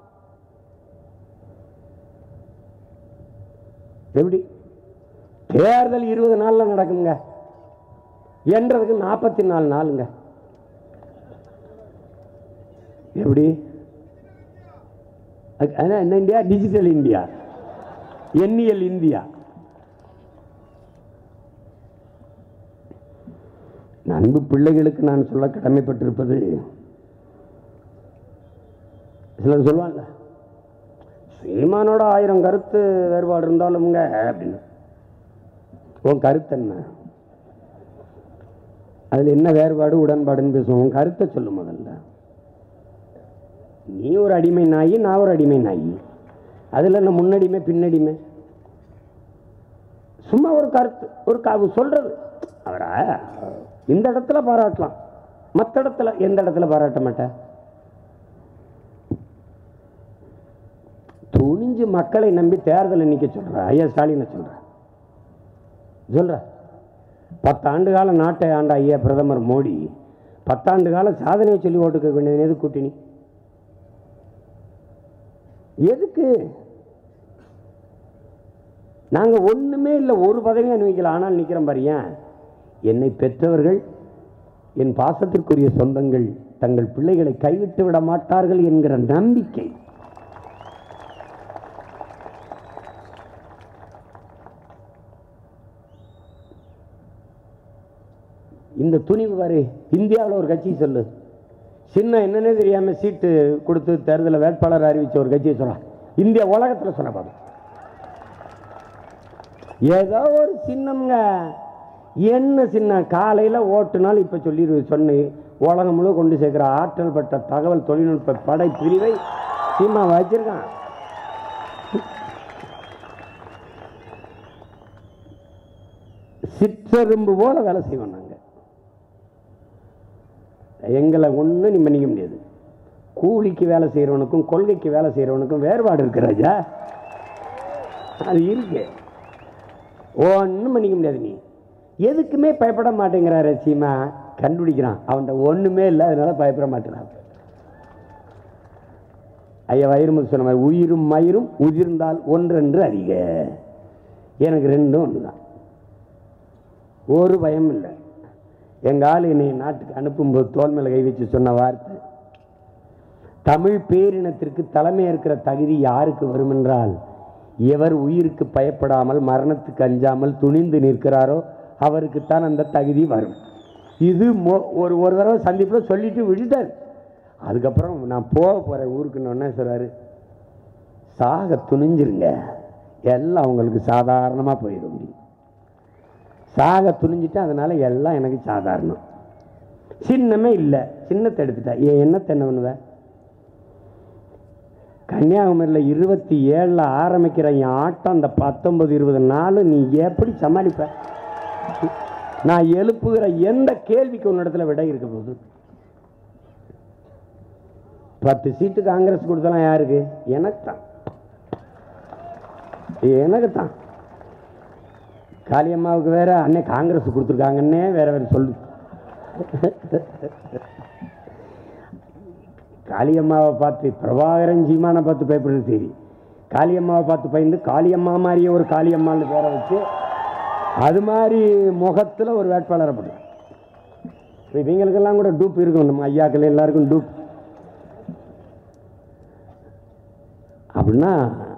எப்படி தேர்தல் இருபது நாள்ல நடக்குங்க என்றதுக்கு நாற்பத்தி நாலு நாளுங்க எப்படி அது- அதான் என்ன இந்தியா டிஜிட்டல் இந்தியா எண்ணியல் இந்தியா அன்பு பிள்ளைகளுக்கு நான் சொல்ல கடமைப்பட்டிருப்பது சிலர் சொல்லுவாங்க சீமானோட ஆயிரம் கருத்து வேறுபாடு இருந்தாலும்ங்க அப்படின்னு உன் கருத்து என்ன அதுல என்ன வேறுபாடு உடன்பாடுன்னு பேசுவோம் உன் கருத்தை சொல்லு முதல்ல நீ ஒரு அடிமை நாயி நான் ஒரு அடிமை நாயி அதுல என்ன முன்னடிமை பின்னடிமை சும்மா ஒரு கருத்து ஒரு க- சொல்றது அவரா இந்த இடத்துல பாராட்டலாம் மற்ற இடத்துல எந்த இடத்துல பாராட்ட மாட்டேன் துணிஞ்சு மக்களை நம்பி தேர்தலை நிக்க சொல்ற ஐயா ஸ்டாலினை சொல்ற சொல்ற பத்தாண்டு கால நாட்டை ஆண்ட ஐயா பிரதமர் மோடி பத்தாண்டு கால சாதனையை சொல்லி ஓட்டுக்க வேண்டியது எது கூட்டணி எதுக்கு நாங்க ஒண்ணுமே இல்லை ஒரு பதவி அனுபவிக்கல ஆனால் நிக்கிறோம் பாரு ஏன் என்னை பெற்றவர்கள் என் பாசத்திற்குரிய சொந்தங்கள் தங்கள் பிள்ளைகளை கைவிட்டு விட மாட்டார்கள் என்கிற நம்பிக்கை இந்த துணிவு பாரு இந்தியாவில் ஒரு கட்சி சொல்லு சின்ன என்னன்னே தெரியாம சீட்டு கொடுத்து தேர்தலில் வேட்பாளர் அறிவிச்ச ஒரு கட்சியை சொல்றான் இந்தியா உலகத்தில் சொன்ன பாரு ஏதோ ஒரு சின்னம்ங்க என்ன சின்ன காலையில் ஓட்டுனால் இப்போ சொல்லி சொன்னேன் உலகம் முழு கொண்டு சேர்க்கிற ஆற்றல் பட்ட தகவல் தொழில்நுட்ப படை பிரிவை சீமா வச்சிருக்கான் சிற்றெரும்பு போல வேலை செய்வோம் நாங்க எங்களை ஒன்றும் நீ மன்னிக்க முடியாது கூலிக்கு வேலை செய்கிறவனுக்கும் கொள்கைக்கு வேலை செய்கிறவனுக்கும் வேறுபாடு இருக்கு ராஜா அது இருக்கு ஒன்றும் பண்ணிக்க முடியாது நீ எதுக்குமே பயப்பட மாட்டேங்கிறாரு சீமா கண்டுபிடிக்கிறான் அவன்கிட்ட ஒன்றுமே இல்லை அதனால பயப்பட மாட்டேங்கிறான் ஐயா வயிறுமுத்து சொன்ன மாதிரி உயிரும் மயிரும் உதிர்ந்தால் ஒன்றென்று அறிக எனக்கு ரெண்டும் ஒன்று தான் ஒரு பயம் இல்லை எங்கள் ஆள் என்னை நாட்டுக்கு அனுப்பும்போது தோல் மேலே கை வச்சு சொன்ன வார்த்தை தமிழ் பேரினத்திற்கு தலைமை இருக்கிற தகுதி யாருக்கு வரும் என்றால் எவர் உயிருக்கு பயப்படாமல் மரணத்துக்கு அஞ்சாமல் துணிந்து நிற்கிறாரோ அவருக்குத்தான் அந்த தகுதி வரும் இது மொ- ஒரு ஒரு தடவை சந்திப்பில் சொல்லிட்டு விட்டுட்டார் அதுக்கப்புறம் நான் போக போகிறேன் ஊருக்கு உடனே சொல்றாரு சாக துணிஞ்சிருங்க எல்லாம் உங்களுக்கு சாதாரணமாக போயிடும் சாக துணிஞ்சிட்டு அதனால எல்லாம் எனக்கு சாதாரணம் சின்னமே இல்லை சின்னத்தை எடுத்துட்டா ஏன் என்னத்தை என்ன பண்ணுவேன் கன்னியாகுமரியில் இருபத்தி ஏழில் ஆரம்பிக்கிற என் ஆட்டம் அந்த பத்தொன்பது இருபது நாள் நீ எப்படி சமாளிப்ப நான் எழுப்புகிற எந்த கேள்விக்கு உன்னிடத்துல விடை இருக்க போகுது பத்து சீட்டு காங்கிரஸ் கொடுத்தலாம் யாருக்கு எனக்கு தான் எனக்கு தான் காளியம்மாவுக்கு வேற அன்னை காங்கிரஸ் கொடுத்துருக்காங்கன்னே வேற வேற சொல்லு காளியம்மாவை பார்த்து பிரபாகரன் சீமானை பார்த்து பயப்படுறது சரி காளியம்மாவை பார்த்து பயந்து காளியம்மா மாதிரியே ஒரு காளியம்மான்னு பேரை வச்சு அது மாதிரி முகத்தில் ஒரு வேட்பாளரை போடுறேன் இப்போ இவங்களுக்கெல்லாம் கூட டூப் இருக்கும் நம்ம ஐயாக்கள் எல்லாருக்கும் டூப் அப்படின்னா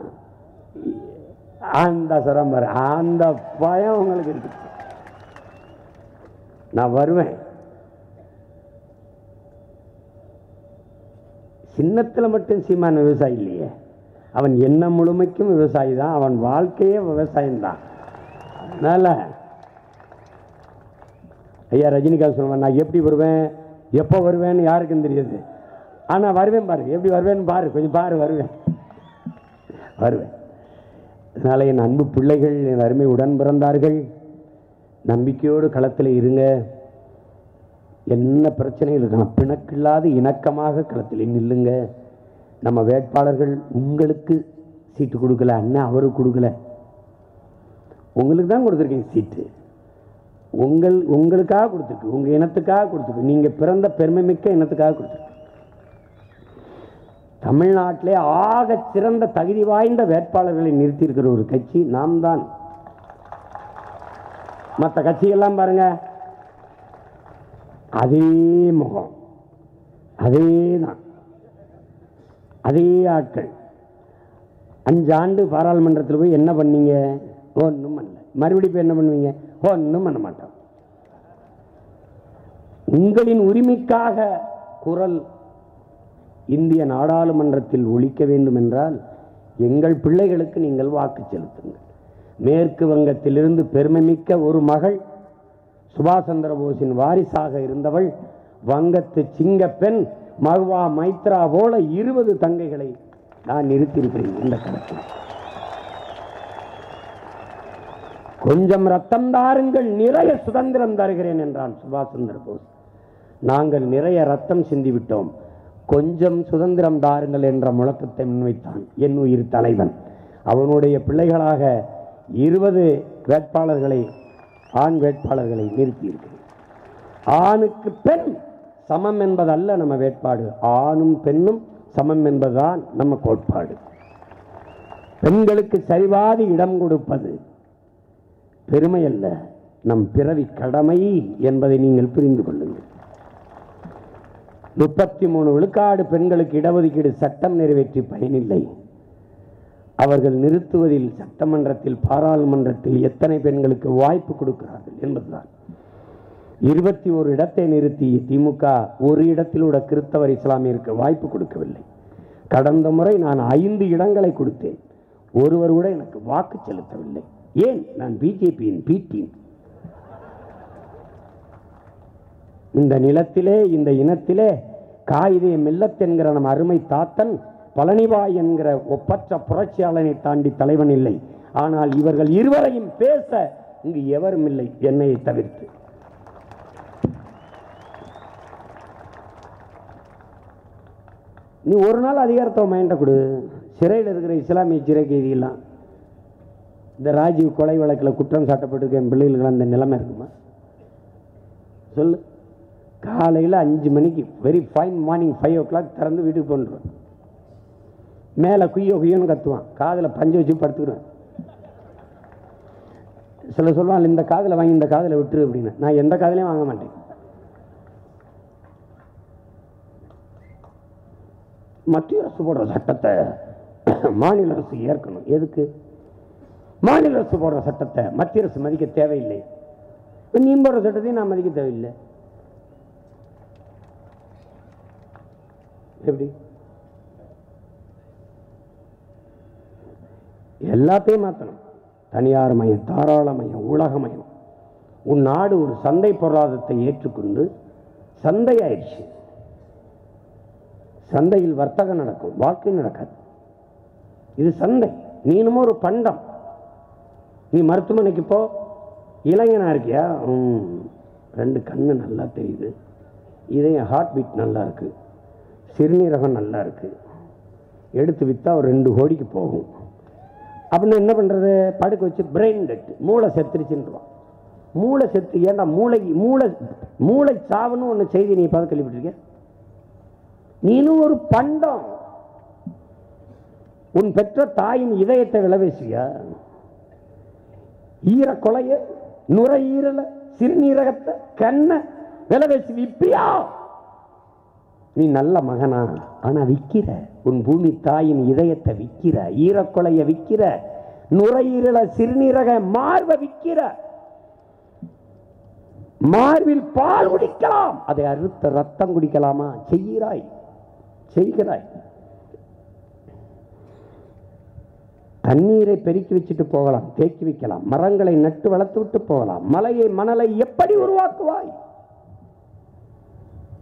அந்த சரம் பாரு அந்த பயம் உங்களுக்கு இருக்கு நான் வருவேன் சின்னத்தில் மட்டும் சீமான் விவசாயி இல்லையே அவன் என்ன முழுமைக்கும் விவசாயி தான் அவன் வாழ்க்கையே விவசாயம்தான் அதனால ஐயா ரஜினிகாந்த் சொல்லுவான் நான் எப்படி வருவேன் எப்போ வருவேன்னு யாருக்கும் தெரியாது ஆனால் வருவேன் பாரு எப்படி வருவேன்னு பாரு கொஞ்சம் பாரு வருவேன் வருவேன் அதனால என் அன்பு பிள்ளைகள் என் அருமை உடன் பிறந்தார்கள் நம்பிக்கையோடு களத்தில் இருங்க என்ன பிரச்சனைகள் இருக்கலாம் பிணக்கில்லாத இணக்கமாக களத்தில் நில்லுங்க நம்ம வேட்பாளர்கள் உங்களுக்கு சீட்டு கொடுக்கல அண்ணன் அவருக்கு கொடுக்கல உங்களுக்கு தான் கொடுத்துருக்கீங்க சீட்டு உங்கள் உங்களுக்காக கொடுத்துருக்கு உங்கள் இனத்துக்காக கொடுத்துருக்கு நீங்கள் பிறந்த பெருமை மிக்க இனத்துக்காக கொடுத்துருக்கு தமிழ்நாட்டிலே ஆக சிறந்த தகுதி வாய்ந்த வேட்பாளர்களை நிறுத்தியிருக்கிற ஒரு கட்சி நாம் தான் மற்ற கட்சிகள்லாம் பாருங்க அதே முகம் அதே தான் அதே ஆட்கள் அஞ்சு ஆண்டு பாராளுமன்றத்தில் போய் என்ன பண்ணீங்க ஒன்றும் பண்ணல மறுபடியும் போய் என்ன பண்ணுவீங்க ஒன்றும் பண்ண மாட்டோம் உங்களின் உரிமைக்காக குரல் இந்திய நாடாளுமன்றத்தில் ஒழிக்க வேண்டும் என்றால் எங்கள் பிள்ளைகளுக்கு நீங்கள் வாக்கு செலுத்துங்கள் மேற்கு வங்கத்திலிருந்து பெருமைமிக்க ஒரு மகள் சுபாஷ் சந்திர போஸின் வாரிசாக இருந்தவள் வங்கத்து சிங்க பெண் மகுவா மைத்ரா போல இருபது தங்கைகளை நான் நிறுத்தியிருக்கிறேன் இந்த கணக்கில் கொஞ்சம் ரத்தம் தாருங்கள் நிறைய சுதந்திரம் தருகிறேன் என்றான் சுபாஷ் சந்திர போஸ் நாங்கள் நிறைய ரத்தம் சிந்திவிட்டோம் கொஞ்சம் சுதந்திரம் தாருங்கள் என்ற முழக்கத்தை முன்வைத்தான் என் உயிர் தலைவன் அவனுடைய பிள்ளைகளாக இருபது வேட்பாளர்களை ஆண் வேட்பாளர்களை நிறுத்தியிருக்கிறேன் ஆணுக்கு பெண் சமம் என்பதல்ல நம்ம வேட்பாடு ஆணும் பெண்ணும் சமம் என்பதுதான் நம்ம கோட்பாடு பெண்களுக்கு சரிவாதி இடம் கொடுப்பது பெருமை அல்ல நம் பிறவி கடமை என்பதை நீங்கள் புரிந்து கொள்ளுங்கள் முப்பத்தி மூணு விழுக்காடு பெண்களுக்கு இடஒதுக்கீடு சட்டம் நிறைவேற்றி பயனில்லை அவர்கள் நிறுத்துவதில் சட்டமன்றத்தில் பாராளுமன்றத்தில் எத்தனை பெண்களுக்கு வாய்ப்பு கொடுக்கிறார்கள் என்பதுதான் இருபத்தி ஒரு இடத்தை நிறுத்தி திமுக ஒரு இடத்தில் கூட கிறிஸ்தவர் இஸ்லாமியருக்கு வாய்ப்பு கொடுக்கவில்லை கடந்த முறை நான் ஐந்து இடங்களை கொடுத்தேன் ஒருவர் கூட எனக்கு வாக்கு செலுத்தவில்லை ஏன் நான் பிஜேபியின் பி டீம் இந்த நிலத்திலே இந்த இனத்திலே காயிதே மில்லத் என்கிற நம் அருமை தாத்தன் பழனிவாய் என்கிற ஒப்பற்ற புரட்சியாளனை தாண்டி தலைவன் இல்லை ஆனால் இவர்கள் இருவரையும் பேச இங்கு எவரும் இல்லை என்னையை தவிர்த்து நீ ஒரு நாள் அதிகாரத்தை மைண்ட கொடு சிறையில் இருக்கிற இஸ்லாமிய சிறை கைதியெல்லாம் இந்த ராஜீவ் கொலை வழக்கில் குற்றம் சாட்டப்பட்டிருக்க என் பிள்ளைகளுக்கு அந்த நிலைமை இருக்குமா சொல்லு காலையில் அஞ்சு மணிக்கு very fine morning five o'clock திறந்து வீட்டுக்கு போன்றுவேன் மேலே குய்யோ குய்யோன்னு கத்துவான் காதில் பஞ்சு வச்சு படுத்துக்கிறேன் சில சொல்லுவாங்க இந்த காதில் வாங்கி இந்த காதில் விட்டுரு அப்படின்னு நான் எந்த காதிலையும் வாங்க மாட்டேன் மத்திய அரசு போடுற சட்டத்தை மாநில அரசு ஏற்கணும் எதுக்கு மாநில அரசு போடுற சட்டத்தை மத்திய அரசு மதிக்க தேவையில்லை நீ போடுற சட்டத்தையும் நான் மதிக்க தேவையில்லை எப்படி எல்லாத்தையும் மாற்றணும் தனியார் மயம் தாராள மயம் உலக மயம் உன் நாடு ஒரு சந்தை பொருளாதாரத்தை ஏற்றுக்கொண்டு சந்தை ஆயிடுச்சு சந்தையில் வர்த்தகம் நடக்கும் வாழ்க்கை நடக்காது இது சந்தை நீ என்னமோ ஒரு பண்டம் நீ மருத்துவமனைக்கு போ இளைஞனா இருக்கியா ம், ரெண்டு கண்ணு நல்லா தெரியுது இதயம் ஹார்ட் பீட் நல்லா இருக்கு சிறுநீரகம் நல்லா இருக்கு எடுத்து விற்றா ஒரு ரெண்டு கோடிக்கு போகும் அப்படின்னு என்ன பண்ணுறது படுக்க வச்சு பிரெயின் டெட் மூளை செத்துருச்சுன்றான் மூளை செத்து ஏன்டா மூளை மூளை மூளை சாவுன்னு ஒன்று செய்தி நீ பார்த்து கேள்விப்பட்டிருக்கிய நீனும் ஒரு பண்டம் உன் பெற்ற தாயின் இதயத்தை விளைவேசுவியா ஈர கொலைய நுரையீரல சிறுநீரகத்தை கண்ணை விளைவேசி விப்பியா நீ நல்ல மகனா ஆனா விக்கிற உன் பூமி தாயின் இதயத்தை விக்கிற ஈரக்கொலைய விக்கிற நுரையீரல சிறுநீரக மார்ப விக்கிற மார்பில் பால் குடிக்கலாம் அதை அறுத்த ரத்தம் குடிக்கலாமா செய்கிறாய் செய்கிறாய் தண்ணீரை பெருக்கி வச்சுட்டு போகலாம் தேக்கி வைக்கலாம் மரங்களை நட்டு வளர்த்து விட்டு போகலாம் மலையை மணலை எப்படி உருவாக்குவாய்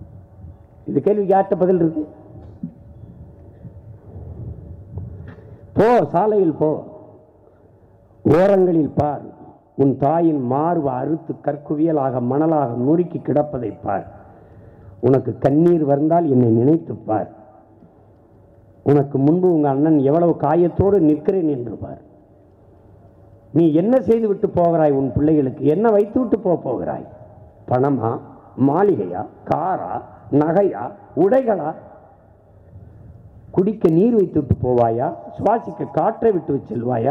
இது கேள்விக்கு யார்கிட்ட பதில் இருக்கு போ சாலையில் போ ஓரங்களில் பார் உன் தாயின் மார்பு அறுத்து கற்குவியலாக மணலாக நொறுக்கி கிடப்பதை பார் உனக்கு கண்ணீர் வந்தால் என்னை நினைத்துப் பார் உனக்கு முன்பு உங்க அண்ணன் எவ்வளவு காயத்தோடு நிற்கிறேன் என்று பார் நீ என்ன செய்து விட்டு போகிறாய் உன் பிள்ளைகளுக்கு என்ன வைத்து விட்டு போக போகிறாய் பணமா மாளிகையா காரா நகையா உடைகளா குடிக்க நீர் வைத்து விட்டு போவாயா சுவாசிக்க காற்றை விட்டு செல்வாயா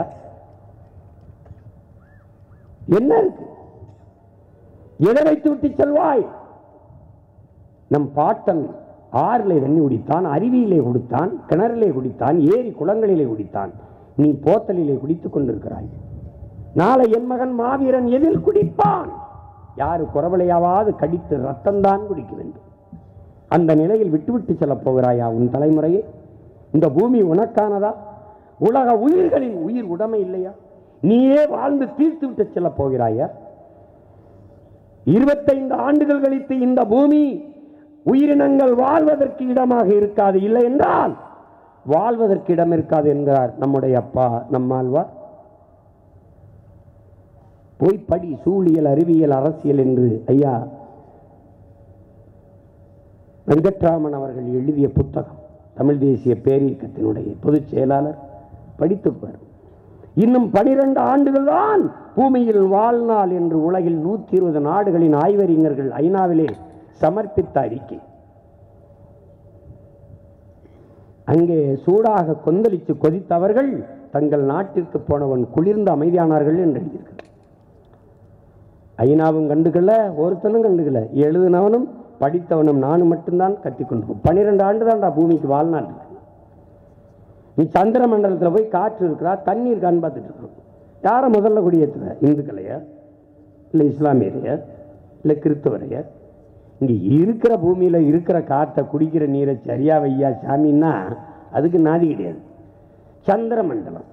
என்ன இருக்கு எதை வைத்து விட்டு செல்வாய் நம் பாட்டன் ஆறிலே தண்ணி குடித்தான் அருவியிலே குடித்தான் கிணறிலே குடித்தான் ஏரி குளங்களிலே குடித்தான் நீ போத்தலிலே குடித்துக் கொண்டிருக்கிறாய் நாளை என் மகன் மாவீரன் எதில் குடிப்பான் யாரு குறவளையாவது கடித்து ரத்தம்தான் குடிக்க வேண்டும் அந்த நிலையில் விட்டுவிட்டு செல்லப் போகிறாயா உன் தலைமுறையை இந்த பூமி உனக்கானதா உலக உயிர்களின் உயிர் உடைமை இல்லையா நீயே வாழ்ந்து தீர்த்து விட்டு செல்லப் போகிறாயா இருபத்தைந்து ஆண்டுகள் கழித்து இந்த பூமி உயிரினங்கள் வாழ்வதற்கு இடமாக இருக்காது இல்லை என்றால் வாழ்வதற்கு இடம் இருக்காது என்கிறார் நம்முடைய அப்பா நம்மாழ்வார் போய் படி சூழியல் அறிவியல் அரசியல் என்று ஐயா வெங்கட்ராமன் அவர்கள் எழுதிய புத்தகம் தமிழ் தேசிய பேரியக்கத்தினுடைய பொதுச் செயலாளர் படித்துப்பார் இன்னும் பனிரெண்டு ஆண்டுகள் தான் பூமியில் வாழ்நாள் என்று உலகில் நூற்றி இருபது நாடுகளின் ஆய்வறிஞர்கள் ஐநாவிலே சமர்ப்பித்த அறிக்கை அங்கே சூடாக கொந்தளித்து கொதித்தவர்கள் தங்கள் நாட்டிற்கு போனவன் குளிர்ந்து அமைதியானார்கள் என்று எழுதியிருக்கிறார் ஐநாவும் கண்டுக்கல ஒருத்தனும் கண்டுக்கல எழுதினவனும் படித்தவனும் நானும் மட்டும்தான் கத்திக்கொண்டு பன்னிரெண்டு ஆண்டு தான்டா பூமிக்கு வாழ்நாள் இருக்கு. நீ சந்திர மண்டலத்தில் போய் காற்று இருக்கிறா தண்ணீர் கான் பார்த்துட்டு இருக்கோம் யாரை முதல்ல குடியேற்றுற இந்துக்களையா இல்லை இஸ்லாமியரையா இல்லை கிறிஸ்தவரையா இங்கே இருக்கிற பூமியில் இருக்கிற காற்றை குடிக்கிற நீரை சரியா வையா சாமின்னா அதுக்கு நாதி கிடையாது சந்திர மண்டலம்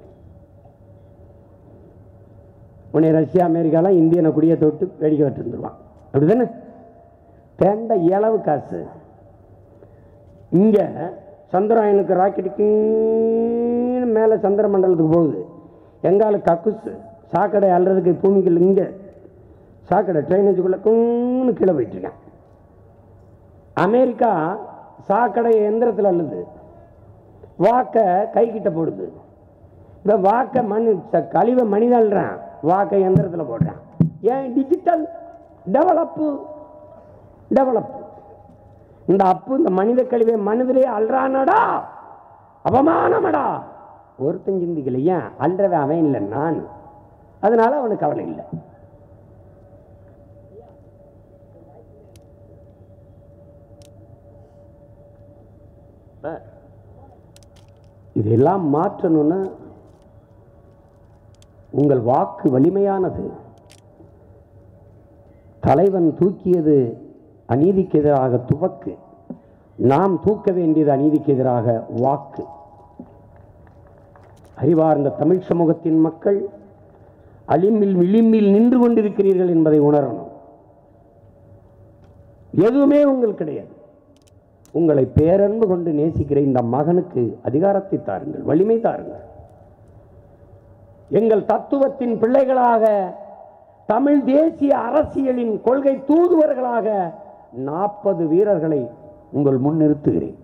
உன்னை ரஷ்யா அமெரிக்காலாம் இந்தியனை குடியேற்ற விட்டு வேடிக்கை விட்டு இருந்துருவான் அப்படிதானே தேண்ட இளவு காசு இங்க சந்திராயனுக்கு ராக்கெட்டுக்கு மேலே சந்திர மண்டலத்துக்கு போகுது எங்கால கக்குசு சாக்கடை அல்றதுக்கு பூமிக்குள்ள இங்க சாக்கடை ட்ரைனேஜுக்குள்ள குன்னு கீழே போயிட்டு இருக்கேன் அமெரிக்கா சாக்கடை எந்திரத்தில் அள்ளுது வாக்க கை கிட்ட போடுது இந்த வாக்க மணி ச- கழிவை மனிதன் அள்ளுறான் வாக்க எந்திரத்தில் போடுறான் ஏன் டிஜிட்டல் டெவலப்பு டெவலப் இந்த அப்பு இந்த மனித கழிவை மனிதரே அல்றானடா அவமானமடா ஒருத்தன் சிந்திக்கல ஏன் அல்றவன் அவன் இல்லை நான் அதனால அவனுக்கு கவலை இல்லை இதெல்லாம் மாற்றணும்னா உங்கள் வாக்கு வலிமையானது தலைவன் தூக்கியது அநீதிக்கு எதிராக துவக்கு நாம் தூக்க வேண்டியது அநீதிக்கு எதிராக வாக்கு அறிவார்ந்த தமிழ் சமூகத்தின் மக்கள் அலிமில் விளிம்பில் நின்று கொண்டிருக்கிறீர்கள் என்பதை உணரணும் எதுவுமே உங்களுக்கு கிடையாது உங்களை பேரன்பு கொண்டு நேசிக்கிற இந்த மகனுக்கு அதிகாரத்தை தாருங்கள் வலிமை தாருங்கள் எங்கள் தத்துவத்தின் பிள்ளைகளாக தமிழ் தேசிய அரசியலின் கொள்கை தூதுவர்களாக நாற்பது வீரர்களை உங்கள் முன் நிறுத்துகிறேன்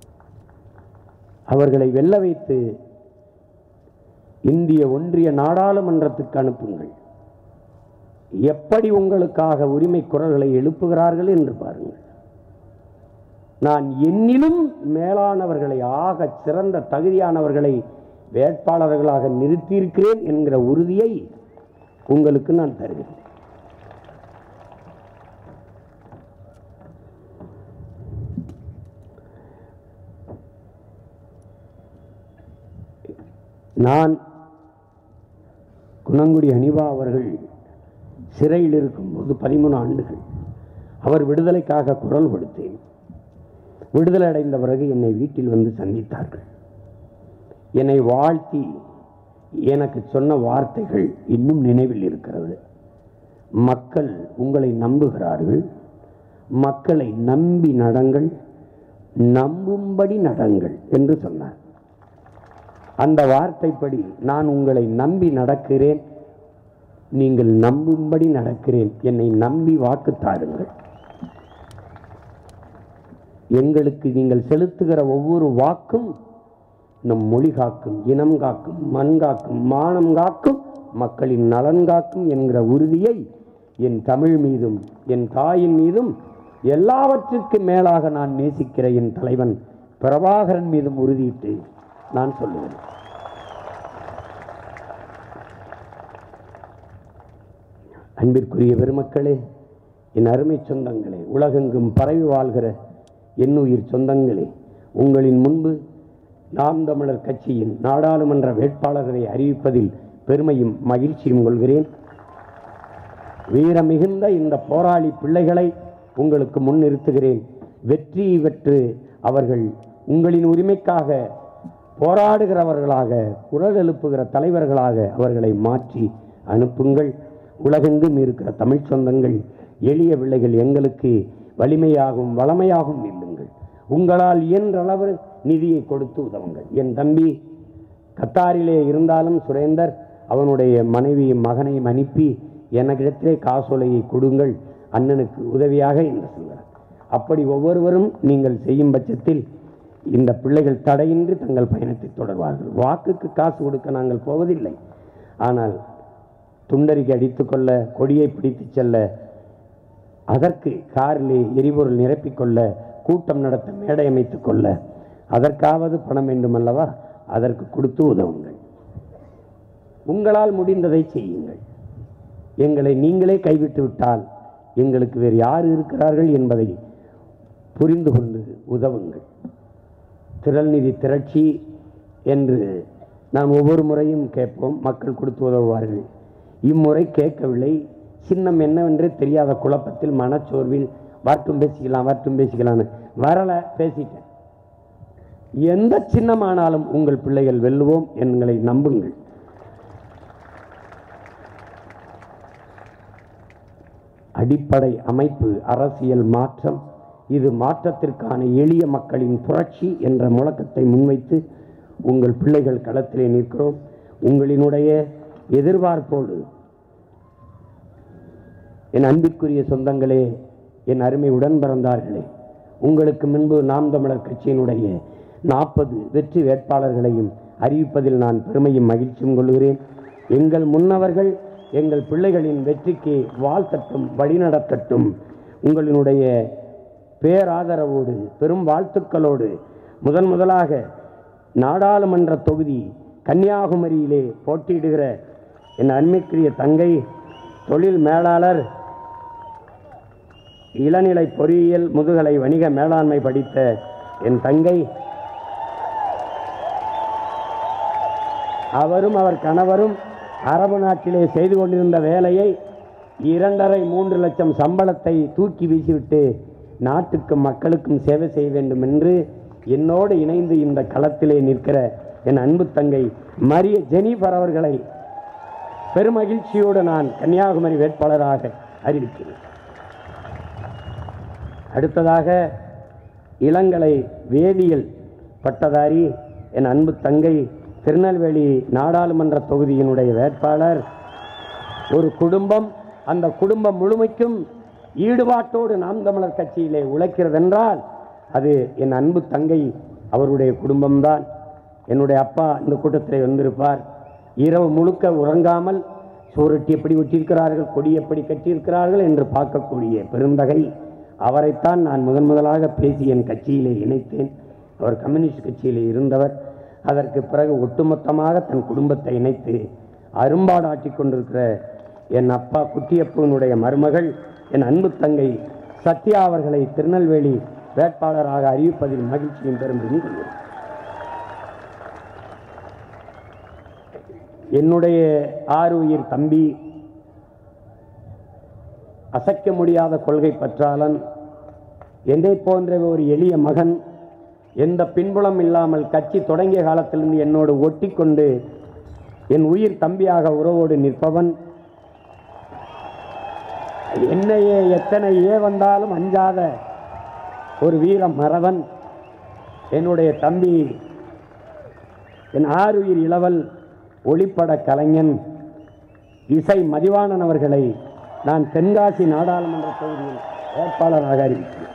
அவர்களை வெல்ல வைத்து இந்திய ஒன்றிய நாடாளுமன்றத்துக்கு அனுப்புங்கள் எப்படி உங்களுக்காக உரிமை குரல்களை எழுப்புகிறார்கள் என்று பாருங்கள் நான் என்னிலும் மேலானவர்களை ஆக சிறந்த தகுதியானவர்களை வேட்பாளர்களாக நிறுத்தியிருக்கிறேன் என்கிற உறுதியை உங்களுக்கு நான் தருகிறேன் நான் குணங்குடி ஹனிவா அவர்கள் சிறையில் இருக்கும்போது பதிமூணு ஆண்டுகள் அவர் விடுதலைக்காக குரல் கொடுத்தேன் விடுதலை அடைந்த பிறகு என்னை வீட்டில் வந்து சந்தித்தார்கள் என்னை வாழ்த்தி எனக்கு சொன்ன வார்த்தைகள் இன்னும் நினைவில் இருக்கிறது மக்கள் உங்களை நம்புகிறார்கள் மக்களை நம்பி நடங்கள் நம்பும்படி நடங்கள் என்று சொன்னார் அந்த வார்த்தைப்படி நான் உங்களை நம்பி நடக்கிறேன் நீங்கள் நம்பும்படி நடக்கிறேன் என்னை நம்பி வாக்கு தாருங்கள் எங்களுக்கு நீங்கள் செலுத்துகிற ஒவ்வொரு வாக்கும் நம் மொழி காக்கும் இனம் காக்கும் மண் காக்கும் மானம் காக்கும் மக்களின் நலன் காக்கும் என்கிற உறுதியை என் தமிழ் மீதும் என் தாயின் மீதும் எல்லாவற்றுக்கும் மேலாக நான் நேசிக்கிற என் தலைவன் பிரபாகரன் மீதும் உறுதியிட்டு நான் சொல்லுவேன் அன்பிற்குரிய பெருமக்களே என் அருமை சொந்தங்களே உலகெங்கும் பரவி வாழ்கிற என்னுயிர் சொந்தங்களே உங்களின் முன்பு நாம் தமிழர் கட்சியின் நாடாளுமன்ற வேட்பாளர்களை அறிவிப்பதில் பெருமையும் மகிழ்ச்சியும் கொள்கிறேன் வீர மிகுந்த இந்த போராளி பிள்ளைகளை உங்களுக்கு முன் நிறுத்துகிறேன் வெற்றி பெற்று அவர்கள் உங்களின் உரிமைக்காக போராடுகிறவர்களாக குரல் எழுப்புகிற தலைவர்களாக அவர்களை மாற்றி அனுப்புங்கள் உலகெங்கும் இருக்கிற தமிழ்ச் சொந்தங்கள் எளிய பிள்ளைகள் எங்களுக்கு வலிமையாகவும் வளமையாகவும் நில்லுங்கள் உங்களால் இயன்றளவு நிதியை கொடுத்து உதவுங்கள் என் தம்பி கத்தாரிலே இருந்தாலும் சுரேந்தர் அவனுடைய மனைவியும் மகனையும் அனுப்பி எனக்கிடத்திலே காசோலையை கொடுங்கள் அண்ணனுக்கு உதவியாக என்று சொல்கிறார் அப்படி ஒவ்வொருவரும் நீங்கள் செய்யும் பட்சத்தில் இந்த பிள்ளைகள் தடையின்றி தங்கள் பயணத்தை தொடர்வார்கள் வாக்குக்கு காசு கொடுக்க நாங்கள் போவதில்லை ஆனால் துண்டறிக்கை அடித்துக்கொள்ள கொடியை பிடித்துச் செல்ல அதற்கு காரிலே எரிபொருள் நிரப்பிக்கொள்ள கூட்டம் நடத்த மேடை அமைத்துக் கொள்ள அதற்காவது பணம் வேண்டுமல்லவா அதற்கு கொடுத்து உதவுங்கள் உங்களால் முடிந்ததை செய்யுங்கள் எங்களை நீங்களே கைவிட்டு விட்டால் எங்களுக்கு வேறு யார் இருக்கிறார்கள் என்பதை புரிந்து கொண்டு உதவுங்கள் திரள்நிதி திரட்சி என்று நாம் ஒவ்வொரு முறையும் கேட்போம் மக்கள் கொடுத்து உதவுவார்கள் இம்முறை கேட்கவில்லை சின்னம் என்னவென்றே தெரியாத குழப்பத்தில் மனச்சோர்வில் வரட்டும் பேசிக்கலாம் வரட்டும் பேசிக்கலான்னு வரல பேசிட்டேன் எந்த சின்னமானாலும் உங்கள் பிள்ளைகள் வெல்லுவோம் எங்களை நம்புங்கள் அடிப்படை அமைப்பு அரசியல் மாற்றம் இது மாற்றத்திற்கான எளிய மக்களின் புரட்சி என்ற முழக்கத்தை முன்வைத்து உங்கள் பிள்ளைகள் களத்திலே நிற்கிறோம் உங்களினுடைய எதிர்பார்ப்போடு என் அன்பிற்குரிய சொந்தங்களே என் அருமை உடன் பிறந்தார்களே உங்களுக்கு முன்பு நாம் தமிழர் கட்சியினுடைய நாற்பது வெற்றி வேட்பாளர்களையும் அறிவிப்பதில் நான் பெருமையும் மகிழ்ச்சியும் கொள்கிறேன் எங்கள் முன்னவர்கள் எங்கள் பிள்ளைகளின் வெற்றிக்கு வாழ்த்தட்டும் வழிநடத்தட்டும் உங்களினுடைய பேராதரவோடு பெரும் வாழ்த்துக்களோடு முதன் முதலாக நாடாளுமன்ற தொகுதி கன்னியாகுமரியிலே போட்டியிடுகிற என் அன்மைக்குரிய தங்கை தொழில் மேலாளர் இளநிலை பொறியியல் முதுகலை வணிக மேலாண்மை படித்த என் தங்கை அவரும் அவர் கணவரும் அரபு நாட்டிலே செய்து கொண்டிருந்த வேலையை இரண்டரை மூன்று லட்சம் சம்பளத்தை தூக்கி வீசிவிட்டு நாட்டுக்கும் மக்களுக்கும் சேவை செய்ய வேண்டும் என்று என்னோடு இணைந்து இந்த களத்திலே நிற்கிற என் அன்பு தங்கை மரிய ஜெனிஃபர் அவர்களை பெருமகிழ்ச்சியோடு நான் கன்னியாகுமரி வேட்பாளராக அறிவிக்கிறேன் அடுத்ததாக இளங்கலை வேதியியல் பட்டதாரி என் அன்பு தங்கை திருநெல்வேலி நாடாளுமன்ற தொகுதியினுடைய வேட்பாளர் ஒரு குடும்பம் அந்த குடும்பம் முழுமைக்கும் ஈடுபாட்டோடு நாம் தமிழர் கட்சியிலே உழைக்கிறதென்றால் அது என் அன்பு தங்கை அவருடைய குடும்பம்தான் என்னுடைய அப்பா இந்த கூட்டத்தில் வந்திருப்பார் இரவு முழுக்க உறங்காமல் சோரட்டி எப்படி ஒட்டியிருக்கிறார்கள் கொடி எப்படி கட்டியிருக்கிறார்கள் என்று பார்க்கக்கூடிய பெருந்தகை அவரைத்தான் நான் முதன் முதலாக பேசி என் கட்சியிலே இணைத்தேன் அவர் கம்யூனிஸ்ட் கட்சியிலே இருந்தவர் அதற்கு பிறகு ஒட்டுமொத்தமாக தன் குடும்பத்தை இணைத்து அரும்பாடாட்டி கொண்டிருக்கிற என் அப்பா குட்டியப்பனுடைய மருமகள் என் அன்பு தங்கை சத்யா அவர்களை திருநெல்வேலி வேட்பாளராக அறிவிப்பதில் மகிழ்ச்சியும் பெருமையும் கொள்கிறேன் என்னுடைய ஆறு உயிர் தம்பி அசைக்க முடியாத கொள்கை பற்றாளன் என்னை போன்ற ஒரு எளிய மகன் எந்த பின்புலம் இல்லாமல் கட்சி தொடங்கிய காலத்திலிருந்து என்னோடு ஒட்டிக்கொண்டு என் உயிர் தம்பியாக உறவோடு நிற்பவன் என்னையே எத்தனை ஏ வந்தாலும் அஞ்சாத ஒரு வீர மறவன் என்னுடைய தம்பி என் ஆறுயிர் இளவல் ஒளிப்பட கலைஞன் இசை மதிவாணன் அவர்களை நான் தென்காசி நாடாளுமன்ற தொகுதியில் வேட்பாளராக அறிவிக்கிறேன்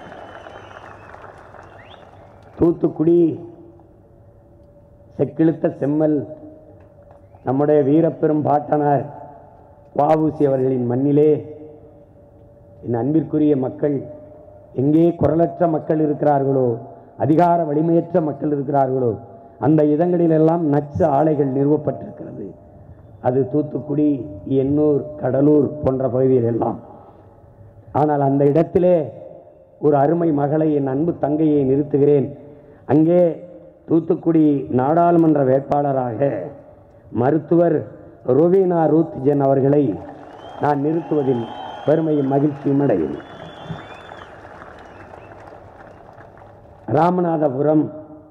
தூத்துக்குடி செக்கிழுத்த செம்மல் நம்முடைய வீரப்பெரும் பாட்டனார் வாவுசி அவர்களின் மண்ணிலே என் அன்பிற்குரிய மக்கள் எங்கே குரலற்ற மக்கள் இருக்கிறார்களோ அதிகார வலிமையற்ற மக்கள் இருக்கிறார்களோ அந்த இடங்களிலெல்லாம் நச்சு ஆலைகள் நிறுவப்பட்டிருக்கிறது அது தூத்துக்குடி எண்ணூர் கடலூர் போன்ற பகுதியில் எல்லாம் ஆனால் அந்த இடத்திலே ஒரு அருமை மகளை என் அன்பு தங்கையை நிறுத்துகிறேன் அங்கே தூத்துக்குடி நாடாளுமன்ற வேட்பாளராக மருத்துவர் ருவீனா ரூத் ஜென் அவர்களை நான் நிறுத்துவதில் பெருமையும் மகிழ்ச்சியும் அடைகிறேன் ராமநாதபுரம்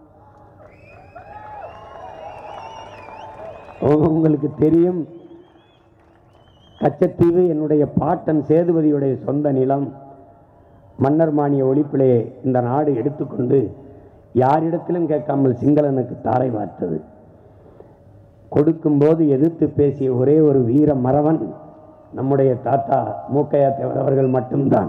உங்களுக்கு தெரியும் கச்சத்தீவு என்னுடைய பாட்டன் சேதுபதியுடைய சொந்த நிலம் மன்னர் மானிய ஒழிப்பிலே இந்த நாடு எடுத்துக்கொண்டு யாரிடத்திலும் கேட்காமல் சிங்களனுக்கு தாரை வார்த்தது கொடுக்கும்போது எதிர்த்து பேசிய ஒரே ஒரு வீர மறவன் நம்முடைய தாத்தா மூக்கையா தேவர் அவர்கள் மட்டும்தான்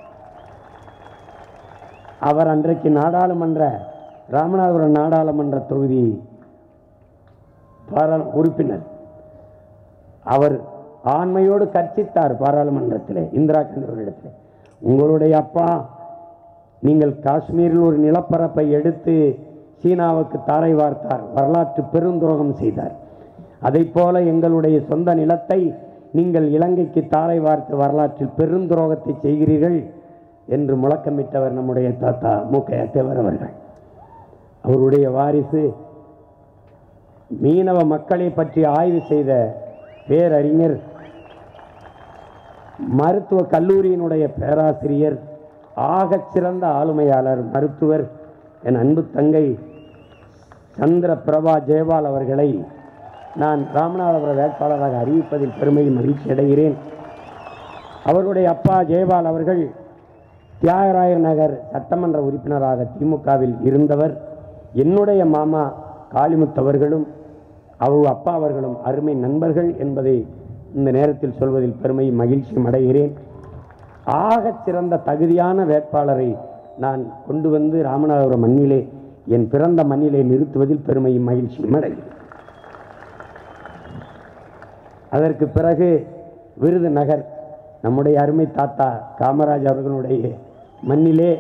அவர் அன்றைக்கு நாடாளுமன்ற ராமநாதபுரம் நாடாளுமன்ற தொகுதி பாராள உறுப்பினர் அவர் ஆண்மையோடு கர்ச்சித்தார் பாராளுமன்றத்திலே இந்திரா காந்தி அவர்களிடத்தில் உங்களுடைய அப்பா நீங்கள் காஷ்மீரில் ஒரு நிலப்பரப்பை எடுத்து சீனாவுக்கு தாரை வார்த்தார் வரலாற்று பெருந்துரோகம் செய்தார் அதைப் போல எங்களுடைய சொந்த நிலத்தை நீங்கள் இலங்கைக்கு தாரை வார்த்து வரலாற்றில் பெருந்துரோகத்தை செய்கிறீர்கள் என்று முழக்கமிட்டவர் நம்முடைய தாத்தா மூக்கையா தேவர் அவர்கள் அவருடைய வாரிசு மீனவ மக்களை பற்றி ஆய்வு செய்த பேரறிஞர் மருத்துவ கல்லூரியினுடைய பேராசிரியர் ஆகச் சிறந்த ஆளுமையாளர் மருத்துவர் என் அன்பு தங்கை சந்திர பிரபா ஜெயபால் அவர்களை நான் ராமநாதபுர வேட்பாளராக அறிவிப்பதில் பெருமையும் மகிழ்ச்சி அடைகிறேன் அவருடைய அப்பா ஜெயபால் அவர்கள் தியாகராயர் நகர் சட்டமன்ற உறுப்பினராக திமுகவில் இருந்தவர் என்னுடைய மாமா காளிமுத்து அவர்களும் அவ அப்பா அவர்களும் அருமை நண்பர்கள் என்பதை இந்த நேரத்தில் சொல்வதில் பெருமை மகிழ்ச்சியும் அடைகிறேன் ஆகச் சிறந்த தகுதியான வேட்பாளரை நான் கொண்டு வந்து ராமநாதபுரம் மண்ணிலே என் பிறந்த மண்ணிலே நிறுத்துவதில் பெருமையும் மகிழ்ச்சியும் அடைகிறேன் அதற்கு பிறகு விருதுநகர் நம்முடைய அருமை தாத்தா காமராஜ் அவர்களுடைய மண்ணிலே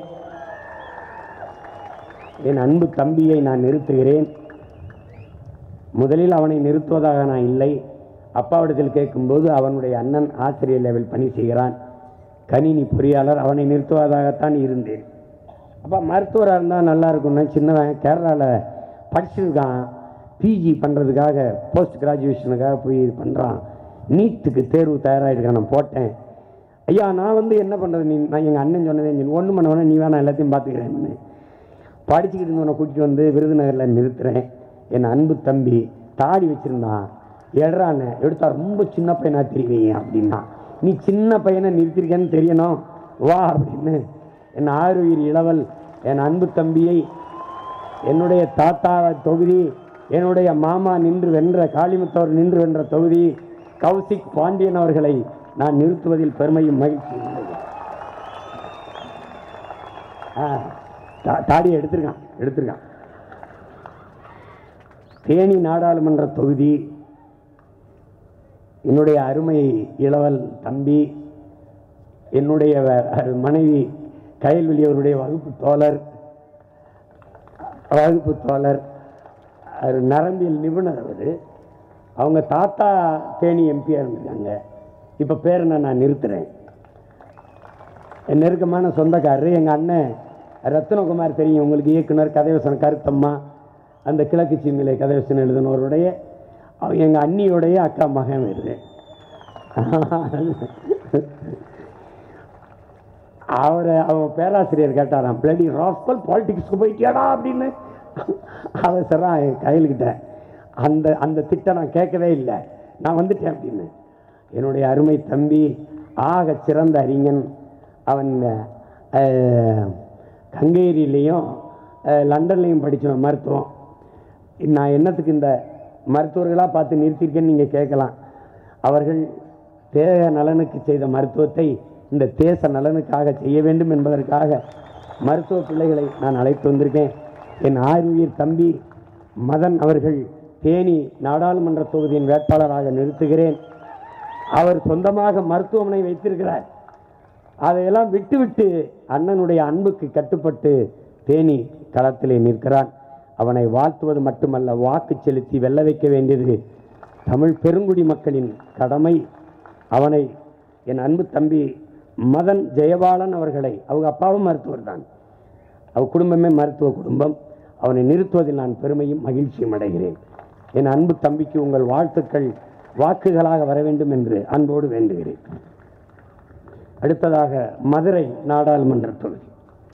என் அன்பு தம்பியை நான் நிறுத்துகிறேன் முதலில் அவனை நிறுத்துவதாக நான் இல்லை அப்பாவிடத்தில் கேட்கும்போது அவனுடைய அண்ணன் ஆசிரியர் லெவல் பணி செய்கிறான் கணினி பொறியாளர் அவனை நிறுத்துவதாகத்தான் இருந்தேன் அப்பா மருத்துவராக இருந்தால் நல்லா இருக்கும்னா சின்னவன் கேரளாவில் படிச்சிருக்கான் பிஜி பண்ணுறதுக்காக போஸ்ட் கிராஜுவேஷனுக்காக போய் இது பண்ணுறான் நீட்டுக்கு தேர்வு தயாராகிருக்கான் நான் போட்டேன் ஐயா நான் வந்து என்ன பண்ணுறது நீ நான் எங்கள் அண்ணன் சொன்னதே நீ ஒன்றும் பண்ண வேணாம் நீ வேணா எல்லாத்தையும் பார்த்துக்கிறேன்னு படிச்சுக்கிட்டு இருந்தவனை கூட்டிட்டு வந்து விருதுநகரில் நிறுத்துறேன் என் அன்பு தம்பி தாடி வச்சிருந்தான் எடுறான்னு எடுத்தா ரொம்ப சின்ன பையனா தெரியுவீங்க அப்படின்னா நீ சின்ன பையனை நிறுத்திருக்கேன்னு தெரியணும் வா அப்படின்னு என் ஆறுயிர் இளவல் என் அன்பு தம்பியை என்னுடைய தாத்தா தொகுதி என்னுடைய மாமா நின்று வென்ற காளிமுத்தவர் நின்று வென்ற தொகுதி கௌசிக் பாண்டியன் அவர்களை நான் நிறுத்துவதில் பெருமையும் மகிழ்ச்சியும் அடைகிறேன். ஆ தா- தாடியை எடுத்திருக்கான் எடுத்திருக்கான் தேனி நாடாளுமன்ற தொகுதி என்னுடைய அருமை இளவல் தம்பி என்னுடைய வ- மனைவி கயல்வெளி அவருடைய வகுப்பு தோழர் வகுப்பு தோழர் அவர் நரம்பியல் நிபுணர் அவர் அவங்க தாத்தா தேனி எம்பியாக இருந்திருக்காங்க இப்போ பேரனை நான் நிறுத்துறேன் என் நெருக்கமான சொந்தக்காரர் எங்கள் அண்ணன் ரத்னகுமார் தெரியும் உங்களுக்கு இயக்குனர் கதைவசனம் கருத்தம்மா அந்த கிழக்கு சீமையிலே கதைவசனம் எழுதினவருடைய எங்கள் அண்ணியுடைய அக்கா மகன் வருது அவரை அவன் பேராசிரியர் கேட்டாராம் பிளடி ராஸ்கல் பாலிடிக்ஸ்க்கு போயிட்டியாடா அப்படின்னு அவசரம் என் கையில்கிட்ட அந்த அந்த திட்டம் நான் கேட்கவே இல்லை நான் வந்துட்டேன் அப்படின்னு என்னுடைய அருமை தம்பி ஆக சிறந்த அறிஞன் அவன் அஹ், கங்கேரியிலையும் அஹ், லண்டன்லையும் படித்தவன் மருத்துவம் நான் என்னத்துக்கு இந்த மருத்துவர்களாக பார்த்து நிறுத்தியிருக்கேன்னு நீங்கள் கேட்கலாம் அவர்கள் தேக நலனுக்கு செய்த மருத்துவத்தை இந்த தேச நலனுக்காக செய்ய வேண்டும் என்பதற்காக மருத்துவ பிள்ளைகளை நான் அழைத்து வந்திருக்கேன் என் ஆயுயிர் தம்பி மதன் அவர்கள் தேனி நாடாளுமன்ற தொகுதியின் வேட்பாளராக நிறுத்துகிறேன் அவர் சொந்தமாக மருத்துவமனை வைத்திருக்கிறார் அதையெல்லாம் விட்டுவிட்டு அண்ணனுடைய அன்புக்கு கட்டுப்பட்டு தேனி களத்திலே நிற்கிறான் அவனை வாழ்த்துவது மட்டுமல்ல வாக்கு செலுத்தி வெல்ல வைக்க வேண்டியது தமிழ் பெருங்குடி மக்களின் கடமை அவனை என் அன்பு தம்பி மதன் ஜெயபாலன் அவர்களை அவங்க அப்பாவும் மருத்துவர் தான் அவ குடும்பமே மருத்துவ குடும்பம் அவனை நிறுத்துவதில் நான் பெருமையும் மகிழ்ச்சியும் அடைகிறேன் என் அன்பு தம்பிக்கு உங்கள் வாழ்த்துக்கள் வாக்குகளாக வர வேண்டும் என்று அன்போடு வேண்டுகிறேன் அடுத்ததாக மதுரை நாடாளுமன்ற தொகுதி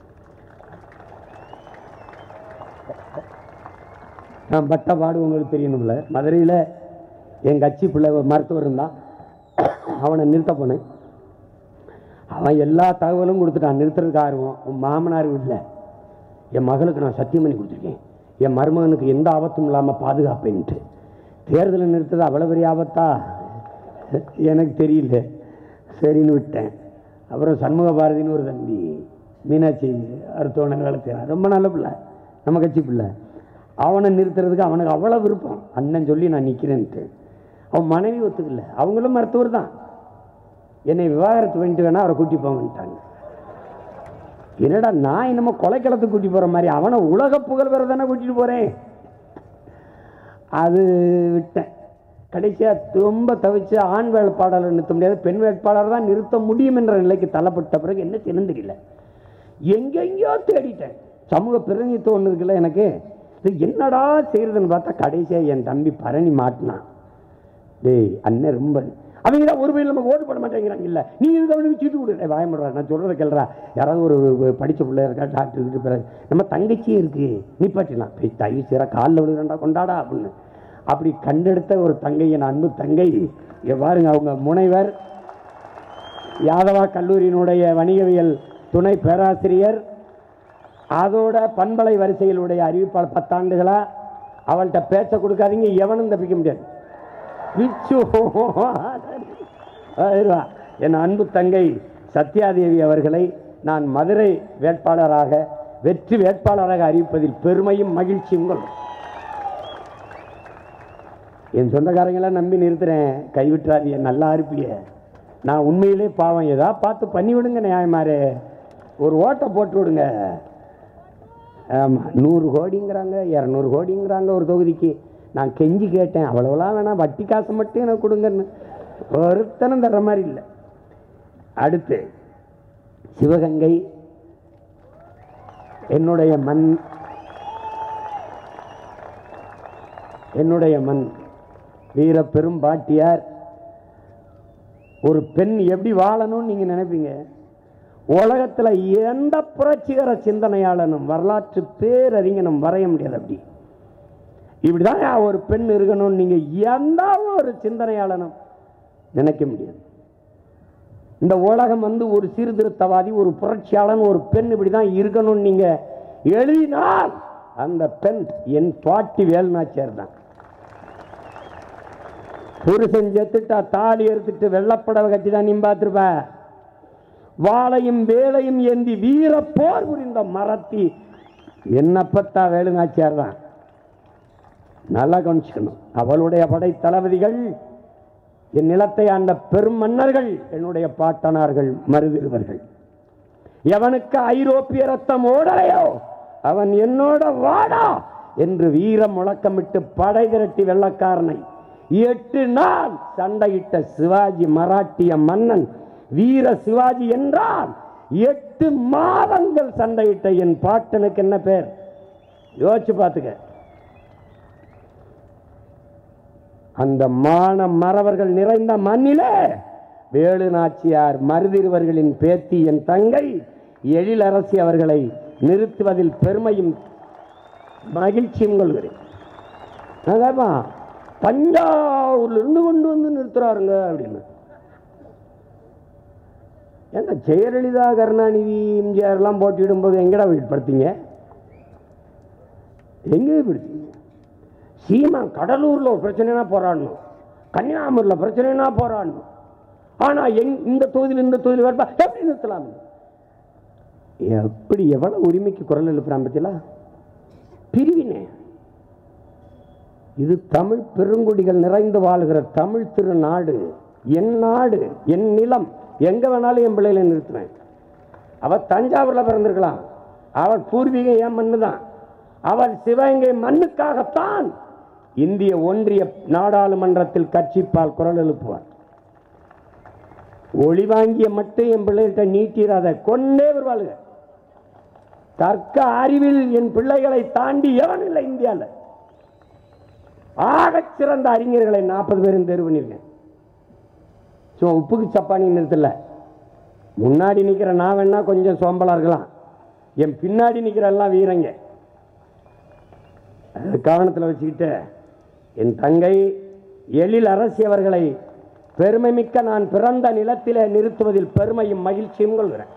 நான் பட்ட பாடு உங்களுக்கு தெரியணும்ல மதுரையில் என் கட்சி பிள்ளை ஒரு மருத்துவர் இருந்தான் அவனை நிறுத்த போனேன் அவன் எல்லா தகவலும் கொடுத்துட்டான் நிறுத்துறதுக்கு ஆர்வம் உன் மாமனார் வீட்டில் என் மகளுக்கு நான் சத்தியம் பண்ணி கொடுத்துருக்கேன் என் மருமகனுக்கு எந்த ஆபத்தும் இல்லாமல் பாதுகாப்பேன்ட்டு தேர்தலில் நிறுத்தது அவ்வளோ பெரிய ஆபத்தா எனக்கு தெரியல சரின்னு விட்டேன் அப்புறம் சண்முக பாரதின்னு ஒரு தம்பி மீனாட்சி அருத்தவனை வளர்த்துறான் ரொம்ப நல்ல பிள்ளை நம்ம கட்சி பிள்ளை அவனை நிறுத்துறதுக்கு அவனுக்கு அவ்வளோ விருப்பம் அண்ணன் சொல்லி நான் நிற்கிறேன்ட்டு அவன் மனைவி ஒத்துக்கல அவங்களும் மருத்துவர் தான் என்னை விவாகரத்து பண்ணிட்டு வேணா அவரை கூட்டி போங்கன்ட்டாங்க என்னடா நான் என்னமோ கொலைக்களத்துக்கு கூட்டி போகிற மாதிரி அவனை உலக புகழ் பெற தானே கூட்டிட்டு போகிறேன் அது விட்டேன் கடைசியாக ரொம்ப தவிச்சு ஆண் வேட்பாளரை நிறுத்த முடியாது பெண் வேட்பாளர் தான் நிறுத்த முடியும் என்ற நிலைக்கு தள்ளப்பட்ட பிறகு என்ன செய்யணும் தெரியல எங்கெங்கேயோ தேடிட்டேன் சமூக பிரதிநிதித்துவம் ஒன்று இருக்குல்ல எனக்கு இது என்னடா செய்யறதுன்னு பார்த்தா கடைசியாக என் தம்பி பரணி மாட்டினான் டேய் அண்ணன் ரொம்ப அவங்க தான் ஒரு பேர் நமக்கு ஓட்டு போட மாட்டேங்கிறாங்க இல்லை நீ இதுக்கு அவனுக்கு சீட்டு கொடு வாயமுடுறா நான் சொல்கிறத கேள்றா யாராவது ஒரு ஒரு படிச்ச பிள்ளை இருக்கா டாக்டர் கிட்ட பிறகு நம்ம தங்கச்சியே இருக்கு நிப்பாட்டிடலாம் போய் தயவு செய்கிற காலில் விழுகிறா கொண்டாடா அப்படின்னு அப்படி கண்டெடுத்த ஒரு தங்கை என் அன்பு தங்கை எவ்வாறுங்க அவங்க முனைவர் யாதவா கல்லூரியினுடைய வணிகவியல் துணை பேராசிரியர் அதோட பண்பலை வரிசையிலுடைய அறிவிப்பாளர் பத்தாண்டுகளா அவள்கிட்ட பேச்ச கொடுக்காதீங்க எவனும் தப்பிக்க முடியாது பிச்சு ஆயிரவா. என் அன்பு தங்கை சத்யாதேவி அவர்களை நான் மதுரை வேட்பாளராக வெற்றி வேட்பாளராக அறிவிப்பதில் பெருமையும் மகிழ்ச்சியும் கொள்ளும் என் சொந்தக்காரங்களாம் நம்பி நிறுத்துறேன் கைவிட்டுறாதீங்க நல்லா இருப்பிய நான் உண்மையிலே பாவம் ஏதா பார்த்து பண்ணி விடுங்க நியாயமாரே ஒரு ஓட்டை போட்டு விடுங்க ஆமாம் நூறு கோடிங்கிறாங்க இரநூறு கோடிங்கிறாங்க ஒரு தொகுதிக்கு நான் கெஞ்சி கேட்டேன் அவ்வளோலாம் வேணாம் வட்டி காசு மட்டும் எனக்கு கொடுங்கன்னு ஒருத்தனும் தர்ற மாதிரி இல்லை அடுத்து சிவகங்கை என்னுடைய மண் என்னுடைய மண் வீர பெரும் பாட்டியார் ஒரு பெண் எப்படி வாழணும்னு நீங்க நினைப்பீங்க உலகத்துல எந்த புரட்சிகர சிந்தனையாளனும் வரலாற்று பேரறிஞனும் வரைய முடியாது அப்படி இப்படிதான் ஒரு பெண் இருக்கணும்னு நீங்க எந்த ஒரு சிந்தனையாளனும் நினைக்க முடியாது இந்த உலகம் வந்து ஒரு சீர்திருத்தவாதி ஒரு புரட்சியாளன் ஒரு பெண் இப்படிதான் இருக்கணும்னு நீங்க எழுதினால் அந்த பெண் என் பாட்டி வேலுநாச்சியார் தான் புருஷன் செத்துட்டா தாலி எடுத்துட்டு வெள்ளப்படவை கட்டி தான் நீ பார்த்துருப்ப வாளையும் வேலையும் ஏந்தி வீர போர் புரிந்த மரத்தி என்னப்பத்தா வேலுநாச்சியார் தான் நல்லா கவனிச்சுக்கணும் அவளுடைய படை தளபதிகள் என் நிலத்தை ஆண்ட பெரும் மன்னர்கள் என்னுடைய பாட்டனார்கள் மருதிருவர்கள் எவனுக்கு ஐரோப்பிய ரத்தம் ஓடலையோ அவன் என்னோட வாடா என்று வீரம் முழக்கமிட்டு படை திரட்டி வெள்ளக்காரனை எட்டு நாள் சண்டையிட்ட சிவாஜி மராட்டிய மன்னன் வீர சிவாஜி என்றால் எட்டு மாதங்கள் சண்டையிட்ட என் பாட்டனுக்கு என்ன பேர் யோசிச்சு பார்த்துக்க அந்த மான மறவர்கள் நிறைந்த மண்ணிலே வேலு நாச்சியார் மருதிருவர்களின் பேத்தி என் தங்கை எழிலரசி அவர்களை நிறுத்துவதில் பெருமையும் மகிழ்ச்சியும் கொள்கிறேன் அதாம்மா தஞ்சாவூர்ல இருந்து கொண்டு வந்து நிறுத்துறாருங்க அப்படின்னு ஏங்க ஜெயலலிதா கருணாநிதி எம்ஜிஆர்லாம் போட்டியிடும் போது எங்கடா வெளிப்படுத்தீங்க எங்கே படுத்தீங்க சீமான் கடலூரில் ஒரு பிரச்சனைனா போராடணும் கன்னியாகுமரியில் பிரச்சனைனா போராடணும் ஆனால் எங் இந்த தொகுதியில் இந்த தொகுதியில் வேறுபா எப்படி நிறுத்தலாம் எப்படி எவ்வளவு உரிமைக்கு குரல் எழுப்புறான் பத்தியா பிரிவினை இது தமிழ் பெருங்குடிகள் நிறைந்து வாழ்கிற தமிழ் திருநாடு என் நாடு என் நிலம் எங்க வேணாலும் என் பிள்ளைகளை நிறுத்துவேன் அவ தஞ்சாவூர்ல பிறந்திருக்கலாம் அவள் பூர்வீகம் என் மண்ணு தான் அவள் சிவகங்கை மண்ணுக்காகத்தான் இந்திய ஒன்றிய நாடாளுமன்றத்தில் கட்சிப்பால் குரல் எழுப்புவார் ஒளி வாங்கிய மட்டும் என் பிள்ளைகிட்ட நீட்டிராத கொண்டே வருவாளுங்க தர்க்க அறிவில் என் பிள்ளைகளை தாண்டி எவன் இல்லை இந்தியாவில் ஆகச் சிறந்த அறிஞர்களை நாற்பது பேரும் தேர்வு பண்ணியிருக்கேன் சும்மா உப்புக்கு சப்பானி நிறுத்தல முன்னாடி நிற்கிற நான் வேணா கொஞ்சம் சோம்பலா இருக்கலாம் என் பின்னாடி நிற்கிற எல்லாம் வீரங்க அது கவனத்தில் வச்சுக்கிட்டு என் தங்கை எழில் அரசி அவர்களை பெருமைமிக்க நான் பிறந்த நிலத்திலே நிறுத்துவதில் பெருமையும் மகிழ்ச்சியும் கொள்கிறேன்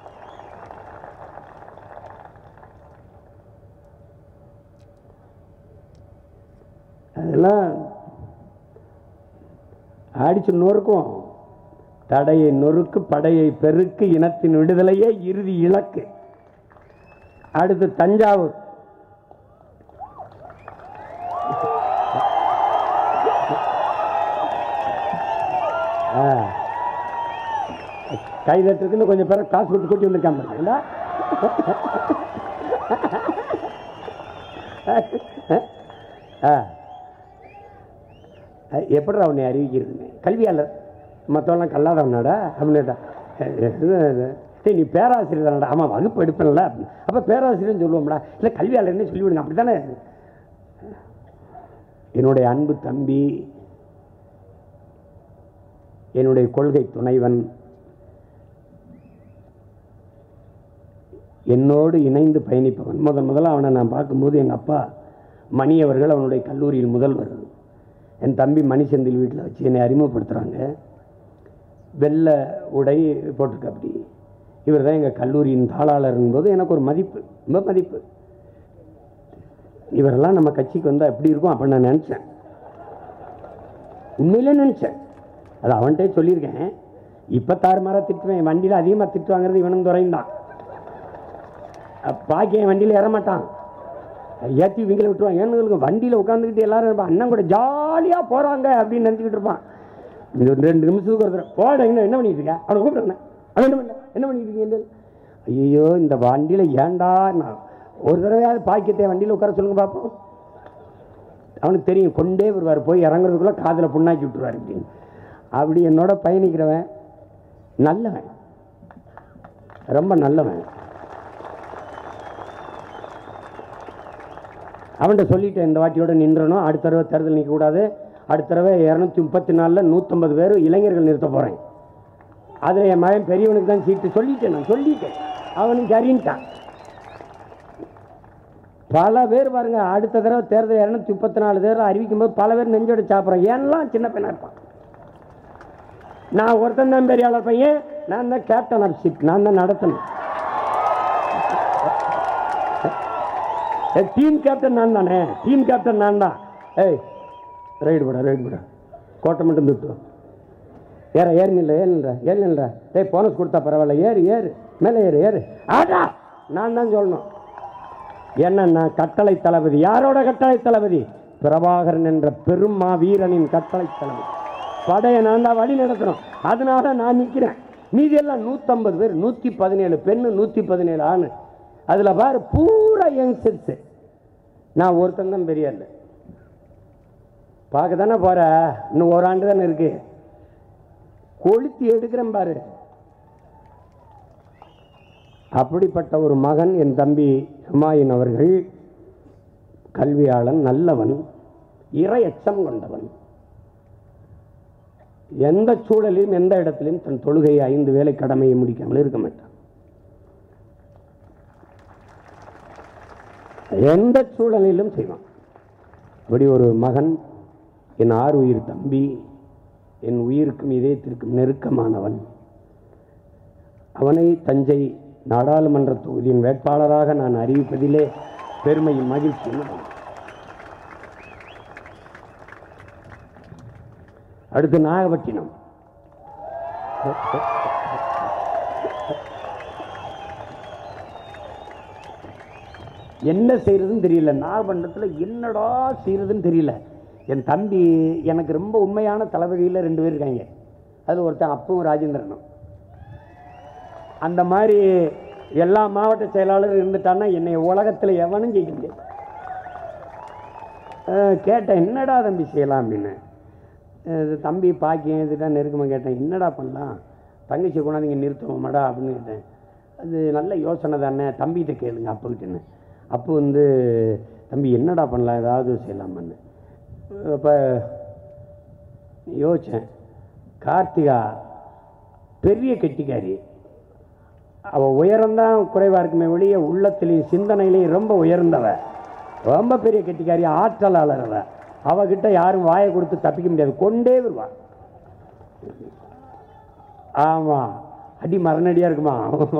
அதெல்லாம் அடிச்சு நொறுக்கும் தடையை நொறுக்கு படையை பெருக்கு இனத்தின் விடுதலையே இறுதி இலக்கு அடுத்து தஞ்சாவூர் ஆ. கைதட்டுக்குன்னு கொஞ்சம் பேர் காசு கொடுத்து கூட்டி வந்திருக்காங்க பாருங்களா? ஆ எப்படி அவனை அறிவிக்கிறது கல்வியாளர் மற்றவெல்லாம் கல்லாதவனாடா அப்படின்னுட்டா சரி நீ பேராசிரியர் தானடா ஆமாம் வகுப்பு எடுப்பேன்ல அப்போ பேராசிரியர்னு சொல்லுவோம்டா இல்லை கல்வியாளர்னே சொல்லிவிடுங்க அப்படி தானே என்னுடைய அன்பு தம்பி என்னுடைய கொள்கை துணைவன் என்னோடு இணைந்து பயணிப்பவன் முதன் முதல்ல அவனை நான் பார்க்கும்போது எங்கள் அப்பா மணி அவர்கள் அவனுடைய கல்லூரியில் முதல்வர் என் தம்பி மணி செந்தில் வீட்டில் வச்சு என்னை அறிமுகப்படுத்துகிறாங்க வெள்ளை உடை போட்டிருக்க அப்படி இவர் தான் எங்கள் கல்லூரியின் தாளாளருங்கும் போது எனக்கு ஒரு மதிப்பு ரொம்ப மதிப்பு இவரெல்லாம் நம்ம கட்சிக்கு வந்தால் எப்படி இருக்கும் அப்படின்னு நான் நினச்சேன் உண்மையிலே நினச்சேன் அது அவன்கிட்டே சொல்லியிருக்கேன் இப்போ தாறுமாறாக திட்டுவேன் வண்டியில் அதிகமாக திட்டு வாங்குறது இவனும் துறையும் பாக்கி என் வண்டியில் ஏற மாட்டான் ஏற்றி இவங்களை விட்டுருவாங்க ஏன்னு வண்டியில் உட்காந்துக்கிட்டு எல்லாரும் இருப்பான் அண்ணன் கூட ஜாலியாக போகிறாங்க அப்படின்னு நினச்சிக்கிட்டு இருப்பான் இந்த ஒரு ரெண்டு நிமிஷத்துக்கு ஒரு தடவை போட என்ன என்ன பண்ணிட்டு இருக்க அவனை கூப்பிடுறேன் அவன் என்ன பண்ண என்ன பண்ணிட்டு இருக்கீங்க ஐயோ இந்த வண்டியில் ஏன்டா நான் ஒரு தடவையாவது பாக்கியத்தை வண்டியில் உட்கார சொல்லுங்க பார்ப்போம் அவனுக்கு தெரியும் கொண்டே வருவார் போய் இறங்குறதுக்குள்ளே காதில் புண்ணாக்கி விட்டுருவார் அப்படின்னு அப்படி என்னோட பயணிக்கிறவன் நல்லவன் ரொம்ப நல்லவன் அவன்கிட்ட சொல்லிட்டேன் இந்த வாட்டியோட நின்றணும் அடுத்த தடவை தேர்தல் நிற்கக்கூடாது அடுத்த தடவை இரநூத்தி முப்பத்தி நாலில் நூற்றம்பது பேர் இளைஞர்கள் நிறுத்த போகிறேன் அதில் என் மகன் பெரியவனுக்கு தான் சீட்டு சொல்லிட்டேன் நான் சொல்லிட்டேன் அவனுக்கு அறிஞ்சான் பல பேர் பாருங்க அடுத்த தடவை தேர்தல் இரநூத்தி முப்பத்தி நாலு பேர் அறிவிக்கும் போது பல பேர் நெஞ்சோட சாப்பிட்றேன் ஏன்லாம் சின்ன பையனாக இருப்பான் நான் ஒருத்தன் தான் பெரியாளர் பையன் நான் தான் கேப்டன் ஆஃப் ஷிப் நான் தான் நடத்தணும் டீம் கேப்டன் நான் தானே டீம் கேப்டன் நான் தான் ஏய் ரைடு போட ரைடு போட கோட்டை மட்டும் திட்டு ஏற ஏறி நில்ல ஏறி நில்ற ஏறி நில்ற டேய் போனஸ் கொடுத்தா பரவாயில்ல ஏறு ஏறு மேலே ஏறு ஏறு ஆடா நான் தான் சொல்லணும் என்ன நான் கட்டளை தளபதி யாரோட கட்டளை தளபதி பிரபாகரன் என்ற பெரும் மாவீரனின் கட்டளை தளபதி படையை நான் தான் வழி நடத்துகிறோம் அதனால நான் நிற்கிறேன் மீதி எல்லாம் நூற்றம்பது பேர் நூற்றி பதினேழு பெண்ணு நூற்றி பதினேழு ஆணு அதில் பாரு பூரா யங்ஸ்டர்ஸு நான் ஒருத்தன் தான் பெரிய ஆளு பார்க்க தானே போற இன்னும் ஒரு ஆண்டு தானே இருக்கு கொளுத்தி எடுக்கிறேன் பாரு அப்படிப்பட்ட ஒரு மகன் என் தம்பி ஹுமாயூன் அவர்கள் கல்வியாளன் நல்லவன் இறை அச்சம் கொண்டவன் எந்த சூழலிலும் எந்த இடத்திலும் தன் தொழுகையை ஐந்து வேலை கடமையை முடிக்காமல் இருக்க மாட்டான் எந்த சூழலிலும் செய்வான் அப்படி ஒரு மகன் என் ஆறு உயிர் தம்பி என் உயிருக்கும் இதயத்திற்கும் நெருக்கமானவன் அவனை தஞ்சை நாடாளுமன்ற தொகுதியின் வேட்பாளராக நான் அறிவிப்பதிலே பெருமையும் மகிழ்ச்சியும் அடைகிறேன். அடுத்து நாகப்பட்டினம் என்ன செய்யறதுன்னு தெரியல நாகப்பட்டினத்தில் என்னடா செய்யறதுன்னு தெரியல என் தம்பி எனக்கு ரொம்ப உண்மையான தளபதியில் ரெண்டு பேர் இருக்காங்க அதில் ஒருத்தன் அப்பவும் ராஜேந்திரனும் அந்த மாதிரி எல்லா மாவட்ட செயலாளரும் இருந்துட்டான்னா என்னை உலகத்தில் எவனும் ஜெயிக்க முடியாது அஹ் கேட்டேன் என்னடா தம்பி செய்யலாம் அப்படின்னு அஹ் இது தம்பி பாக்கியம் இதுதான் நெருக்கமாக கேட்டேன் என்னடா பண்ணலாம் தங்கச்சி கொண்டாந்து இங்கே நிறுத்துவோமாடா அப்படின்னு கேட்டேன் அது நல்ல யோசனை தானே தம்பிகிட்ட கேளுங்க அப்போக்கிட்டேன்னு அப்போ வந்து தம்பி என்னடா பண்ணலாம் ஏதாவது செய்யலாமான்னு அப்போ யோசித்தேன் கார்த்திகா பெரிய கெட்டிக்காரி அவள் உயரம்தான் குறைவாக இருக்குமே ஒழிய உள்ளத்திலையும் சிந்தனையிலையும் ரொம்ப உயர்ந்தவ ரொம்ப பெரிய கெட்டிக்காரி ஆற்றலாளர் அவ அவகிட்ட யாரும் வாயை கொடுத்து தப்பிக்க முடியாது கொண்டே வருவான் ஆமாம் அடி மரணடியாக இருக்குமா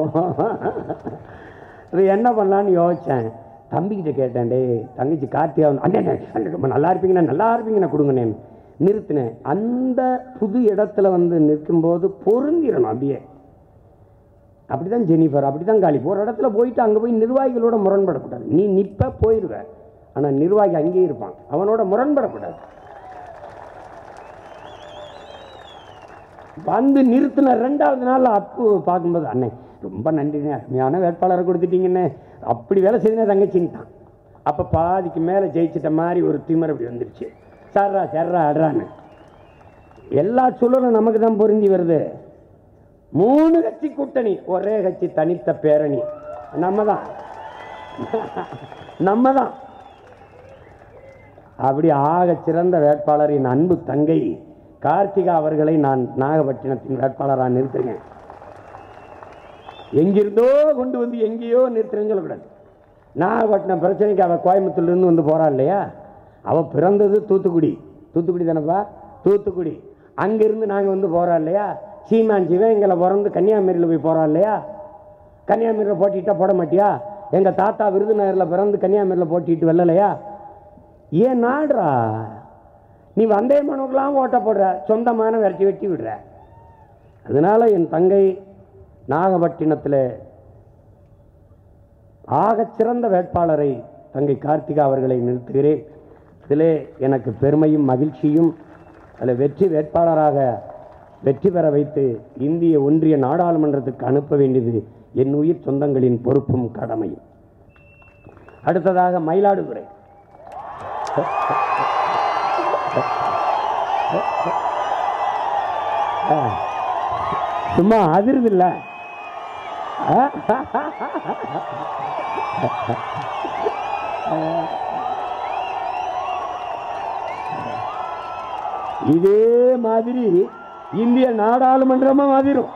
இது என்ன பண்ணலான்னு யோசித்தேன் தம்பிக்கிட்ட கேட்டேன் டேய் தங்கச்சி கார்த்திகா வந்து, அண்ணே அண்ணே, அண்ணே, ரொம்ப நல்லா இருப்பீங்கண்ணே நல்லா இருப்பீங்கண்ணே கொடுங்கண்ணே நிறுத்தினேன் அந்த புது இடத்துல வந்து நிற்கும்போது பொருந்திடணும் அப்படியே அப்படிதான் ஜெனிஃபர் அப்படிதான் காலி ஒரு இடத்துல போயிட்டு அங்கே போய் நிர்வாகிகளோட முரண்படக்கூடாது நீ நிப்ப போயிடுவ ஆனால் நிர்வாகி அங்கேயே இருப்பான் அவனோட முரண்படக்கூடாது வந்து நிறுத்தின ரெண்டாவது நாள் அப்பு பார்க்கும்போது அண்ணே ரொம்ப நன்றிண்ணே அருமையான வேட்பாளரை கொடுத்துட்டீங்கண்ணே அப்படி வேலை செய்தே தங்கச்சின்ட்டான் அப்போ பாதிக்கு மேலே ஜெயிச்சிட்ட மாதிரி ஒரு திமிர் அப்படி வந்துருச்சு சர்ரா சர்ரா அட்றான்னு எல்லா சூழலும் நமக்கு தான் பொருந்தி வருது மூணு கட்சி கூட்டணி ஒரே கட்சி தனித்த பேரணி நம்ம தான் நம்ம தான் அப்படி ஆக சிறந்த வேட்பாளர் என் அன்பு தங்கை கார்த்திகா அவர்களை நான் நாகப்பட்டினத்தின் வேட்பாளராக நிறுத்துறேன் எங்கிருந்தோ கொண்டு வந்து எங்கேயோ நிறுத்துறேன்னு சொல்லக்கூடாது நாகப்பட்டினம் பிரச்சனைக்கு அவள் கோயம்புத்தூர்லேருந்து வந்து போறா இல்லையா அவள் பிறந்தது தூத்துக்குடி தூத்துக்குடி தானப்பா தூத்துக்குடி அங்கிருந்து நாங்கள் வந்து போறா இல்லையா சீமான் சிவகங்கையில் பிறந்து கன்னியாகுமரியில் போய் போறா இல்லையா கன்னியாகுமரியில் போட்டிட்டா போட மாட்டியா எங்கள் தாத்தா விருதுநகரில் பிறந்து கன்னியாகுமரியில் போட்டிட்டு வெல்லலையா ஏன் நாடுறா நீ வந்தே மனுக்கெல்லாம் ஓட்ட போடுற சொந்தமான விரட்டி வெட்டி விடுற அதனால என் தங்கை நாகப்பட்டினத்தில் ஆகச் சிறந்த வேட்பாளரை தங்கை கார்த்திகா அவர்களை நிறுத்துகிறேன் இதிலே எனக்கு பெருமையும் மகிழ்ச்சியும் அதில் வெற்றி வேட்பாளராக வெற்றி பெற வைத்து இந்திய ஒன்றிய நாடாளுமன்றத்துக்கு அனுப்ப வேண்டியது என் உயிர் சொந்தங்களின் பொறுப்பும் கடமையும் அடுத்ததாக மயிலாடுதுறை ஆ, சும்மா அதிருது இல்ல இதே மாதிரி இந்திய நாடாளுமன்றமா மாதிரும்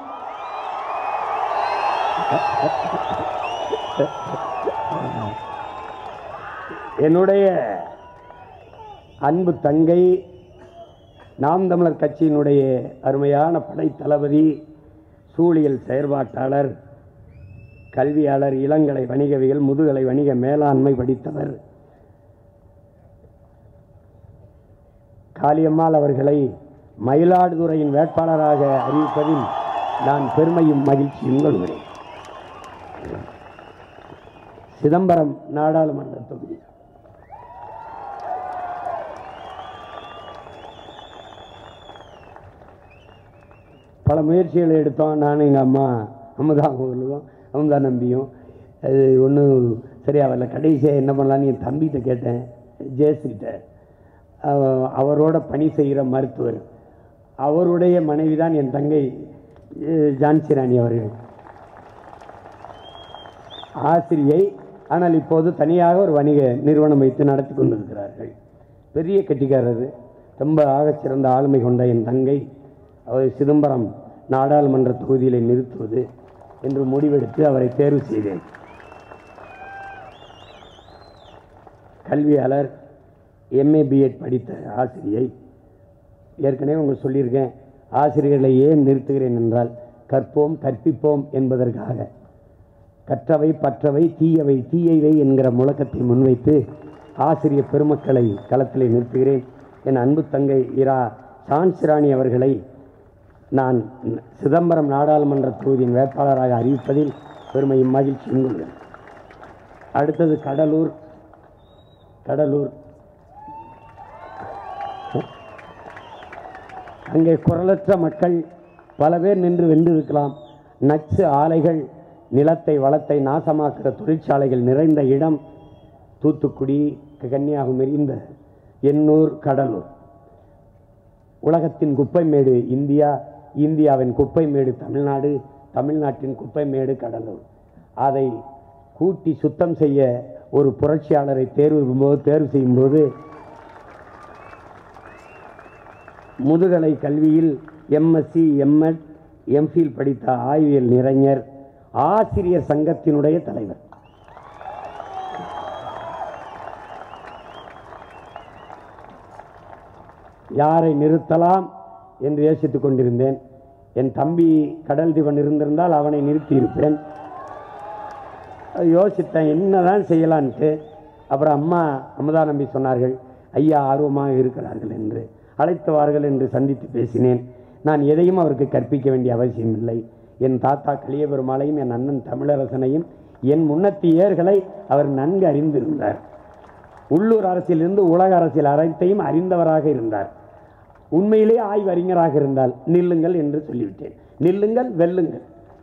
என்னுடைய அன்பு தங்கை நாம் தமிழர் கட்சியினுடைய அருமையான படை தளபதி சூழியல் செயற்பாட்டாளர் கல்வியாளர் இளங்கலை வணிகவியல் முதுகலை வணிக மேலாண்மை படித்தவர் காளியம்மாள் அவர்களை மயிலாடுதுறையின் வேட்பாளராக அறிவிப்பதில் நான் பெருமையும் மகிழ்ச்சியும் கொள்கிறேன் சிதம்பரம் நாடாளுமன்ற தொகுதி பல முயற்சிகளை எடுத்தோம் நானும் எங்கள் அம்மா அமுதா அவர்களும் அமுதா நம்பியும் அது ஒன்றும் சரியா வரல கடைசியாக என்ன பண்ணலான்னு என் தம்பிகிட்ட கேட்டேன் ஜெயஸ்ரீட்ட அவ- அவரோட பணி செய்கிற மருத்துவர் அவருடைய மனைவி தான் என் தங்கை அஹ், ஜான்சி ராணி அவர்கள் ஆசிரியை ஆனால் இப்போது தனியாக ஒரு வணிக நிறுவனம் வைத்து நடத்தி கொண்டிருக்கிறார்கள் பெரிய கெட்டிக்காரர் ரொம்ப ஆகச் சிறந்த ஆளுமை கொண்ட என் தங்கை அவர் சிதம்பரம் நாடாளுமன்ற தொகுதியிலே நிறுத்துவது என்று முடிவெடுத்து அவரை தேர்வு செய்தேன் கல்வியாளர் எம்ஏ பிஎட் படித்த ஆசிரியை ஏற்கனவே உங்களுக்கு சொல்லியிருக்கேன் ஆசிரியர்களை ஏன் நிறுத்துகிறேன் என்றால் கற்போம் கற்பிப்போம் என்பதற்காக கற்றவை பற்றவை தீயவை தீயவை என்கிற முழக்கத்தை முன்வைத்து ஆசிரியர் பெருமக்களை களத்திலே நிறுத்துகிறேன் என் அன்பு தங்கை இரா சான்ஸ் ராணி அவர்களை நான் சிதம்பரம் நாடாளுமன்ற தொகுதியின் வேட்பாளராக அறிவிப்பதில் பெருமையும் மகிழ்ச்சியும் கொள்கிறேன் அடுத்தது கடலூர் கடலூர் அங்கே குரலற்ற மக்கள் பல பேர் நின்று வென்றிருக்கலாம் நச்சு ஆலைகள் நிலத்தை வளத்தை நாசமாக்குற தொழிற்சாலைகள் நிறைந்த இடம் தூத்துக்குடி கன்னியாகுமரி இந்த எண்ணூர் கடலூர் உலகத்தின் குப்பைமேடு இந்தியா இந்தியாவின் குப்பைமேடு தமிழ்நாடு தமிழ்நாட்டின் குப்பைமேடு கடலூர் அதை கூட்டி சுத்தம் செய்ய ஒரு புரட்சியாளரை தேர்வு போது தேர்வு செய்யும்போது முதுகலை கல்வியில் எம்எஸ்சி எம்எட் எம்ஃபில் படித்த ஆய்வியல் நிறைஞர் ஆசிரியர் சங்கத்தினுடைய தலைவர் யாரை நிறுத்தலாம் என்று யோசித்துக் கொண்டிருந்தேன் என் தம்பி கடல் திவன் இருந்திருந்தால் அவனை நிறுத்தியிருப்பேன் யோசித்தேன் என்னதான் செய்யலான்ட்டு அப்புறம் அம்மா அமுதா நம்பி சொன்னார்கள் ஐயா ஆர்வமாக இருக்கிறார்கள் என்று அழைத்தவார்கள் என்று சந்தித்து பேசினேன் நான் எதையும் அவருக்கு கற்பிக்க வேண்டிய அவசியமில்லை என் தாத்தா கலியபெருமாளையும் என் அண்ணன் தமிழரசனையும் என் முன்னத்தியர்களை அவர் நன்கு அறிந்திருந்தார் உள்ளூர் அரசியலிருந்து உலக அரசியல் அனைத்தையும் அறிந்தவராக இருந்தார் உண்மையிலே ஆய்வறிஞராக இருந்தால் நில்லுங்கள் என்று சொல்லிவிட்டேன் நில்லுங்கள் வெல்லுங்கள்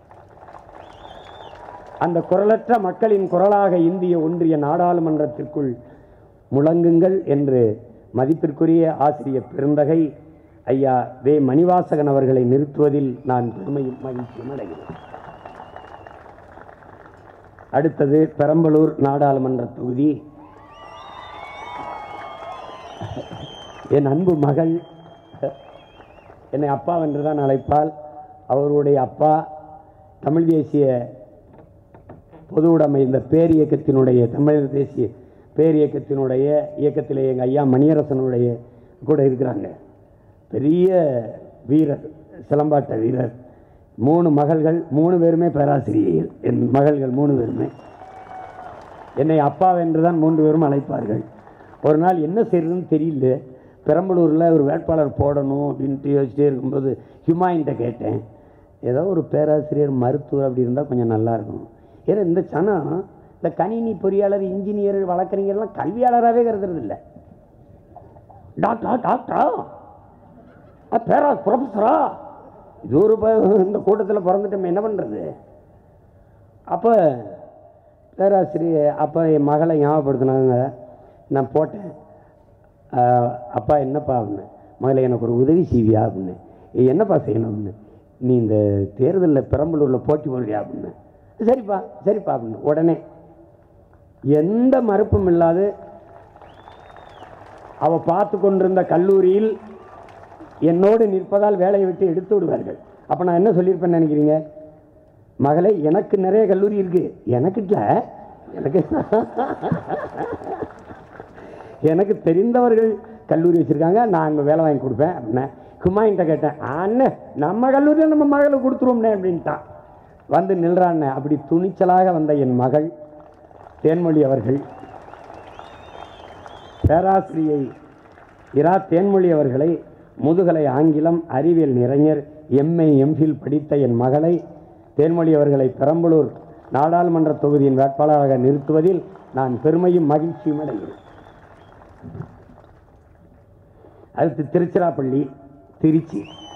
அந்த குரலற்ற மக்களின் குரலாக இந்திய ஒன்றிய நாடாளுமன்றத்திற்குள் முழங்குங்கள் என்று மதிப்பிற்குரிய ஆசிரியர் பெருந்தகை ஐயா வே மணிவாசகன் அவர்களை நிறுத்துவதில் நான் பெருமையும் மகிழ்ச்சியும் அடைகிறேன் அடுத்தது பெரம்பலூர் நாடாளுமன்ற தொகுதி என் அன்பு மகள் என்னை அப்பா என்று தான் அழைப்பால் அவருடைய அப்பா தமிழ் தேசிய பொது உடைமை இந்த பேர் இயக்கத்தினுடைய தமிழ் தேசிய பேர் இயக்கத்தினுடைய இயக்கத்திலே எங்கள் ஐயா மணியரசனுடைய கூட இருக்கிறாங்க பெரிய வீரர் சிலம்பாட்ட வீரர் மூணு மகள்கள் மூணு பேருமே பேராசிரியர்கள் என் மகள்கள் மூணு பேருமே என்னை அப்பா என்று தான் மூன்று பேரும் அழைப்பார்கள் ஒரு நாள் என்ன செய்யறதுன்னு தெரியல பெரம்பலூரில் ஒரு வேட்பாளர் போடணும் அப்படின்ட்டு யோசிச்சிட்டே இருக்கும்போது ஹிமாயின்ட்ட கேட்டேன் ஏதோ ஒரு பேராசிரியர் மருத்துவர் அப்படி இருந்தால் கொஞ்சம் நல்லா இருக்கும் ஏன்னா இந்த சனம் இந்த கணினி பொறியாளர் இன்ஜினியர் வழக்கறிஞர்லாம் கல்வியாளராகவே கருதுறது இல்லை டாக்டரா டாக்டரா ஆ, பேரா ப்ரொஃபஸரா இது ஒரு ப- இந்த கூட்டத்தில் பிறந்துட்டோம் என்ன பண்ணுறது அப்போ பேராசிரியர் அப்போ என் மகளை ஞாபகப்படுத்தினாங்க நான் போட்டேன் ஆஹ், அப்பா என்னப்பா அப்படின்னு மகளை எனக்கு ஒரு உதவி செய்வியா அப்படின்னு "ஏய், என்னப்பா செய்யணும் அப்படின்னு நீ இந்த தேர்தலில் பெரம்பலூரில் போட்டி போடுறியா அப்படின்னு சரிப்பா சரிப்பா அப்படின்னு உடனே எந்த மறுப்பும் இல்லாது அவ பார்த்து கொண்டிருந்த கல்லூரியில் என்னோடு நிற்பதால் வேலையை விட்டு எடுத்து விடுவார்கள் அப்போ நான் என்ன சொல்லியிருப்பேன்னு நினைக்கிறீங்க மகளே எனக்கு நிறைய கல்லூரி இருக்கு எனக்கு இல்லை எனக்கு எனக்கு தெரிந்தவர்கள் கல்லூரி வச்சிருக்காங்க நான் அங்கே வேலை வாங்கி கொடுப்பேன் அப்படின்னேன் குமாயின்ட்ட கேட்டேன் அண்ணன் நம்ம கல்லூரியில் நம்ம மகளுக்கு கொடுத்துருவோம்னே அப்படின்ட்டான் வந்து நில்றாண்ணே அப்படி துணிச்சலாக வந்த என் மகள் தேன்மொழி அவர்கள் பேராசிரியை இரா தேன்மொழி அவர்களை முதுகலை ஆங்கிலம் அறிவியல் நிறைஞர் எம்ஏ எம்ஃபில் படித்த என் மகளை தேன்மொழி அவர்களை பெரம்பலூர் நாடாளுமன்ற தொகுதியின் வேட்பாளராக நிறுத்துவதில் நான் பெருமையும் மகிழ்ச்சியும் அடைகிறேன் அடுத்து திருச்சிராப்பள்ளி திருச்சி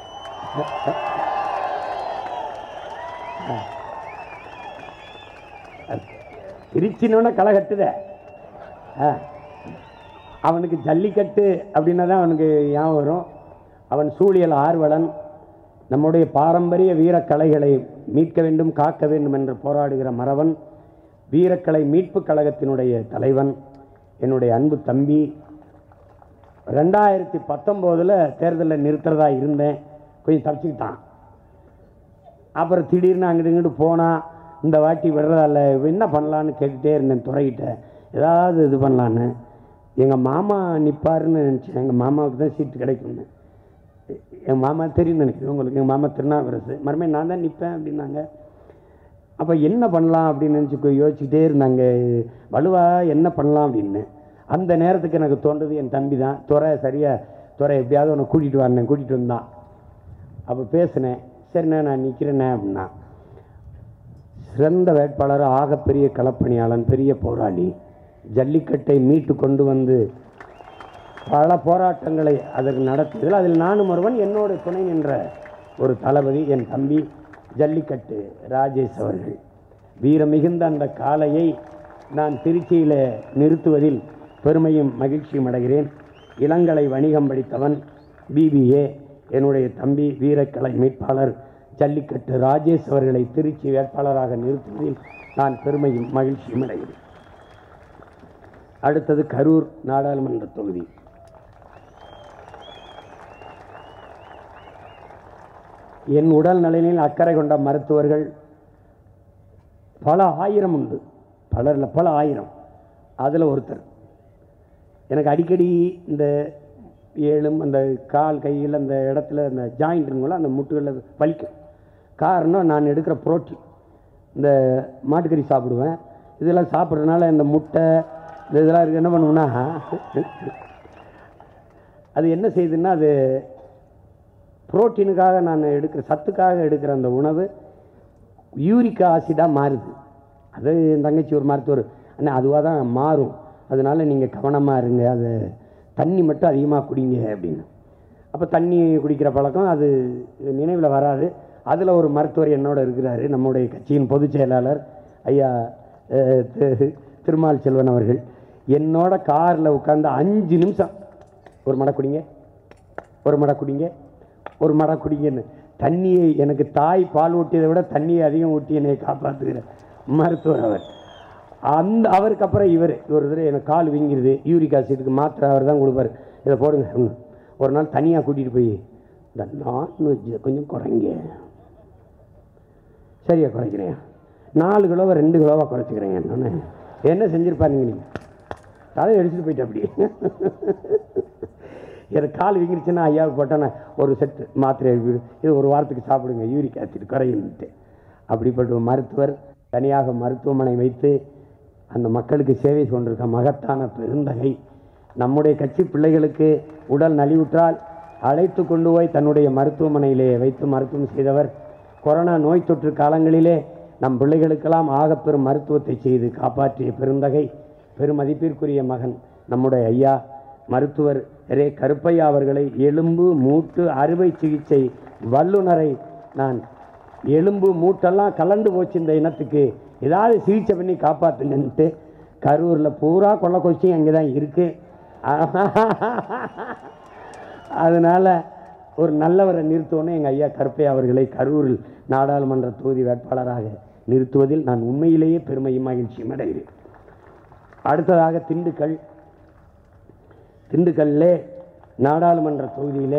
திருச்சினோட களை கட்டுதே ஆ அவனுக்கு ஜல்லிக்கட்டு அப்படின்னா தான் அவனுக்கு ஞாபகம் வரும் அவன் சூழியல் ஆர்வலன் நம்முடைய பாரம்பரிய வீரக்கலைகளை மீட்க வேண்டும் காக்க வேண்டும் என்று போராடுகிற மறவன் வீரக்கலை மீட்புக் கழகத்தினுடைய தலைவன் என்னுடைய அன்பு தம்பி ரெண்டாயிரத்தி பத்தொம்போதில் தேர்தலில் நிறுத்துறதா இருந்தேன் கொஞ்சம் தப்பிச்சுக்கிட்டான் அப்புறம் திடீர்னு அங்கிட்டு இங்கிட்டு போனால் இந்த வாட்டி விடுறதால என்ன பண்ணலான்னு கேட்டுகிட்டே இருந்தேன் துறைகிட்ட ஏதாவது இது பண்ணலான்னு எங்கள் மாமா நிற்பாருன்னு நினச்சேன் எங்கள் மாமாவுக்கு தான் சீட்டு கிடைக்கும்னு என் மாமா தெரியும் நினைக்கிறேன் உங்களுக்கு எங்கள் மாமா திருநாவுக்கரசு மறுபடியும் நான் தான் நிற்பேன் அப்படின்னாங்க அப்போ என்ன பண்ணலாம் அப்படின்னு நினச்சி யோசிச்சுக்கிட்டே இருந்தாங்க வலுவா என்ன பண்ணலாம் அப்படின்னு அந்த நேரத்துக்கு எனக்கு தோன்றது என் தம்பி தான் துறை சரியாக துறை எப்படியாவது உன்னை கூட்டிகிட்டு வரேன் கூட்டிகிட்டு வந்தான் அப்போ பேசினேன் சரிண்ணே நான் நிற்கிறேண்ணே அப்படின்னா சிறந்த வேட்பாளர் ஆகப்பெரிய களப்பணியாளன் பெரிய போராளி ஜல்லிக்கட்டை மீட்டு கொண்டு வந்து பல போராட்டங்களை அதற்கு நடத்தியதில் அதில் நானும் ஒருவன் என்னோடு துணை நின்ற ஒரு தளபதி என் தம்பி ஜல்லிக்கட்டு ராஜேஷ் அவர்கள் வீரம் மிகுந்த அந்த காளையை நான் திருச்சியில் நிறுத்துவதில் பெருமையும் மகிழ்ச்சியும் அடைகிறேன் இளங்கலை வணிகம் படித்தவன் பிபிஏ என்னுடைய தம்பி வீரக்கலை மீட்பாளர் ஜல்லிக்கட்டு ராஜேஷ் அவர்களை திருச்சி வேட்பாளராக நிறுத்துவதில் நான் பெருமையும் மகிழ்ச்சியும் அடைகிறேன் அடுத்தது கரூர் நாடாளுமன்ற தொகுதி என் உடல் நலனில் அக்கறை கொண்ட மருத்துவர்கள் பல ஆயிரம் உண்டு பலரில் பல ஆயிரம் அதில் ஒருத்தர் எனக்கு அடிக்கடி இந்த ஏழும் அந்த கால் கையில் அந்த இடத்துல அந்த ஜாயிண்ட்டுங்களோ அந்த முட்டுகளில் வலிக்கும் காரணம் நான் எடுக்கிற புரோட்டீன் இந்த மாட்டுக்கறி சாப்பிடுவேன் இதெல்லாம் சாப்பிட்றதுனால இந்த முட்டை இந்த இதெல்லாம் இருக்கு என்ன பண்ணுவோம்னா அது என்ன செய்யுதுன்னா அது புரோட்டீனுக்காக நான் எடுக்கிற சத்துக்காக எடுக்கிற அந்த உணவு யூரிக் ஆசிடாக மாறுது அது என் தங்கச்சி ஒரு மருத்துவர் அண்ணா அதுவாக தான் மாறும் அதனால நீங்கள் கவனமாக இருங்க அது தண்ணி மட்டும் அதிகமாக குடிங்க அப்படின்னு அப்போ தண்ணி குடிக்கிற பழக்கம் அது நினைவில் வராது அதில் ஒரு மருத்துவர் என்னோட இருக்கிறாரு நம்முடைய கட்சியின் பொதுச் செயலாளர் ஐயா அஹ், திரு- திருமால் செல்வன் அவர்கள் என்னோட காரில் உட்காந்து அஞ்சு நிமிஷம் ஒரு மடை குடிங்க ஒரு மடை குடிங்க ஒரு மடை குடிங்கன்னு தண்ணியை எனக்கு தாய் பால் ஊட்டியதை விட தண்ணியை அதிகம் ஊட்டி என்னை காப்பாற்றுகிற மருத்துவர் அவர் அந்த அவருக்கு அப்புறம் இவர் ஒரு தடவை எனக்கு கால் வீங்கிருது யூரிக் ஆசிடுக்கு மாத்திரை அவர் தான் கொடுப்பாரு இதை போடுங்க ம். ஒரு நாள் தனியாக கூட்டிகிட்டு போய் இந்த நான்வெஜ் கொஞ்சம் குறைங்க சரியா குறைக்கிறேன் நாலு கிலோவை ரெண்டு கிலோவாக குறைச்சிக்கிறேங்க நான் என்ன செஞ்சுருப்பாருங்க நீங்கள் தலையை அடிச்சுட்டு போயிட்டேன் அப்படி எனக்கு கால் வீங்கிருச்சுன்னா ஐயாவுக்கு போட்டேன்னா ஒரு செட்டு மாத்திரை எழுதி, இது ஒரு வாரத்துக்கு சாப்பிடுங்க யூரிக் ஆசிட் குறையுன்ட்டு அப்படிப்பட்ட ஒரு மருத்துவர் தனியாக மருத்துவமனை வைத்து அந்த மக்களுக்கு சேவை கொண்டிருக்க மகத்தான பெருந்தகை நம்முடைய கட்சி பிள்ளைகளுக்கு உடல் நலிவுற்றால் அழைத்து கொண்டு போய் தன்னுடைய மருத்துவமனையிலே வைத்து மருத்துவம் செய்தவர் கொரோனா நோய் தொற்று காலங்களிலே நம் பிள்ளைகளுக்கெல்லாம் ஆகப்பெரும் மருத்துவத்தை செய்து காப்பாற்றிய பெருந்தகை பெருமதிப்பிற்குரிய மகன் நம்முடைய ஐயா மருத்துவர் ரே கருப்பையா அவர்களை எலும்பு மூட்டு அறுவை சிகிச்சை வல்லுநரை நான் எலும்பு மூட்டெல்லாம் கலண்டு போச்சு இந்த இனத்துக்கு ஏதாவது சிகிச்சை பண்ணி காப்பாற்றுங்கன்ட்டு கரூரில் பூரா கொள்ள கொச்சி அங்கே தான் இருக்குது அதனால் ஒரு நல்லவரை நிறுத்தோன்னே எங்கள் ஐயா கருப்பையா அவர்களை கரூரில் நாடாளுமன்ற தொகுதி வேட்பாளராக நிறுத்துவதில் நான் உண்மையிலேயே பெருமையும் மகிழ்ச்சியும் அடைகிறேன் அடுத்ததாக திண்டுக்கல் திண்டுக்கல்லே நாடாளுமன்ற தொகுதியிலே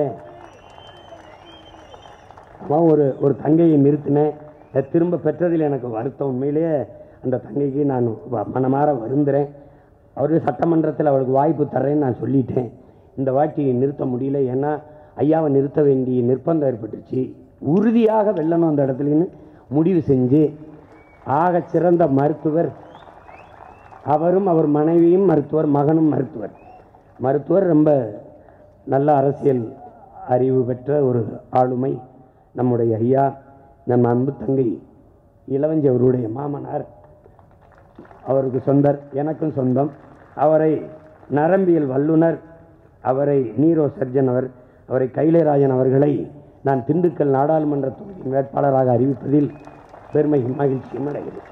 அவன் ஒரு ஒரு தங்கையை நிறுத்தினேன் அதை திரும்ப பெற்றதில் எனக்கு வருத்தம் உண்மையிலேயே அந்த தங்கைக்கு நான் வ- மனமாற வருந்துறேன் அவர் சட்டமன்றத்தில் அவளுக்கு வாய்ப்பு தர்றேன்னு நான் சொல்லிட்டேன் இந்த வாட்டி நிறுத்த முடியல ஏன்னா ஐயாவை நிறுத்த வேண்டிய நிர்பந்தம் ஏற்பட்டுச்சு உறுதியாக வெல்லணும் அந்த இடத்துலன்னு முடிவு செஞ்சு ஆகச் சிறந்த மருத்துவர் அவரும் அவர் மனைவியும் மருத்துவர் மகனும் மருத்துவர் மருத்துவர் ரொம்ப நல்ல அரசியல் அறிவு பெற்ற ஒரு ஆளுமை நம்முடைய ஐயா நம் அன்பு தங்கை இளவஞ்சி அவருடைய மாமனார் அவருக்கு சொந்தர் எனக்கும் சொந்தம் அவரை நரம்பியல் வல்லுனர் அவரை நீரோ சர்ஜன் அவர் அவரை கைலைராஜன் அவர்களை நான் திண்டுக்கல் நாடாளுமன்ற தொகுதியின் வேட்பாளராக அறிவிப்பதில் பெருமை மகிழ்ச்சியும் அடைகிறேன்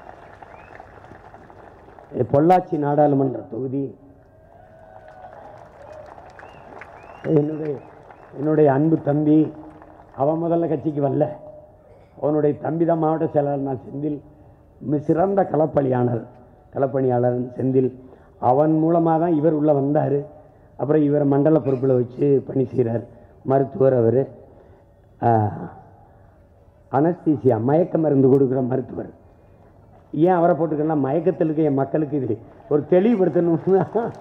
பொள்ளாச்சி நாடாளுமன்ற தொகுதி என்னுடைய என்னுடைய அன்பு தம்பி அவன் முதல்ல கட்சிக்கு வரல அவனுடைய தம்பி தான் மாவட்ட செயலாளர் நான் செந்தில் மிக சிறந்த களப்பணியாளர் களப்பணியாளர் செந்தில் அவன் மூலமாக தான் இவர் உள்ளே வந்தார் அப்புறம் இவரை மண்டல பொறுப்பில் வச்சு பணி செய்கிறார் மருத்துவர் அவர் அனஸ்தீசியா மயக்க மருந்து கொடுக்குற மருத்துவர் ஏன் அவரை போட்டுக்கன்னா மயக்கத்தில் இருக்க என் மக்களுக்கு இது ஒரு தெளிவுபடுத்தணும்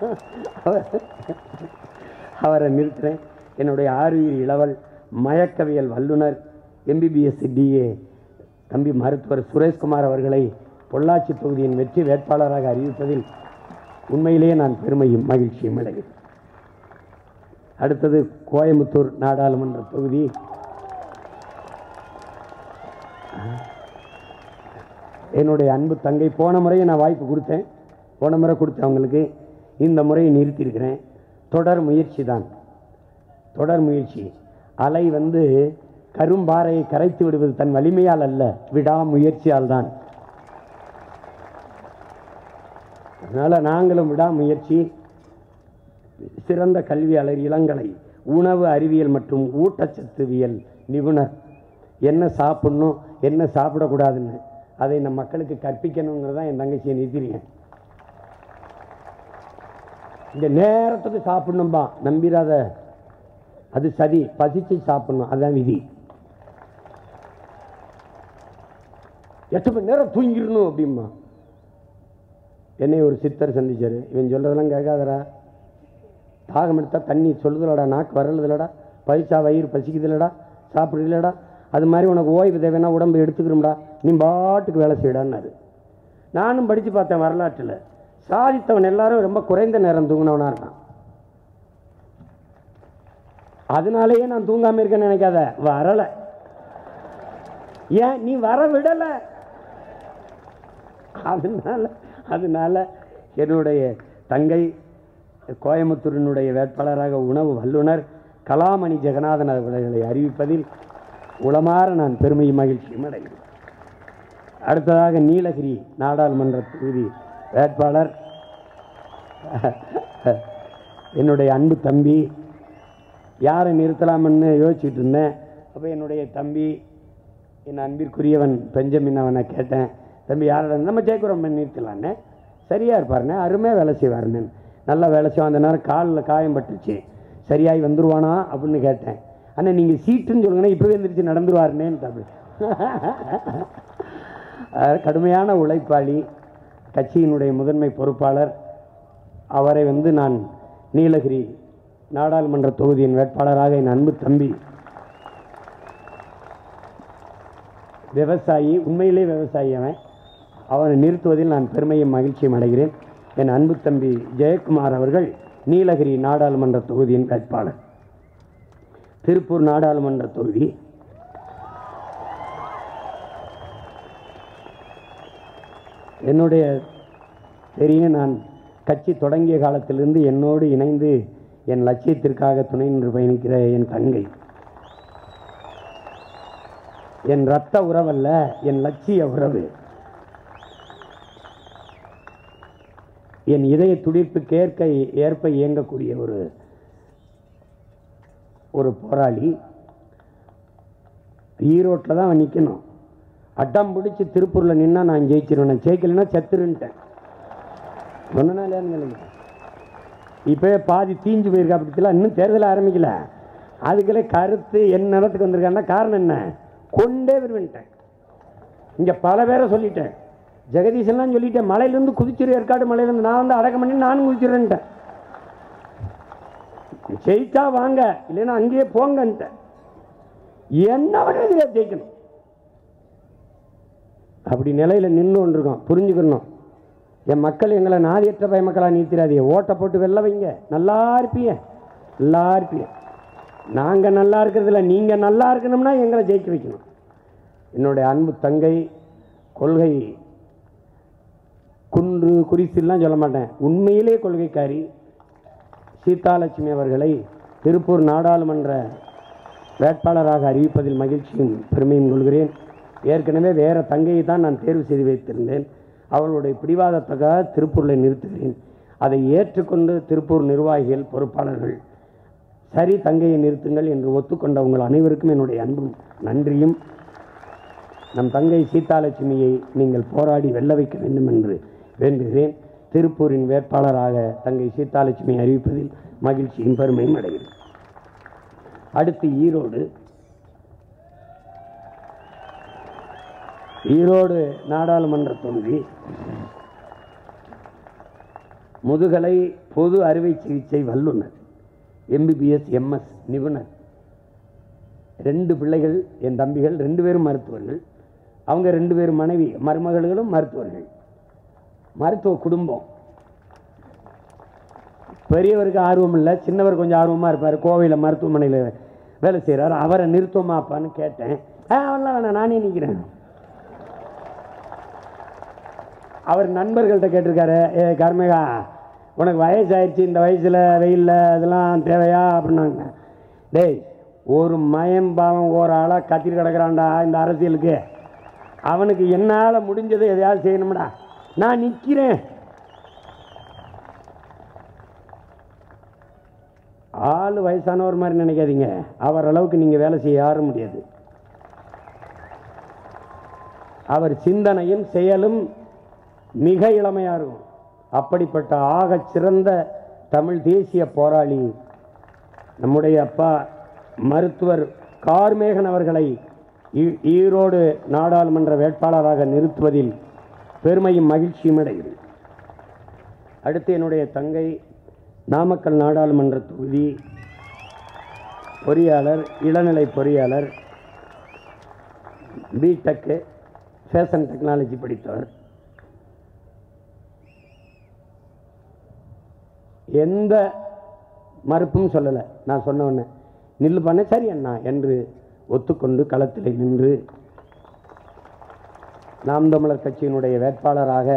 அவரை நிறுத்துறேன் என்னுடைய ஆறுயிர் இளவல் மயக்கவியல் வல்லுனர் எம்பிபிஎஸ் டிஏ தம்பி மருத்துவர் சுரேஷ்குமார் அவர்களை பொள்ளாச்சி தொகுதியின் வெற்றி வேட்பாளராக அறிவிப்பதில் உண்மையிலேயே நான் பெருமையும் மகிழ்ச்சியும் அடைகிறேன் அடுத்தது கோயம்புத்தூர் நாடாளுமன்ற தொகுதி என்னுடைய அன்பு தங்கை போன முறையை நான் வாய்ப்பு கொடுத்தேன் போன முறை கொடுத்தேன் அவங்களுக்கு இந்த முறையை நிறுத்தியிருக்கிறேன் தொடர் முயற்சி தான் தொடர் முயற்சி அலை வந்து கரும்பாறையை கரைத்து விடுவது தன் வலிமையால் அல்ல விடாமுயற்சியால் தான் அதனால் நாங்களும் விடாமுயற்சி சிறந்த கல்வியாளர் இளங்கலை உணவு அறிவியல் மற்றும் ஊட்டச்சத்துவியல் நிபுணர் என்ன சாப்பிடணும் என்ன சாப்பிடக்கூடாதுன்னு அதை நம் மக்களுக்கு கற்பிக்கணுங்கிறது தான் என் தங்கச்சியை நிறுத்திருக்கேன் இந்த நேரத்துக்கு சாப்பிடணும்பா நம்பிராத அது சரி பசிச்சு சாப்பிடணும் அதான் விதி எட்டு மணி நேரம் தூங்கிடணும் அப்படிம்பா என்னை ஒரு சித்தர் சந்திச்சாரு இவன் சொல்றதெல்லாம் கேட்காதடா தாகம் எடுத்தா தண்ணி சொல்லுதலடா நாக்கு வரலதுலடா பைசா வயிறு பசிக்குதுலடா சாப்பிடுதுலடா அது மாதிரி உனக்கு ஓய்வு தேவைன்னா உடம்பு எடுத்துக்கிறோம்டா நீ பாட்டுக்கு வேலை செய்யடான்னாரு நானும் படித்து பார்த்தேன் வரலாற்றில் சாதித்தவன் எல்லாரும் ரொம்ப குறைந்த நேரம் தூங்கினவனா இருக்கான் அதனாலேயே நான் தூங்காம இருக்கேன்னு நினைக்காத வரல ஏன் நீ வர விடல அதனால அதனால என்னுடைய தங்கை கோயம்புத்தூரினுடைய வேட்பாளராக உணவு வல்லுனர் கலாமணி ஜெகநாதன் அவர்களை அறிவிப்பதில் உளமாற நான் பெருமையும் மகிழ்ச்சியும் அடைகிறேன் அடுத்ததாக நீலகிரி நாடாளுமன்ற தொகுதி வேட்பாளர் என்னுடைய அன்பு தம்பி யாரை நிறுத்தலாம்னு யோசிச்சுட்டு இருந்தேன் அப்போ என்னுடைய தம்பி என் அன்பிற்குரியவன் பெஞ்சமின் அவனை கேட்டேன் தம்பி யாரோட நம்ம ஜெயக்குரம் நிறுத்தலான்னு சரியாக இருப்பாருண்ணே அருமையாக வேலை செய்வாருன்னு நல்லா வேலை செய்வான் அந்த நேரம் காலில் காயம் பட்டுச்சு சரியாகி வந்துருவானா அப்படின்னு கேட்டேன் அண்ணா நீங்கள் சீட்டுன்னு சொல்லுங்கன்னா இப்போவே எந்திரிச்சு நடந்துருவாருனேன்னு தம்பி அஹ் கடுமையான உழைப்பாளி கட்சியினுடைய முதன்மை பொறுப்பாளர் அவரை வந்து நான் நீலகிரி நாடாளுமன்ற தொகுதியின் வேட்பாளராக என் அன்பு தம்பி விவசாயி உண்மையிலே விவசாயி அவன் அவனை நிறுத்துவதில் நான் பெருமையும் மகிழ்ச்சியும் அடைகிறேன் என் அன்பு தம்பி ஜெயக்குமார் அவர்கள் நீலகிரி நாடாளுமன்ற தொகுதியின் வேட்பாளர் திருப்பூர் நாடாளுமன்ற தொகுதி என்னுடைய தெரியும் நான் கட்சி தொடங்கிய காலத்திலிருந்து என்னோடு இணைந்து என் லட்சியத்திற்காக துணை நின்று பயணிக்கிற என் தங்கை என் ரத்த உறவல்ல என் லட்சிய உறவு என் இதய துடிப்புக்கேற்க ஏற்ப இயங்கக்கூடிய ஒரு ஒரு போராளி ஈரோட்டில் தான் அவன் நிற்கணும் அட்டம் பிடிச்சி திருப்பூரில் நின்னா நான் ஜெயிச்சிருவேன் நான் ஜெயிக்கலைன்னா செத்துருன்ட்டேன் சொன்னா இல்லையான்னு இப்போவே பாதி தீஞ்சு போயிருக்கா அப்படிலாம் இன்னும் தேர்தல் ஆரம்பிக்கல அதுக்குள்ளே கருத்து என் நிலத்துக்கு வந்திருக்காங்கன்னா காரணம் என்ன கொண்டே வருவேன்ட்டேன் இங்கே பல பேரை சொல்லிட்டேன் ஜெகதீசன்லாம் சொல்லிட்டேன் மலையிலேருந்து குதிச்சிரு ஏற்காடு மலையிலேருந்து நான் வந்து அடக்கம் பண்ணி நானும் குதிச்சிருன்ட்டேன் ஜெயிச்சா வாங்க இல்லைன்னா அங்கேயே போங்கன்ட்டேன் என்ன பண்ணுறது ஜெயிக்கணும் அப்படி நிலையில் நின்று இருக்கோம் புரிஞ்சுக்கணும் என் மக்கள் எங்களை நாதியற்ற பய மக்களாக நீத்திராதீங்க ஓட்டை போட்டு வெளில வைங்க நல்லா இருப்பீங்க நல்லா இருப்பீங்க நாங்கள் நல்லா இருக்கிறதில்ல நீங்கள் நல்லா இருக்கணும்னா எங்களை ஜெயிக்க வைக்கணும் என்னுடைய அன்பு தங்கை கொள்கை குன்று குறிசிலாம் சொல்ல மாட்டேன் உண்மையிலே கொள்கைக்காரி சீதாலட்சுமி அவர்களை திருப்பூர் நாடாளுமன்ற வேட்பாளராக அறிவிப்பதில் மகிழ்ச்சியும் பெருமையும் கொள்கிறேன் ஏற்கனவே வேற தங்கையை தான் நான் தேர்வு செய்து வைத்திருந்தேன் அவர்களுடைய பிடிவாதத்துக்காக திருப்பூரில் நிறுத்துகிறேன் அதை ஏற்றுக்கொண்டு திருப்பூர் நிர்வாகிகள் பொறுப்பாளர்கள் சரி தங்கையை நிறுத்துங்கள் என்று ஒத்துக்கொண்ட உங்கள் அனைவருக்கும் என்னுடைய அன்பும் நன்றியும் நம் தங்கை சீதாலட்சுமியை நீங்கள் போராடி வெல்ல வைக்க வேண்டும் என்று வேண்டுகிறேன் திருப்பூரின் வேட்பாளராக தங்கை சீதாலட்சுமி அறிவிப்பதில் மகிழ்ச்சியும் பெருமையும் அடைகிறேன் அடுத்து ஈரோடு ஈரோடு நாடாளுமன்ற தொகுதி முதுகலை பொது அறுவை சிகிச்சை வல்லுனர் எம்பிபிஎஸ் எம்எஸ் நிபுணர் ரெண்டு பிள்ளைகள் என் தம்பிகள் ரெண்டு பேரும் மருத்துவர்கள் அவங்க ரெண்டு பேரும் மனைவி மருமகள்களும் மருத்துவர்கள் மருத்துவ குடும்பம் பெரியவருக்கு ஆர்வம் இல்லை சின்னவர் கொஞ்சம் ஆர்வமாக இருப்பார் கோவையில் மருத்துவமனையில் வேலை செய்கிறார் அவரை நிறுத்துவோமா அப்பான்னு கேட்டேன் ஆ அவன்லாம் வேணாம் நானே நிற்கிறேன் அவர் நண்பர்கள்ட்ட கேட்டிருக்காரு ஏ கர்மேகா உனக்கு வயசாயிருச்சு இந்த வயசில் வெயிலில் இதெல்லாம் தேவையா அப்படின்னாங்க டேய் ஒரு மயம் பாவம் ஒரு ஆளாக கத்திரி கிடக்குறான்டா இந்த அரசியலுக்கு அவனுக்கு என்னால் முடிஞ்சதை எதையாவது செய்யணும்டா நான் நிற்கிறேன் ஆள் வயசானவர் மாதிரி நினைக்காதீங்க அவர் அளவுக்கு நீங்கள் வேலை செய்ய யாரும் முடியாது அவர் சிந்தனையும் செயலும் மிக இளமையாக இருக்கும் அப்படிப்பட்ட ஆகச் சிறந்த தமிழ் தேசிய போராளி நம்முடைய அப்பா மருத்துவர் கார்மேகன் அவர்களை ஈ- ஈரோடு நாடாளுமன்ற வேட்பாளராக நிறுத்துவதில் பெருமையும் மகிழ்ச்சியும் அடைகிறேன் அடுத்து என்னுடைய தங்கை நாமக்கல் நாடாளுமன்ற தொகுதி பொறியாளர் இளநிலை பொறியாளர் பிடெக்கு ஃபேஷன் டெக்னாலஜி படித்தவர் எந்த மறுப்பும் சொல்லலை நான் சொன்ன உடனே நில்லு பண்ண சரி அண்ணா என்று ஒத்துக்கொண்டு களத்தில் நின்று நாம் தமிழர் கட்சியினுடைய வேட்பாளராக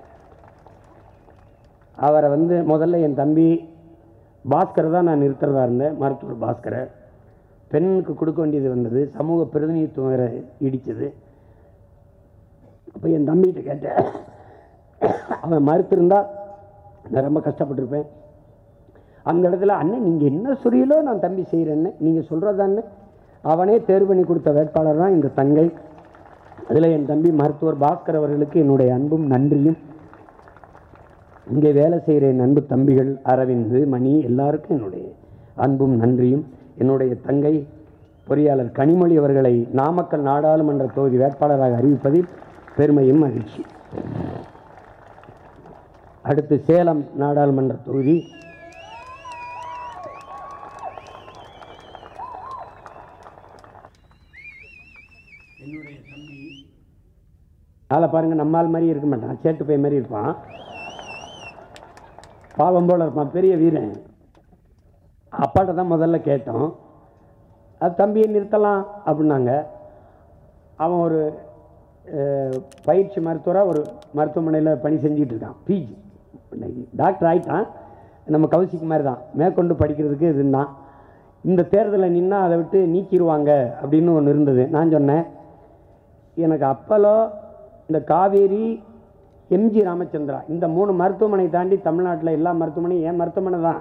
அவரை வந்து முதல்ல என் தம்பி பாஸ்கர் தான் நான் நிறுத்துறதா இருந்தேன் மருத்துவர் பாஸ்கரை பெண்ணுக்கு கொடுக்க வேண்டியது வந்தது சமூக பிரதிநிதித்துவம் வேற இடிச்சது அப்போ என் தம்பிகிட்ட கேட்டேன் அவன் மறுத்திருந்தா நான் ரொம்ப கஷ்டப்பட்டிருப்பேன் அந்த இடத்துல அண்ணன் நீங்கள் என்ன சொல்றீங்களோ நான் தம்பி செய்கிறேன்னு நீங்கள் சொல்கிறதான்னு அவனே தேர்வு பண்ணி கொடுத்த வேட்பாளர் தான் இந்த தங்கை அதில் என் தம்பி மருத்துவர் பாஸ்கர் அவர்களுக்கு என்னுடைய அன்பும் நன்றியும் இங்கே வேலை செய்கிற என் அன்பு தம்பிகள் அரவிந்து மணி எல்லாருக்கும் என்னுடைய அன்பும் நன்றியும் என்னுடைய தங்கை பொறியாளர் கனிமொழி அவர்களை நாமக்கல் நாடாளுமன்ற தொகுதி வேட்பாளராக அறிவிப்பதில் பெருமையும் மகிழ்ச்சி அடுத்து சேலம் நாடாளுமன்ற தொகுதி என்னுடைய தம்பி அதில் பாருங்க நம்மால் மாதிரி இருக்க மாட்டான் சேட்டு பை மாதிரி இருப்பான் பாவம் போல இருப்பான் பெரிய வீரன் அப்பாட்ட தான் முதல்ல கேட்டோம் அது தம்பியை நிறுத்தலாம் அப்படின்னாங்க அவன் ஒரு அஹ், பயிற்சி மருத்துவராக ஒரு மருத்துவமனையில் பணி செஞ்சுட்டு இருக்கான் பிஜி டாக்டர் ஆயிட்டான் நம்ம கௌசிக் மாதிரி தான் மேற்கொண்டு படிக்கிறதுக்கு இதுதான் இந்த தேர்தலில் நின்னா அதை விட்டு நீக்கிடுவாங்க அப்படின்னு ஒன்று இருந்தது நான் சொன்னேன் எனக்கு அப்பலோ இந்த காவேரி எம்ஜி ராமச்சந்திரா இந்த மூணு மருத்துவமனை தாண்டி தமிழ்நாட்டில் எல்லா மருத்துவமனையும் என் மருத்துவமனை தான்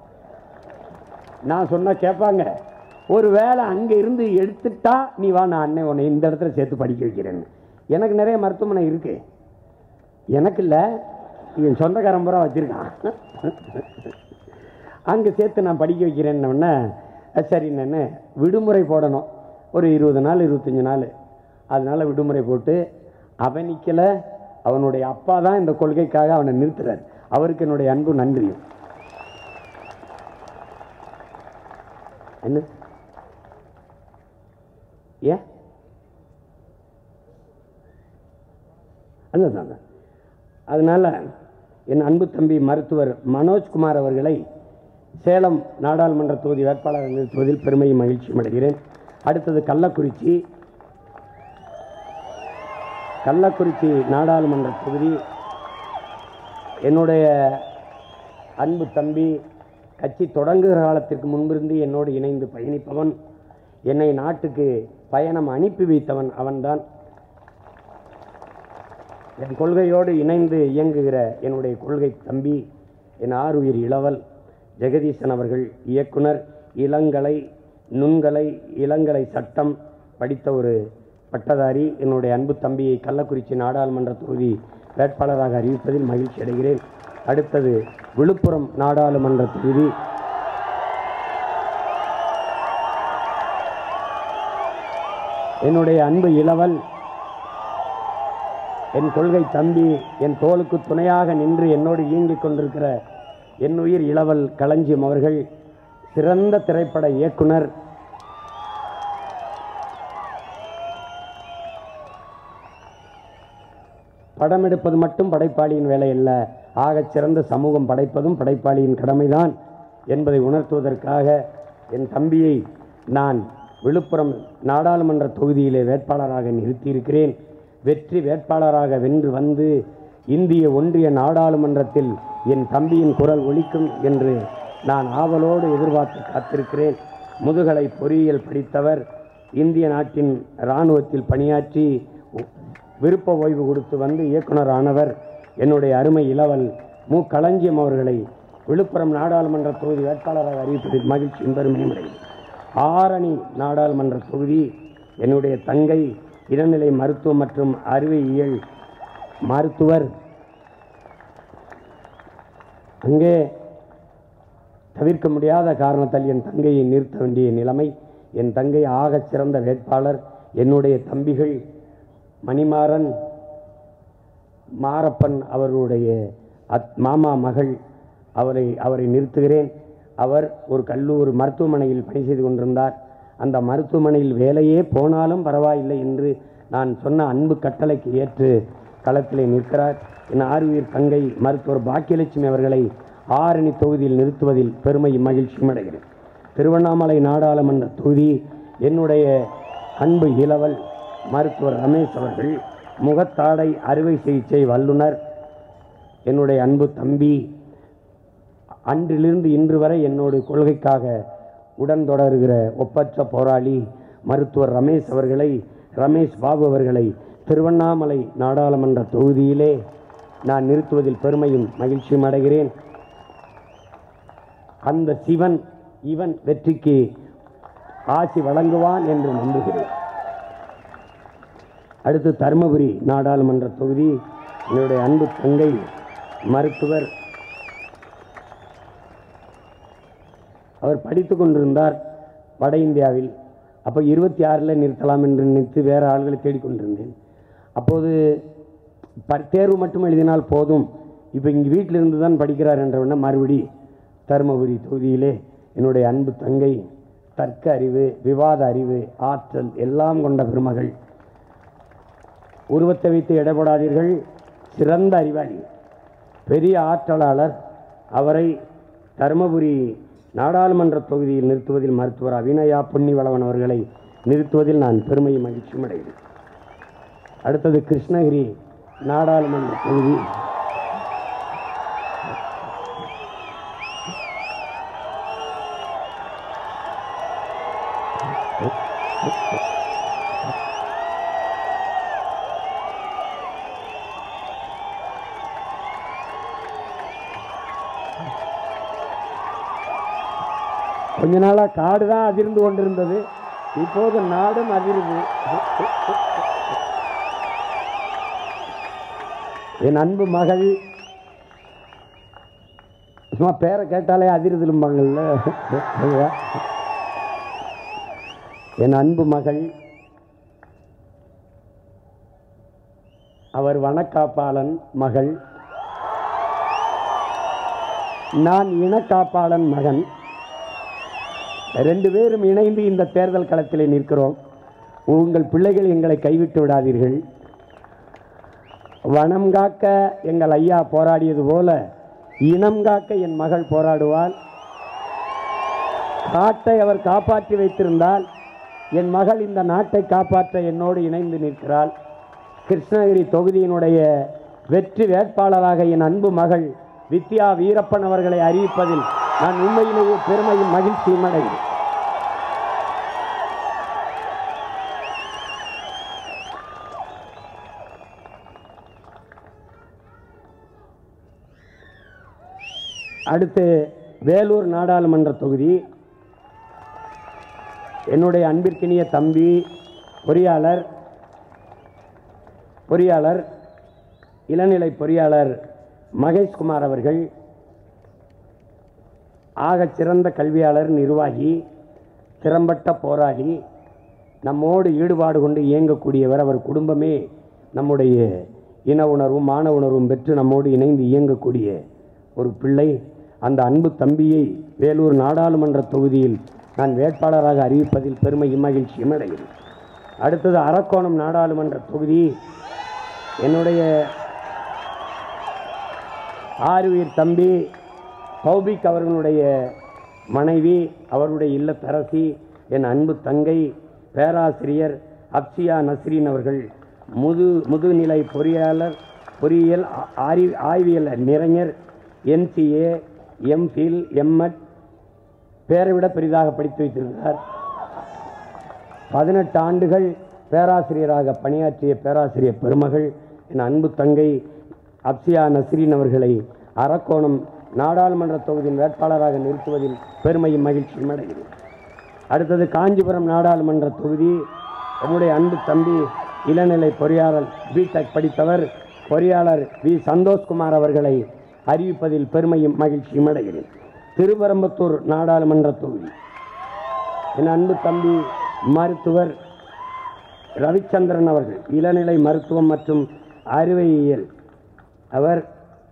நான் சொன்னா கேட்பாங்க ஒரு வேளை அங்கே இருந்து எடுத்துட்டா நீ வா நான் அண்ணன் உன்னை இந்த இடத்துல சேர்த்து படிக்க வைக்கிறேன்னு எனக்கு நிறைய மருத்துவமனை இருக்கு எனக்கு இல்லை என் சொந்தக்காரன் பூரா வச்சுருக்கான் அங்கே சேர்த்து நான் படிக்க வைக்கிறேன்னொடனே சரின்னு விடுமுறை போடணும் ஒரு இருபது நாள் இருபத்தஞ்சி நாள் அதனால விடுமுறை போட்டு அவன் நிற்கல அவனுடைய அப்பா தான் இந்த கொள்கைக்காக அவனை நிறுத்துறாரு அவருக்கு என்னுடைய அன்பு நன்றியும் என்ன ஏன் அதுதாங்க அதனால என் அன்பு தம்பி மருத்துவர் மனோஜ்குமார் அவர்களை சேலம் நாடாளுமன்ற தொகுதி வேட்பாளர் நிறுத்துவதில் பெருமையும் மகிழ்ச்சியும் அடைகிறேன் அடுத்தது கள்ளக்குறிச்சி கள்ளக்குறிச்சி நாடாளுமன்ற தொகுதி என்னுடைய அன்பு தம்பி கட்சி தொடங்குகிற காலத்திற்கு முன்பிருந்து என்னோடு இணைந்து பயணிப்பவன் என்னை நாட்டுக்கு பயணம் அனுப்பி வைத்தவன் அவன்தான் என் கொள்கையோடு இணைந்து இயங்குகிற என்னுடைய கொள்கை தம்பி என் ஆறுயிர் இளவல் ஜெகதீசன் அவர்கள் இயக்குனர் இளங்கலை நுண்கலை இளங்கலை சட்டம் படித்த ஒரு பட்டதாரி என்னுடைய அன்பு தம்பியை கள்ளக்குறிச்சி நாடாளுமன்ற தொகுதி வேட்பாளராக அறிவிப்பதில் மகிழ்ச்சி அடைகிறேன் அடுத்தது விழுப்புரம் நாடாளுமன்ற தொகுதி என்னுடைய அன்பு இளவல் என் கொள்கை தம்பி என் தோளுக்கு துணையாக நின்று என்னோடு இயங்கிக் கொண்டிருக்கிற என் உயிர் இளவல் களஞ்சியம் அவர்கள் சிறந்த திரைப்பட இயக்குனர் படம் எடுப்பது மட்டும் படைப்பாளியின் வேலை அல்ல ஆகச் சிறந்த சமூகம் படைப்பதும் படைப்பாளியின் கடமைதான் என்பதை உணர்த்துவதற்காக என் தம்பியை நான் விழுப்புரம் நாடாளுமன்ற தொகுதியிலே வேட்பாளராக நிறுத்தியிருக்கிறேன் வெற்றி வேட்பாளராக வென்று வந்து இந்திய ஒன்றிய நாடாளுமன்றத்தில் என் தம்பியின் குரல் ஒலிக்கும் என்று நான் ஆவலோடு எதிர்பார்த்து காத்திருக்கிறேன் முதுகலை பொறியியல் படித்தவர் இந்திய நாட்டின் இராணுவத்தில் பணியாற்றி விருப்ப ஓய்வு கொடுத்து வந்து இயக்குனர் ஆனவர் என்னுடைய அருமை இளவல் மு களஞ்சியம் அவர்களை விழுப்புரம் நாடாளுமன்ற தொகுதி வேட்பாளராக அறிவிப்பதில் மகிழ்ச்சியும் பெருமையும் அடைகிறேன் ஆரணி நாடாளுமன்ற தொகுதி என்னுடைய தங்கை இளநிலை மருத்துவம் மற்றும் அறிவியல் மருத்துவர் அங்கே தவிர்க்க முடியாத காரணத்தால் என் தங்கையை நிறுத்த வேண்டிய நிலைமை என் தங்கை ஆகச் சிறந்த வேட்பாளர் என்னுடைய தம்பிகள் மணிமாறன் மாரப்பன் அவருடைய அத் மாமா மகள் அவரை அவரை நிறுத்துகிறேன் அவர் ஒரு கல்லூரி மருத்துவமனையில் பணி செய்து கொண்டிருந்தார் அந்த மருத்துவமனையில் வேலையே போனாலும் பரவாயில்லை என்று நான் சொன்ன அன்பு கட்டளைக்கு ஏற்று களத்திலே நிற்கிறார் என் ஆர்வீர் தங்கை மருத்துவர் பாக்கியலட்சுமி அவர்களை ஆரணி தொகுதியில் நிறுத்துவதில் பெருமை மகிழ்ச்சியும் அடைகிறேன் திருவண்ணாமலை நாடாளுமன்ற தொகுதி என்னுடைய அன்பு இளவல் மருத்துவர் ரமேஷ் அவர்கள் முகத்தாடை அறுவை சிகிச்சை வல்லுனர் என்னுடைய அன்பு தம்பி அன்றிலிருந்து இன்று வரை என்னோட கொள்கைக்காக உடன் தொடர்கிற ஒப்பற்ற போராளி மருத்துவர் ரமேஷ் அவர்களை ரமேஷ் பாபு அவர்களை திருவண்ணாமலை நாடாளுமன்ற தொகுதியிலே நான் நிறுத்துவதில் பெருமையும் மகிழ்ச்சியும் அடைகிறேன் அந்த சிவன் இவன் வெற்றிக்கு ஆசி வழங்குவான் என்று நம்புகிறேன் அடுத்து தருமபுரி நாடாளுமன்ற தொகுதி என்னுடைய அன்பு தங்கை மருத்துவர் அவர் படித்து கொண்டிருந்தார் வட இந்தியாவில் அப்போ இருபத்தி ஆறில் நிறுத்தலாம் என்று நினைத்து வேறு ஆள்களை தேடிக்கொண்டிருந்தேன் அப்போது ப தேர்வு மட்டும் எழுதினால் போதும் இப்போ இங்கே வீட்டில் இருந்து தான் படிக்கிறார் என்றவுடனே மறுபடி தருமபுரி தொகுதியிலே என்னுடைய அன்பு தங்கை தர்க்க அறிவு விவாத அறிவு ஆற்றல் எல்லாம் கொண்ட பெருமகள் உருவத்தை வைத்து எடைபடாதீர்கள் சிறந்த அறிவாளி பெரிய ஆற்றலாளர் அவரை தருமபுரி நாடாளுமன்ற தொகுதியில் நிறுத்துவதில் மருத்துவர் அபிநயா பொன்னிவளவன் அவர்களை நிறுத்துவதில் நான் பெருமை மகிழ்ச்சியும் அடைகிறேன் அடுத்தது கிருஷ்ணகிரி நாடாளுமன்ற தொகுதி கொஞ்ச நாளா காடு தான் அதிர்ந்து கொண்டிருந்தது இப்போது நாடும் அதிர்வு என் அன்பு மகள் சும்மா பேரை கேட்டாலே அதிர்திலும்பாங்கல்ல அதுவா? என் அன்பு மகள் அவர் வனக்காப்பாளன் மகள் நான் இனக்காப்பாளன் மகன் ரெண்டு பேரும் இணைந்து இந்த தேர்தல் களத்திலே நிற்கிறோம் உங்கள் பிள்ளைகள் எங்களை கைவிட்டு விடாதீர்கள் வனம் காக்க எங்கள் ஐயா போராடியது போல இனம் காக்க என் மகள் போராடுவாள் காட்டை அவர் காப்பாற்றி வைத்திருந்தால் என் மகள் இந்த நாட்டை காப்பாற்ற என்னோடு இணைந்து நிற்கிறாள் கிருஷ்ணகிரி தொகுதியினுடைய வெற்றி வேட்பாளராக என் அன்பு மகள் வித்யா வீரப்பன் அவர்களை அறிவிப்பதில் நான் உண்மையிலேயே பெருமையும் மகிழ்ச்சியும் அடைகிறேன் அடுத்து வேலூர் நாடாளுமன்ற தொகுதி என்னுடைய அன்பிற்கினிய தம்பி பொறியாளர் பொறியாளர் இளநிலை பொறியாளர் மகேஷ்குமார் அவர்கள் ஆகச் சிறந்த கல்வியாளர் நிர்வாகி திறம்பட்ட போராளி நம்மோடு ஈடுபாடு கொண்டு இயங்கக்கூடியவர் அவர் குடும்பமே நம்முடைய இன உணர்வும் மான உணர்வும் பெற்று நம்மோடு இணைந்து இயங்கக்கூடிய ஒரு பிள்ளை அந்த அன்பு தம்பியை வேலூர் நாடாளுமன்ற தொகுதியில் நான் வேட்பாளராக அறிவிப்பதில் பெருமையும் மகிழ்ச்சியும் அடைகிறேன் அடுத்தது அரக்கோணம் நாடாளுமன்ற தொகுதி என்னுடைய ஆறுவீர் தம்பி சௌபிக் அவர்களுடைய மனைவி அவருடைய இல்லத்தரசி என் அன்பு தங்கை பேராசிரியர் அப்சியா நஸ்ரீன் அவர்கள் முது முதுநிலை பொறியாளர் பொறியியல் ஆ- ஆரி ஆய்வியல் நிறைஞர் எம்சிஏ எம்ஃபில் எம்எட் பேரை விட பெரிதாக படித்து வைத்திருக்கிறார் பதினெட்டு ஆண்டுகள் பேராசிரியராக பணியாற்றிய பேராசிரியர் பெருமகள் என் அன்பு தங்கை அப்சியா நஸ்ரீன் அவர்களை அரக்கோணம் நாடாளுமன்ற தொகுதியின் வேட்பாளராக நிறுத்துவதில் பெருமையும் மகிழ்ச்சியும் அடைகிறேன் அடுத்தது காஞ்சிபுரம் நாடாளுமன்ற தொகுதி என்னுடைய அன்பு தம்பி இளநிலை பொறியாளர் பிடெக் படித்தவர் பொறியாளர் வி சந்தோஷ்குமார் அவர்களை அறிவிப்பதில் பெருமையும் மகிழ்ச்சியும் அடைகிறேன் திருவரம்பத்தூர் நாடாளுமன்ற தொகுதி என் அன்பு தம்பி மருத்துவர் ரவிச்சந்திரன் அவர்கள் இளநிலை மருத்துவம் மற்றும் அறுவையியல் அவர்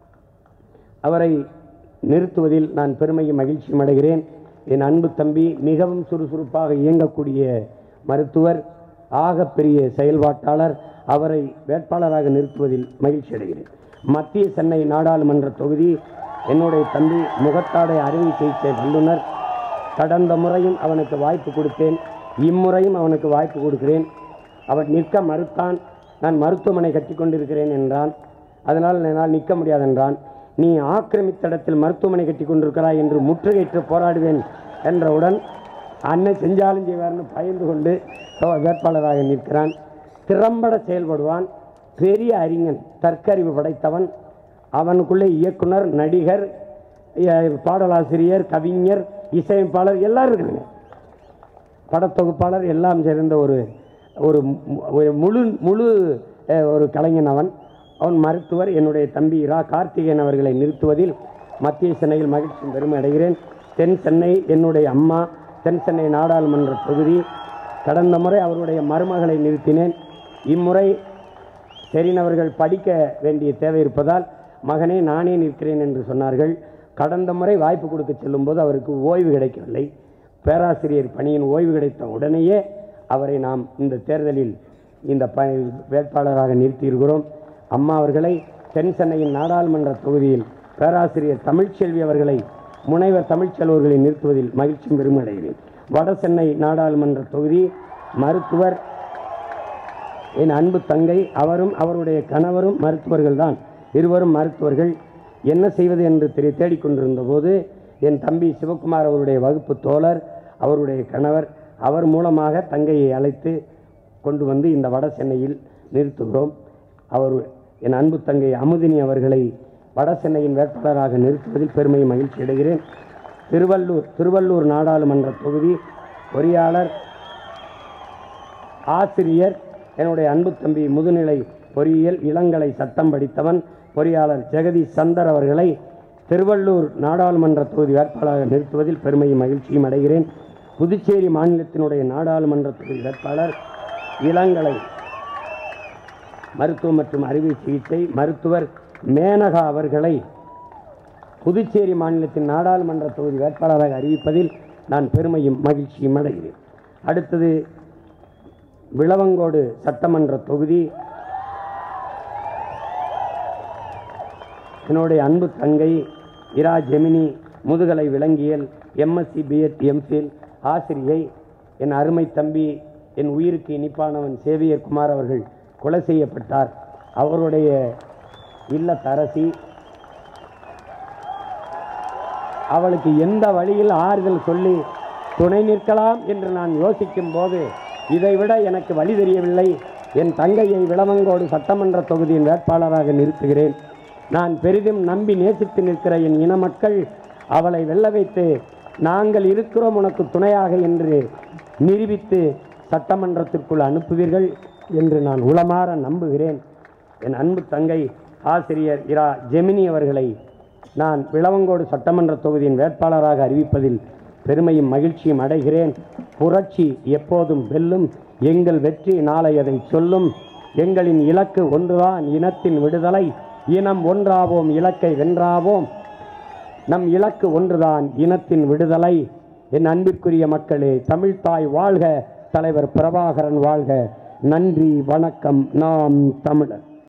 அவரை நிறுத்துவதில் நான் பெருமையும் மகிழ்ச்சியும் அடைகிறேன் என் அன்பு தம்பி மிகவும் சுறுசுறுப்பாக இயங்கக்கூடிய மருத்துவர் ஆகப்பெரிய செயல்பாட்டாளர் அவரை வேட்பாளராக நிறுத்துவதில் மகிழ்ச்சி அடைகிறேன் மத்திய சென்னை நாடாளுமன்ற தொகுதி என்னுடைய தம்பி முகத்தாடை அறுவை சிகிச்சை வல்லுனர் கடந்த முறையும் அவனுக்கு வாய்ப்பு கொடுத்தேன் இம்முறையும் அவனுக்கு வாய்ப்பு கொடுக்கிறேன் அவன் நிற்க மறுத்தான் நான் மருத்துவமனை கட்டி கொண்டிருக்கிறேன் என்றான் அதனால் என்னால் நிற்க முடியாது என்றான் நீ ஆக்கிரமித்த இடத்தில் மருத்துவமனை கட்டி கொண்டிருக்கிறாய் என்று முற்றுகையிட்டு போராடுவேன் என்றவுடன் அண்ணன் செஞ்சாலும் செய்வார்னு பயந்து கொண்டு அவன் வேட்பாளராக நிற்கிறான் திறம்பட செயல்படுவான் பெரிய அறிஞன் தற்கறிவு படைத்தவன் அவனுக்குள்ளே இயக்குனர் நடிகர் அஹ், பாடலாசிரியர் கவிஞர் இசையமைப்பாளர் எல்லாரும் இருக்காங்க படத்தொகுப்பாளர் எல்லாம் சேர்ந்த ஒரு ஒரு மு- ஒரு முழு முழு அஹ், ஒரு கலைஞன் அவன் அவன் மருத்துவர் என்னுடைய தம்பி இரா கார்த்திகேயன் அவர்களை நிறுத்துவதில் மத்திய சென்னையில் மகிழ்ச்சி பெருமை அடைகிறேன் தென் சென்னை என்னுடைய அம்மா தென் சென்னை நாடாளுமன்ற தொகுதி கடந்த முறை அவருடைய மருமகளை நிறுத்தினேன் இம்முறை செரின் அவர்கள் படிக்க வேண்டிய தேவை இருப்பதால் மகனே நானே நிற்கிறேன் என்று சொன்னார்கள் கடந்த முறை வாய்ப்பு கொடுக்க செல்லும்போது அவருக்கு ஓய்வு கிடைக்கவில்லை பேராசிரியர் பணியின் ஓய்வு கிடைத்த உடனேயே அவரை நாம் இந்த தேர்தலில் இந்த ப வேட்பாளராக நிறுத்தியிருக்கிறோம் அம்மா அவர்களை தென் சென்னையின் நாடாளுமன்ற தொகுதியில் பேராசிரியர் தமிழ்ச்செல்வி அவர்களை முனைவர் தமிழ்ச்செல்வர்களை நிறுத்துவதில் மகிழ்ச்சியும் பெருமடைகிறேன் வட சென்னை நாடாளுமன்ற தொகுதி மருத்துவர் என் அன்பு தங்கை அவரும் அவருடைய கணவரும் மருத்துவர்கள் தான் இருவரும் மருத்துவர்கள் என்ன செய்வது என்று தெரி தேடிக்கொண்டிருந்த போது என் தம்பி சிவகுமார் அவருடைய வகுப்பு தோழர் அவருடைய கணவர் அவர் மூலமாக தங்கையை அழைத்து கொண்டு வந்து இந்த வட சென்னையில் நிறுத்துகிறோம் அவர் என் அன்பு தங்கை அமுதினி அவர்களை வட சென்னையின் வேட்பாளராக நிறுத்துவதில் பெருமை மகிழ்ச்சி அடைகிறேன் திருவள்ளூர் திருவள்ளூர் நாடாளுமன்ற தொகுதி பொறியாளர் ஆசிரியர் என்னுடைய அன்பு தம்பி முதுநிலை பொறியியல் இளங்கலை சட்டம் படித்தவன் பொறியாளர் ஜெகதி சந்தர் அவர்களை திருவள்ளூர் நாடாளுமன்ற தொகுதி வேட்பாளராக நிறுத்துவதில் பெருமையும் மகிழ்ச்சியும் அடைகிறேன் புதுச்சேரி மாநிலத்தினுடைய நாடாளுமன்ற தொகுதி வேட்பாளர் இளங்கலை மருத்துவம் மற்றும் அறுவை சிகிச்சை மருத்துவர் மேனகா அவர்களை புதுச்சேரி மாநிலத்தின் நாடாளுமன்ற தொகுதி வேட்பாளராக அறிவிப்பதில் நான் பெருமையும் மகிழ்ச்சியும் அடைகிறேன் அடுத்தது விளவங்கோடு சட்டமன்ற தொகுதி என்னுடைய அன்பு தங்கை இரா ஜெமினி முதுகலை விலங்கியல் எம்எஸ்சி பிஎட் எம்ஃபில் ஆசிரியை என் அருமை தம்பி என் உயிருக்கு இனிப்பானவன் சேவியர் குமார் அவர்கள் கொலை செய்யப்பட்டார் அவருடைய இல்லத்தரசி அவளுக்கு எந்த வழியில் ஆறுதல் சொல்லி துணை நிற்கலாம் என்று நான் யோசிக்கும் போது இதைவிட எனக்கு வழி தெரியவில்லை என் தங்கையை விளவங்கோடு சட்டமன்ற தொகுதியின் வேட்பாளராக நிறுத்துகிறேன் நான் பெரிதும் நம்பி நேசித்து நிற்கிற என் இன மக்கள் அவளை வெல்ல வைத்து நாங்கள் இருக்கிறோம் உனக்கு துணையாக என்று நிரூபித்து சட்டமன்றத்திற்குள் அனுப்புவீர்கள் என்று நான் உளமாற நம்புகிறேன் என் அன்பு தங்கை ஆசிரியர் இரா ஜெமினி அவர்களை நான் விளவங்கோடு சட்டமன்ற தொகுதியின் வேட்பாளராக அறிவிப்பதில் பெருமையும் மகிழ்ச்சியும் அடைகிறேன் புரட்சி எப்போதும் வெல்லும் எங்கள் வெற்றி நாளை அதை சொல்லும் எங்களின் இலக்கு ஒன்றுதான் இனத்தின் விடுதலை இனம் ஒன்றாவோம் இலக்கை வென்றாவோம் நம் இலக்கு ஒன்றுதான் இனத்தின் விடுதலை என் அன்பிற்குரிய மக்களே தமிழ்த்தாய் வாழ்க தலைவர் பிரபாகரன் வாழ்க நன்றி வணக்கம் நாம் தமிழர்